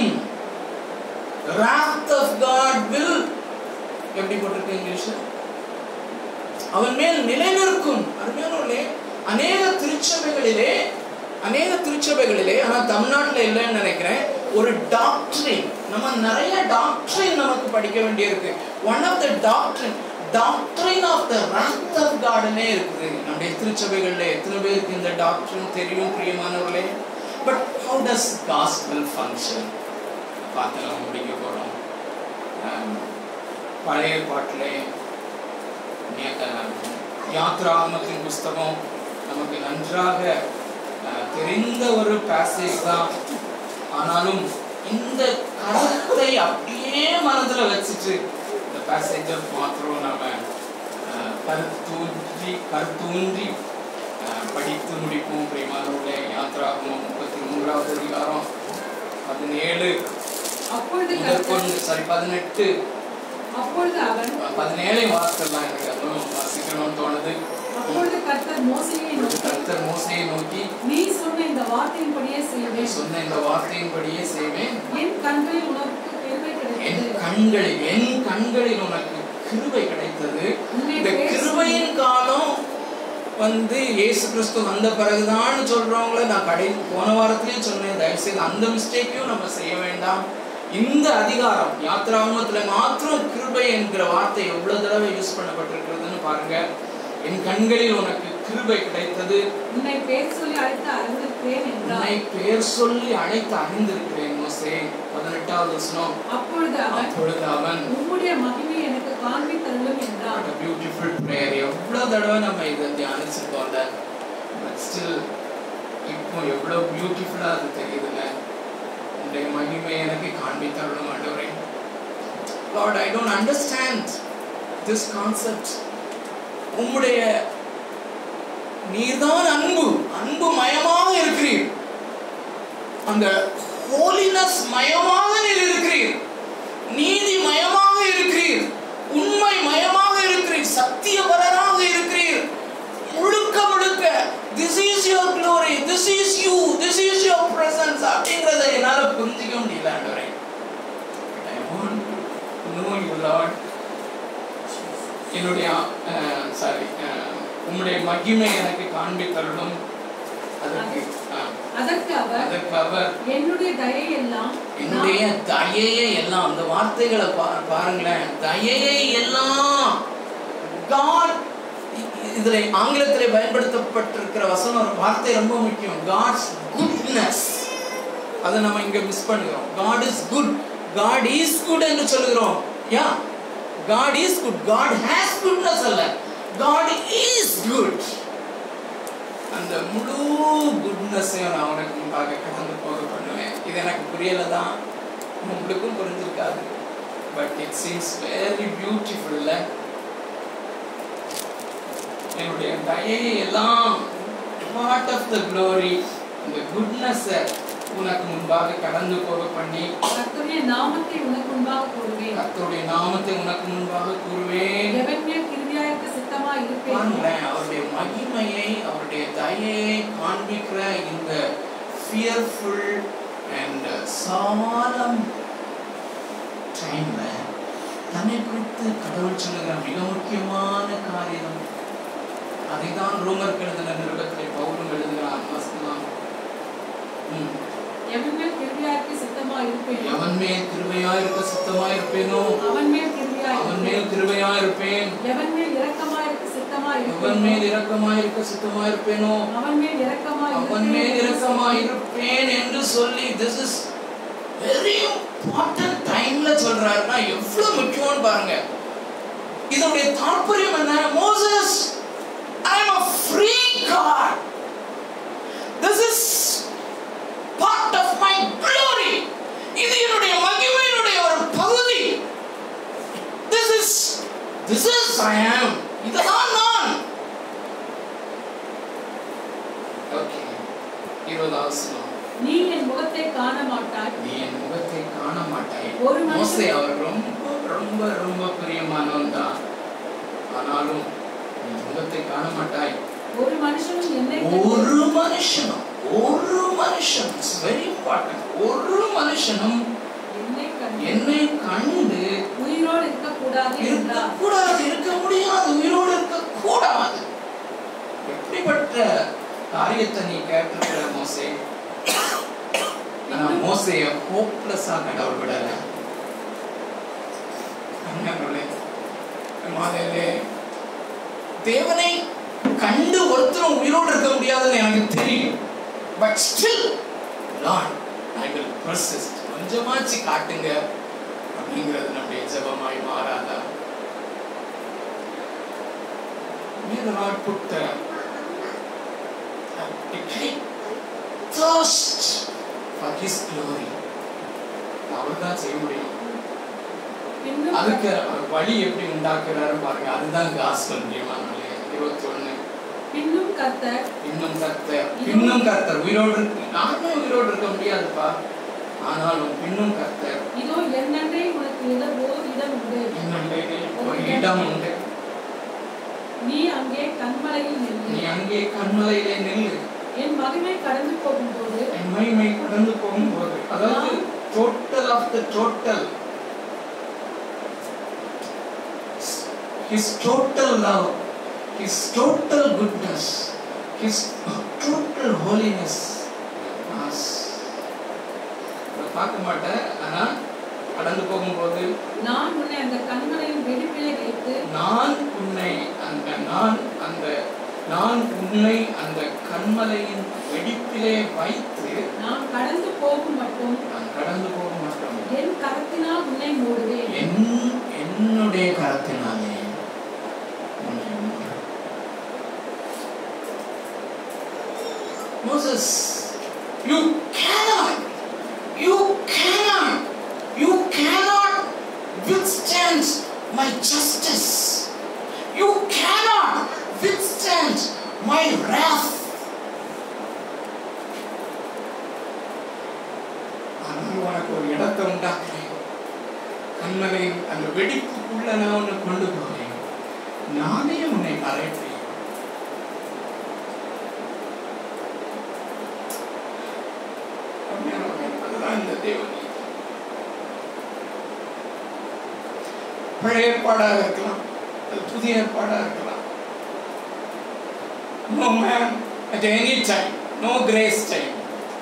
wrath of God will எப்படி போட்டிருக்கு இங்கிலீஷ்ல அவன் மேல் நிலைநிற்கும் அருமையானவர்களே அநேக திருச்சபைகளிலே அநேக திருச்சபைகளிலே ஆனா தமிழ்நாட்டுல இல்லைன்னு நினைக்கிறேன் ஒரு டாக்டரின் நம்ம நிறைய டாக்டரின் நமக்கு படிக்க வேண்டியிருக்கு one of the doctrine doctrine of the wrath of காட்னே இருக்குது நம்முடைய திருச்சபைகள்ல எத்தனை பேருக்கு இந்த டாக்டரின் தெரியும் பிரியமானவர்களே but how does gospel function பார்த்து நம்ம முடிக்க போறோம் ஆம், பழைய பாட்டிலே யாத்ராகமத்தின் புஸ்தகம் நமக்கு நன்றாக அஹ், தெரிந்த ஒரு பேசேஜ் தான் ஆனாலும் இந்த கருத்தை அப்படியே மனதுல வச்சுட்டு இந்த பேசேஜை மாத்திரம் நாம அஹ், கருத்தூன்றி கருத்தூன்றி அஹ், படித்து முடிப்போம் பிரியமானவர்களே யாத்ராகமம் முப்பத்தி மூன்றாவது அதிகாரம் பதினேழு அப்பொழுது கர்த்தர் முதற்கொண்டு சாரி பதினெட்டு அப்பொழுது அவன் பதினேழை வாசல்லாம் எனக்கு அதுவும் வாசிக்கணும்னு தோணுது அப்பொழுது கர்த்தர் மோசையை நோக்கி கர்த்தர் மோசையை நோக்கி நீ சொன்ன இந்த வார்த்தையின்படியே செய்வேன் சொன்ன இந்த வார்த்தையின்படியே செய்வேன் என் கண்களில் உனக்கு பெருமை என் கிடைத்தது கண்களில் என் கண்களில் உனக்கு கிருபை கிடைத்தது இந்த கிருபையின் காலம் வந்து இயேசு கிறிஸ்து வந்த பிறகுதான் சொல்றவங்கள நான் கடை போன வாரத்திலேயே சொன்னேன் தயவுசெய்து அந்த மிஸ்டேக்கையும் நம்ம செய்ய வேண்டாம் இந்த அதிகாரம் யாத்ராகமத்துல மாத்திரம் கிருபை என்கிற வார்த்தை எவ்வளவு தடவை யூஸ் பண்ணப்பட்டிருக்கிறதுன்னு பாருங்க என் கண்களில் உனக்கு கிருபை கிடைத்தது உன்னை பேர் சொல்லி அழைத்து அறிந்திருக்கிறேன் உன்னை என்றார் பெயர் சொல்லி அழைத்து அறிந்திருக்கிறேன் மோசே பதினெட்டாவது வசனம் அப்பொழுது அவன் அப்பொழுது அவன் உம்முடைய மகிமை எனக்கு காண்பித்தருளும் என்றார் What a beautiful prayer. எவ்வளவு தடவை நம்ம இதை தியானிச்சிருக்கோம்ல பட் ஸ்டில் இப்போ எவ்வளவு பியூட்டிஃபுல்லா அது தெரியுதுல்ல உன்னுடைய மகிமை எனக்கு காண்பித்தருளும் ஆண்டவரே Lord I don't understand this concept உம்முடைய நீர்தான் அன்பு அன்பு மயமாக இருக்கிறீர் அந்த ஹோலினஸ் மயமாக நீர் இருக்கிறீர் நீதி மயமாக இருக்கிறீர் உண்மை மயமாக இருக்கிறீர் சத்தியபரராக இருக்கிறீர் முழுக்க முழுக்க this is your glory this is you this is your presence அப்படிங்கறத என்னால புரிஞ்சிக்க முடியல ஆண்டவரே I want to know you Lord என்னுடைய சாரி உம்முடைய மகிமை எனக்கு காண்பித்தருளும் அதற்கு ஆ, அதற்கு அவர் அதற்கு அவர் என்னுடைய தயையெல்லாம் என்னுடைய தயையை எல்லாம் அந்த வார்த்தைகளை பா- பாருங்களேன் தயையை எல்லாம் God இதுல ஆங்கிலத்திலே பயன்படுத்தப்பட்டிருக்கிற வசனம் ஒரு வார்த்தை ரொம்ப முக்கியம் காட்ஸ் குட்னஸ் அதை நம்ம இங்க மிஸ் பண்ணுகிறோம் God is good God is good என்று சொல்லுகிறோம் yeah God is good God has goodness அல்ல காட் இஸ் குட் அந்த முழு குட்னஸையும் நான் உனக்கு முன்பாக கடந்து போக பண்ணுவேன் இது எனக்கு புரியல தான் உங்களுக்கும் புரிஞ்சிருக்காது பட் இட் சீம்ஸ் வெரி பியூட்டிஃபுல்ல என்னுடைய தயையை எல்லாம் பார்ட் ஆஃப் த க்ளோரி இந்த குட்னஸை உனக்கு முன்பாக கடந்து போக பண்ணி கர்த்தருடைய நாமத்தை உனக்கு முன்பாக கூறுவேன் கர்த்தருடைய நாமத்தை உனக்கு முன்பாக கூறுவேன் எவன் மேல் கிருபியாயிருக்க சித்தமா இருப்பேன் பாருங்களேன் அவருடைய மகிமையை அவருடைய தயையை காண்பிக்கிற இந்த ஃபியர்ஃபுல் அண்ட் சாலம் டைம்ல தன்னை குறித்து கடவுள் சொல்லுகிற மிக முக்கியமான காரியம் அதை தான் ரோமர் எழுதின நிருபத்திலே பவுலும் எழுதுகிறான் வாசிக்கலாம். ம். எவன் மேல் கிருபியாயிருக்க சித்தமா இருப்பேன் எவன் மேல் கிருபையாயிருக்க சித்தமாயிருப்பேனோ அவன் மேல் அவன் கிருபியாயிருப்பேன் மேல் கிருபையாயிருப்பேன் எவன் மேல் இரக்கமாயிருக்க சித்தமா எவன் இருப்பேன் மேல் இரக்கமாயிருக்க சித்தமாயிருப்பேனோ அவன் மேல் இரக்கமா அவன் மேல் இரக்கமாய் இருப்பேன் என்று சொல்லி திஸ் இஸ் வெரி இம்பார்ட்டன்ட் டைம்ல சொல்றாருன்னா எவ்வளவு முக்கியம்னு பாருங்க இதனுடைய தாற்பயம் என்ன Moses I am a free God this is part of my glory இது என்னுடைய மகிமையினுடைய ஒரு பகுதி this is this is I am இதுதான் நான் ஓகே இருபதாவது வசனம். நீ என் முகத்தை காண மாட்டாய் நீ என் முகத்தை காண மாட்டாய் ஒரு மனுஷன் மோசே அவர் ரொம்ப ரொம்ப ரொம்ப பிரியமானவன் தான் ஆனாலும் நீ முகத்தை காண மாட்டாய் ஒரு மனுஷனும் என்னை ஒரு மனுஷனும் ஒரு மனுஷன் வெரி இம்பார்ட்டன்ட் ஒரு மனுஷனும் என்னை கண்டு என்னை கண்டு உயிரோடு இருக்க கூடாது என்றார் இருக்கக்கூடாது இருக்க முடியாது உயிரோடு இருக்க கூடாது எப்படிப்பட்ட காரியத்தை நீ கேட்டிருக்கிற மோசே ஆனா மோசைய ஹோப்லெஸ்ஸா கடவுள் விடல அண்ணங்களே மாதையிலே தேவனை கண்டு ஒருத்தரும் உயிரோடு இருக்க முடியாதுன்னு எனக்கு தெரியும் but still Lord I will persist கொஞ்சமாச்சு காட்டுங்க அப்படிங்கிறது நம்முடைய ஜெபமாய் மாறாதா May the Lord put the, a great thirst for His glory. அவர் தான் செய்ய முடியும் பின்னும் அதுக்கு அவர் வழி எப்படி உண்டாக்குறாரு பாருங்க அதுதான் காஸ்பல் முடியுமானாலே இருபத்தி ஒண்ணு பின்னும் கர்த்தர் இன்னும் கர்த்தர் இன்னும் கர்த்தர் உயிரோடு இருக்கு நானும் உயிரோடு இருக்க முடியாதுப்பா ஆனாலும் பின்னும் கர்த்தர் இதோ என்னென்றே உனக்கு இடம் ஓர் இடம் உண்டு இன்னும் ஒரு இடம் உண்டு நீ அங்கே கண்மலையில் நீ நின்று அங்கே கண்மலையிலே நில்லு என் மகிமை கடந்து போகும்போது என் மகிமை கடந்து போகும்போது அதாவது total of the total his total love his total goodness his total holiness was அதை பார்க்க மாட்டேன் ஆனா கடந்து போகும்போது நான் உன்னை அந்த கண்மலையின் வெடிப்பிலே வைத்து நான் உன்னை அந்த நான் அந்த நான் உன்னை அந்த கண்மலையின் வெடிப்பிலே வைத்து நான் கடந்து போகும் மட்டும் நான் கடந்து போக மாட்டோம் என் கரத்தினால் உன்னை மூடுவேன் என் என்னுடைய கரத்தினாலே உன்னை மூடுவேன். Moses, you cannot, you cannot, you cannot withstand my justice. You cannot withstand my wrath. ஆனால் உனக்கு ஒரு இடத்தை உண்டாக்குறேன் கண்மலை அந்த வெடிப்புக்குள்ள நான் உன்னை கொண்டு போகிறேன் நானே உன்னை மறைப்பேன் அதுதான் இந்த தேவனி பழைய ஏற்பாடாக இருக்கலாம் அது புதிய ஏற்பாடாக இருக்கலாம் No man at any time, no grace time.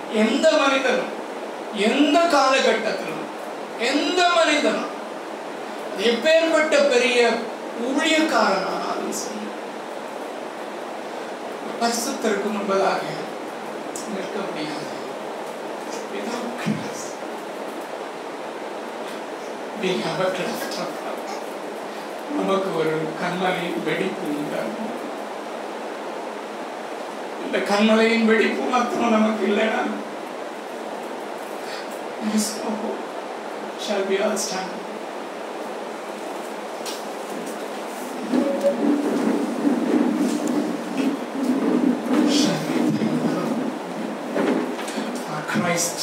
எந்த மனிதனும் எந்த காலகட்டத்திலும் எந்த மனிதனும் எப்பேற்பட்ட பெரிய ஊழியக்காரனானாலும் சரி பரிசுத்தருக்கு முன்பதாக நிற்க முடியாது Without Christ, we have a cleft of God. நமக்கு ஒரு கண்மலையின் வெடிப்பு உண்டாகும் இந்த கண்மலையின் வெடிப்பு மாத்திரம் நமக்கு இல்லைனா there is no hope. Shall we all stand? Shall we thank the Lord for Christ?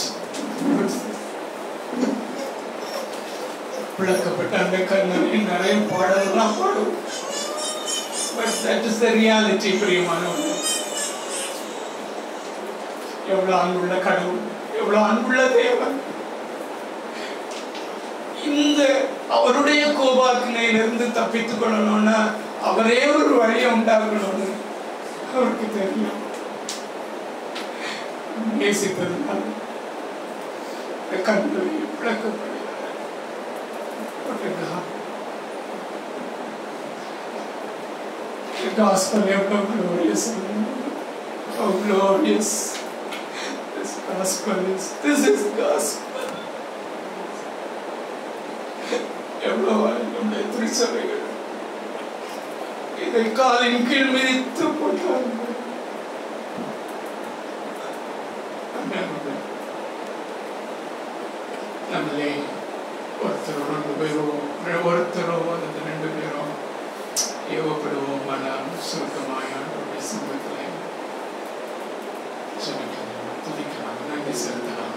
விளக்கப்பட்ட அந்த கண்மலையில் நிறைய பாடல்கள்லாம் பாடும் but that is the reality பிரியமானவர்கள் எவ்வளவு அன்புள்ள கடவுள் எவ்வளவு அன்புள்ள தேவன் இந்த அவருடைய கோபாக்கினையிலிருந்து தப்பித்துக் கொள்ளணும்னா அவரே ஒரு வழியை உண்டாக்கணும்னு அவருக்கு தெரியும் நேசித்ததுனால இந்த கண்களை விளக்கப்படுகிறார் What a God. The gospel எவ்வளவு glorious how glorious this gospel is this is gospel எவ்வளவு நம்முடைய திருச்சபைகள் இதை காலின் கீழ் மிதித்து போட்டார்கள் நம்மளே ஒருத்தர் ரெண்டு பேரும் ஒருத்தரோ அல்லது ரெண்டு பேரும் ஏவப்படுவோம் ஆனால் சுருக்கமாக ஆண்டவருடைய சமூகத்தில் ஜெபிக்கலாம் துதிக்கலாம் நன்றி செலுத்தலாம்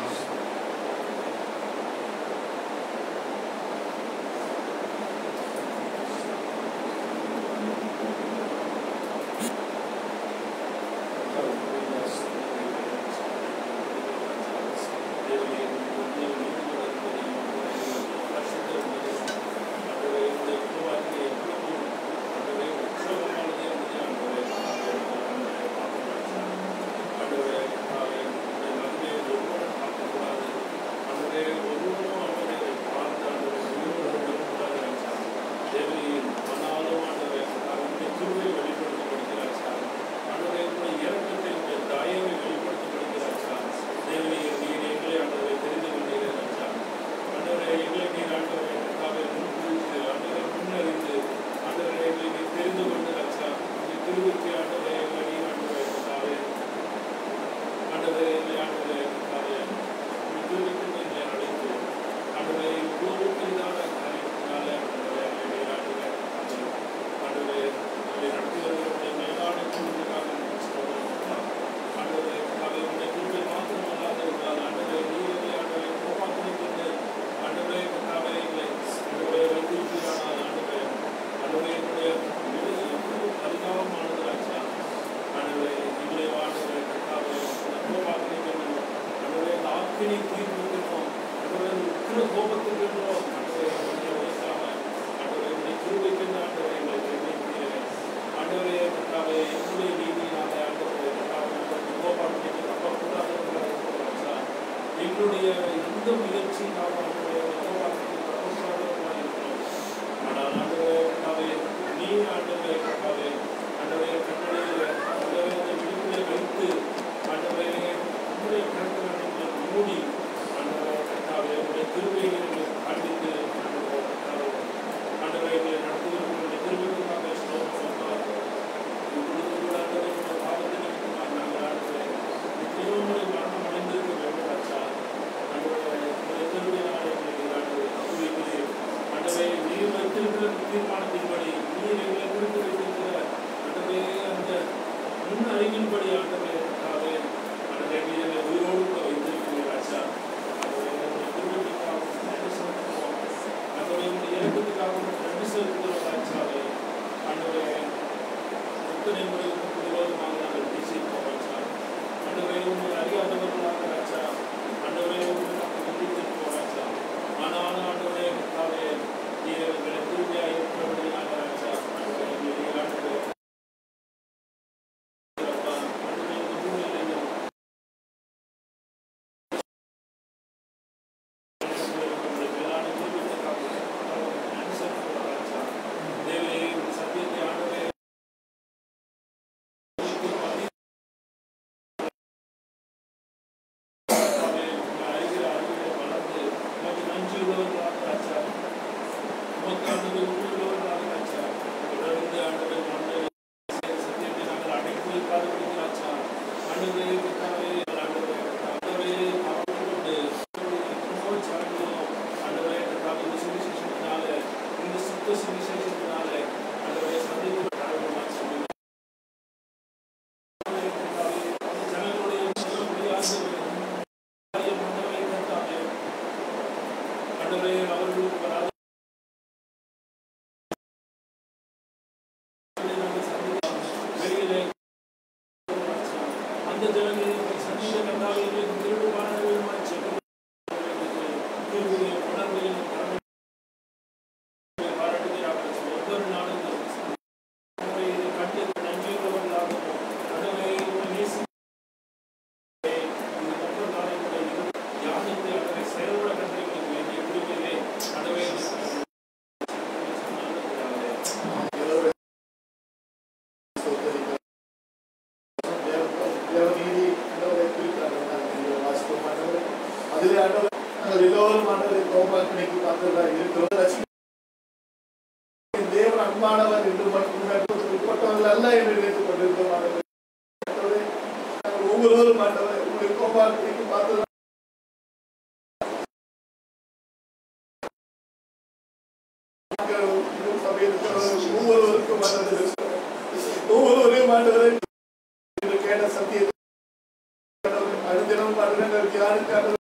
எங்களுடைய எந்த முயற்சியினாலும் ஆண்டவரே, ஆனால் ஆண்டவரே, கர்த்தாவே, நீ ஆண்டவரே, கர்த்தாவே, ஆண்டவரே, கட்டளையிலே, ஆண்டவரே, அந்த விழிப்பிலே வைத்து, ஆண்டவரே, உம்முடைய கரங்களை நீங்கள் மூடி, ஆண்டவரே, கர்த்தாவே, உம்முடைய கிருபையை எங்களுக்கு காண்பித்து, ஆண்டவரே, கர்த்தாவே, ஆண்டவரே, எங்களை நடத்துகிற உம்முடைய கிருபைக்காக ஸ்தோத்திரம் அப்பா. இப்பொழுது கூட ஆண்டவரே, உம்முடைய பாவத்தை நிமித்தமாக நாங்கள் ஆண்டவரே, நித்தியம் உம்முடைய மரணம் அடைந்திருக்க வேண்டும் ராஜா. ஆண்டவரே, உம்முடைய கிருபையினாலே எங்களை ஆண்டவரே, தப்புவிக்கிறீர். ஆண்டவரே, நீர் வைத்திருக்கிற தீர்மானத்தின்படி நீர் எங்களை குறித்து வைத்திருக்கிற ஆண்டவரே, அந்த முன் அறிவின்படி ஆண்டவரே, கர்த்தாவே, ஆண்டவரே, நீர் எங்களை உயிரோடு கூட வைத்திருக்கிறீர் ராஜா. ஆண்டவரே, உம்முடைய கிருபைக்காக நன்றி செலுத்துகிறோம். ஆண்டவரே, உம்முடைய இரக்கத்துக்காக உமக்கு நன்றி செலுத்துகிறோம் ராஜாவே. ஆண்டவரே, எத்தனை முறை உமக்கு விரோதமாக நாங்கள் பேசியிருக்கோம் ராஜா. ஆண்டவரே, உம்மை அறியாதவர்களாக ராஜா. ஆண்டவரே, உம்மை நாங்கள் நிந்தித்திருக்கிறோம் ராஜா. ஆனாலும் ஆண்டவரே, கர்த்தாவே, நீர் எங்களை தூய்மையாய் இருக்கிறபடியினால ராஜா. ஆண்டவரே, நீர் ஆண்டவரே, அப்பா, ஆண்டவரே, கோபாக்கினைக்கு பார்த்ததாக இருக்கிறோம் ரசிக்க தேவன் அன்பானவர் என்று மட்டும் உட்பட்டவர்கள் அல்ல என்று நினைத்துக் கொண்டிருக்கிறோம் ஆண்டவரே. ஆண்டவரே, நாங்கள் ஒவ்வொருவரும் ஆண்டவரே உங்களுடைய கோபாக்கினைக்கு பார்த்ததாக சபையில் இருக்கிறவர்கள் ஒவ்வொருவருக்கும் ஆண்டவரே, ஒவ்வொருவரையும் ஆண்டவரே கேட்ட சத்தியத்தை அனுதினம் ஆண்டவரே, தியானித்து ஆண்டவரே,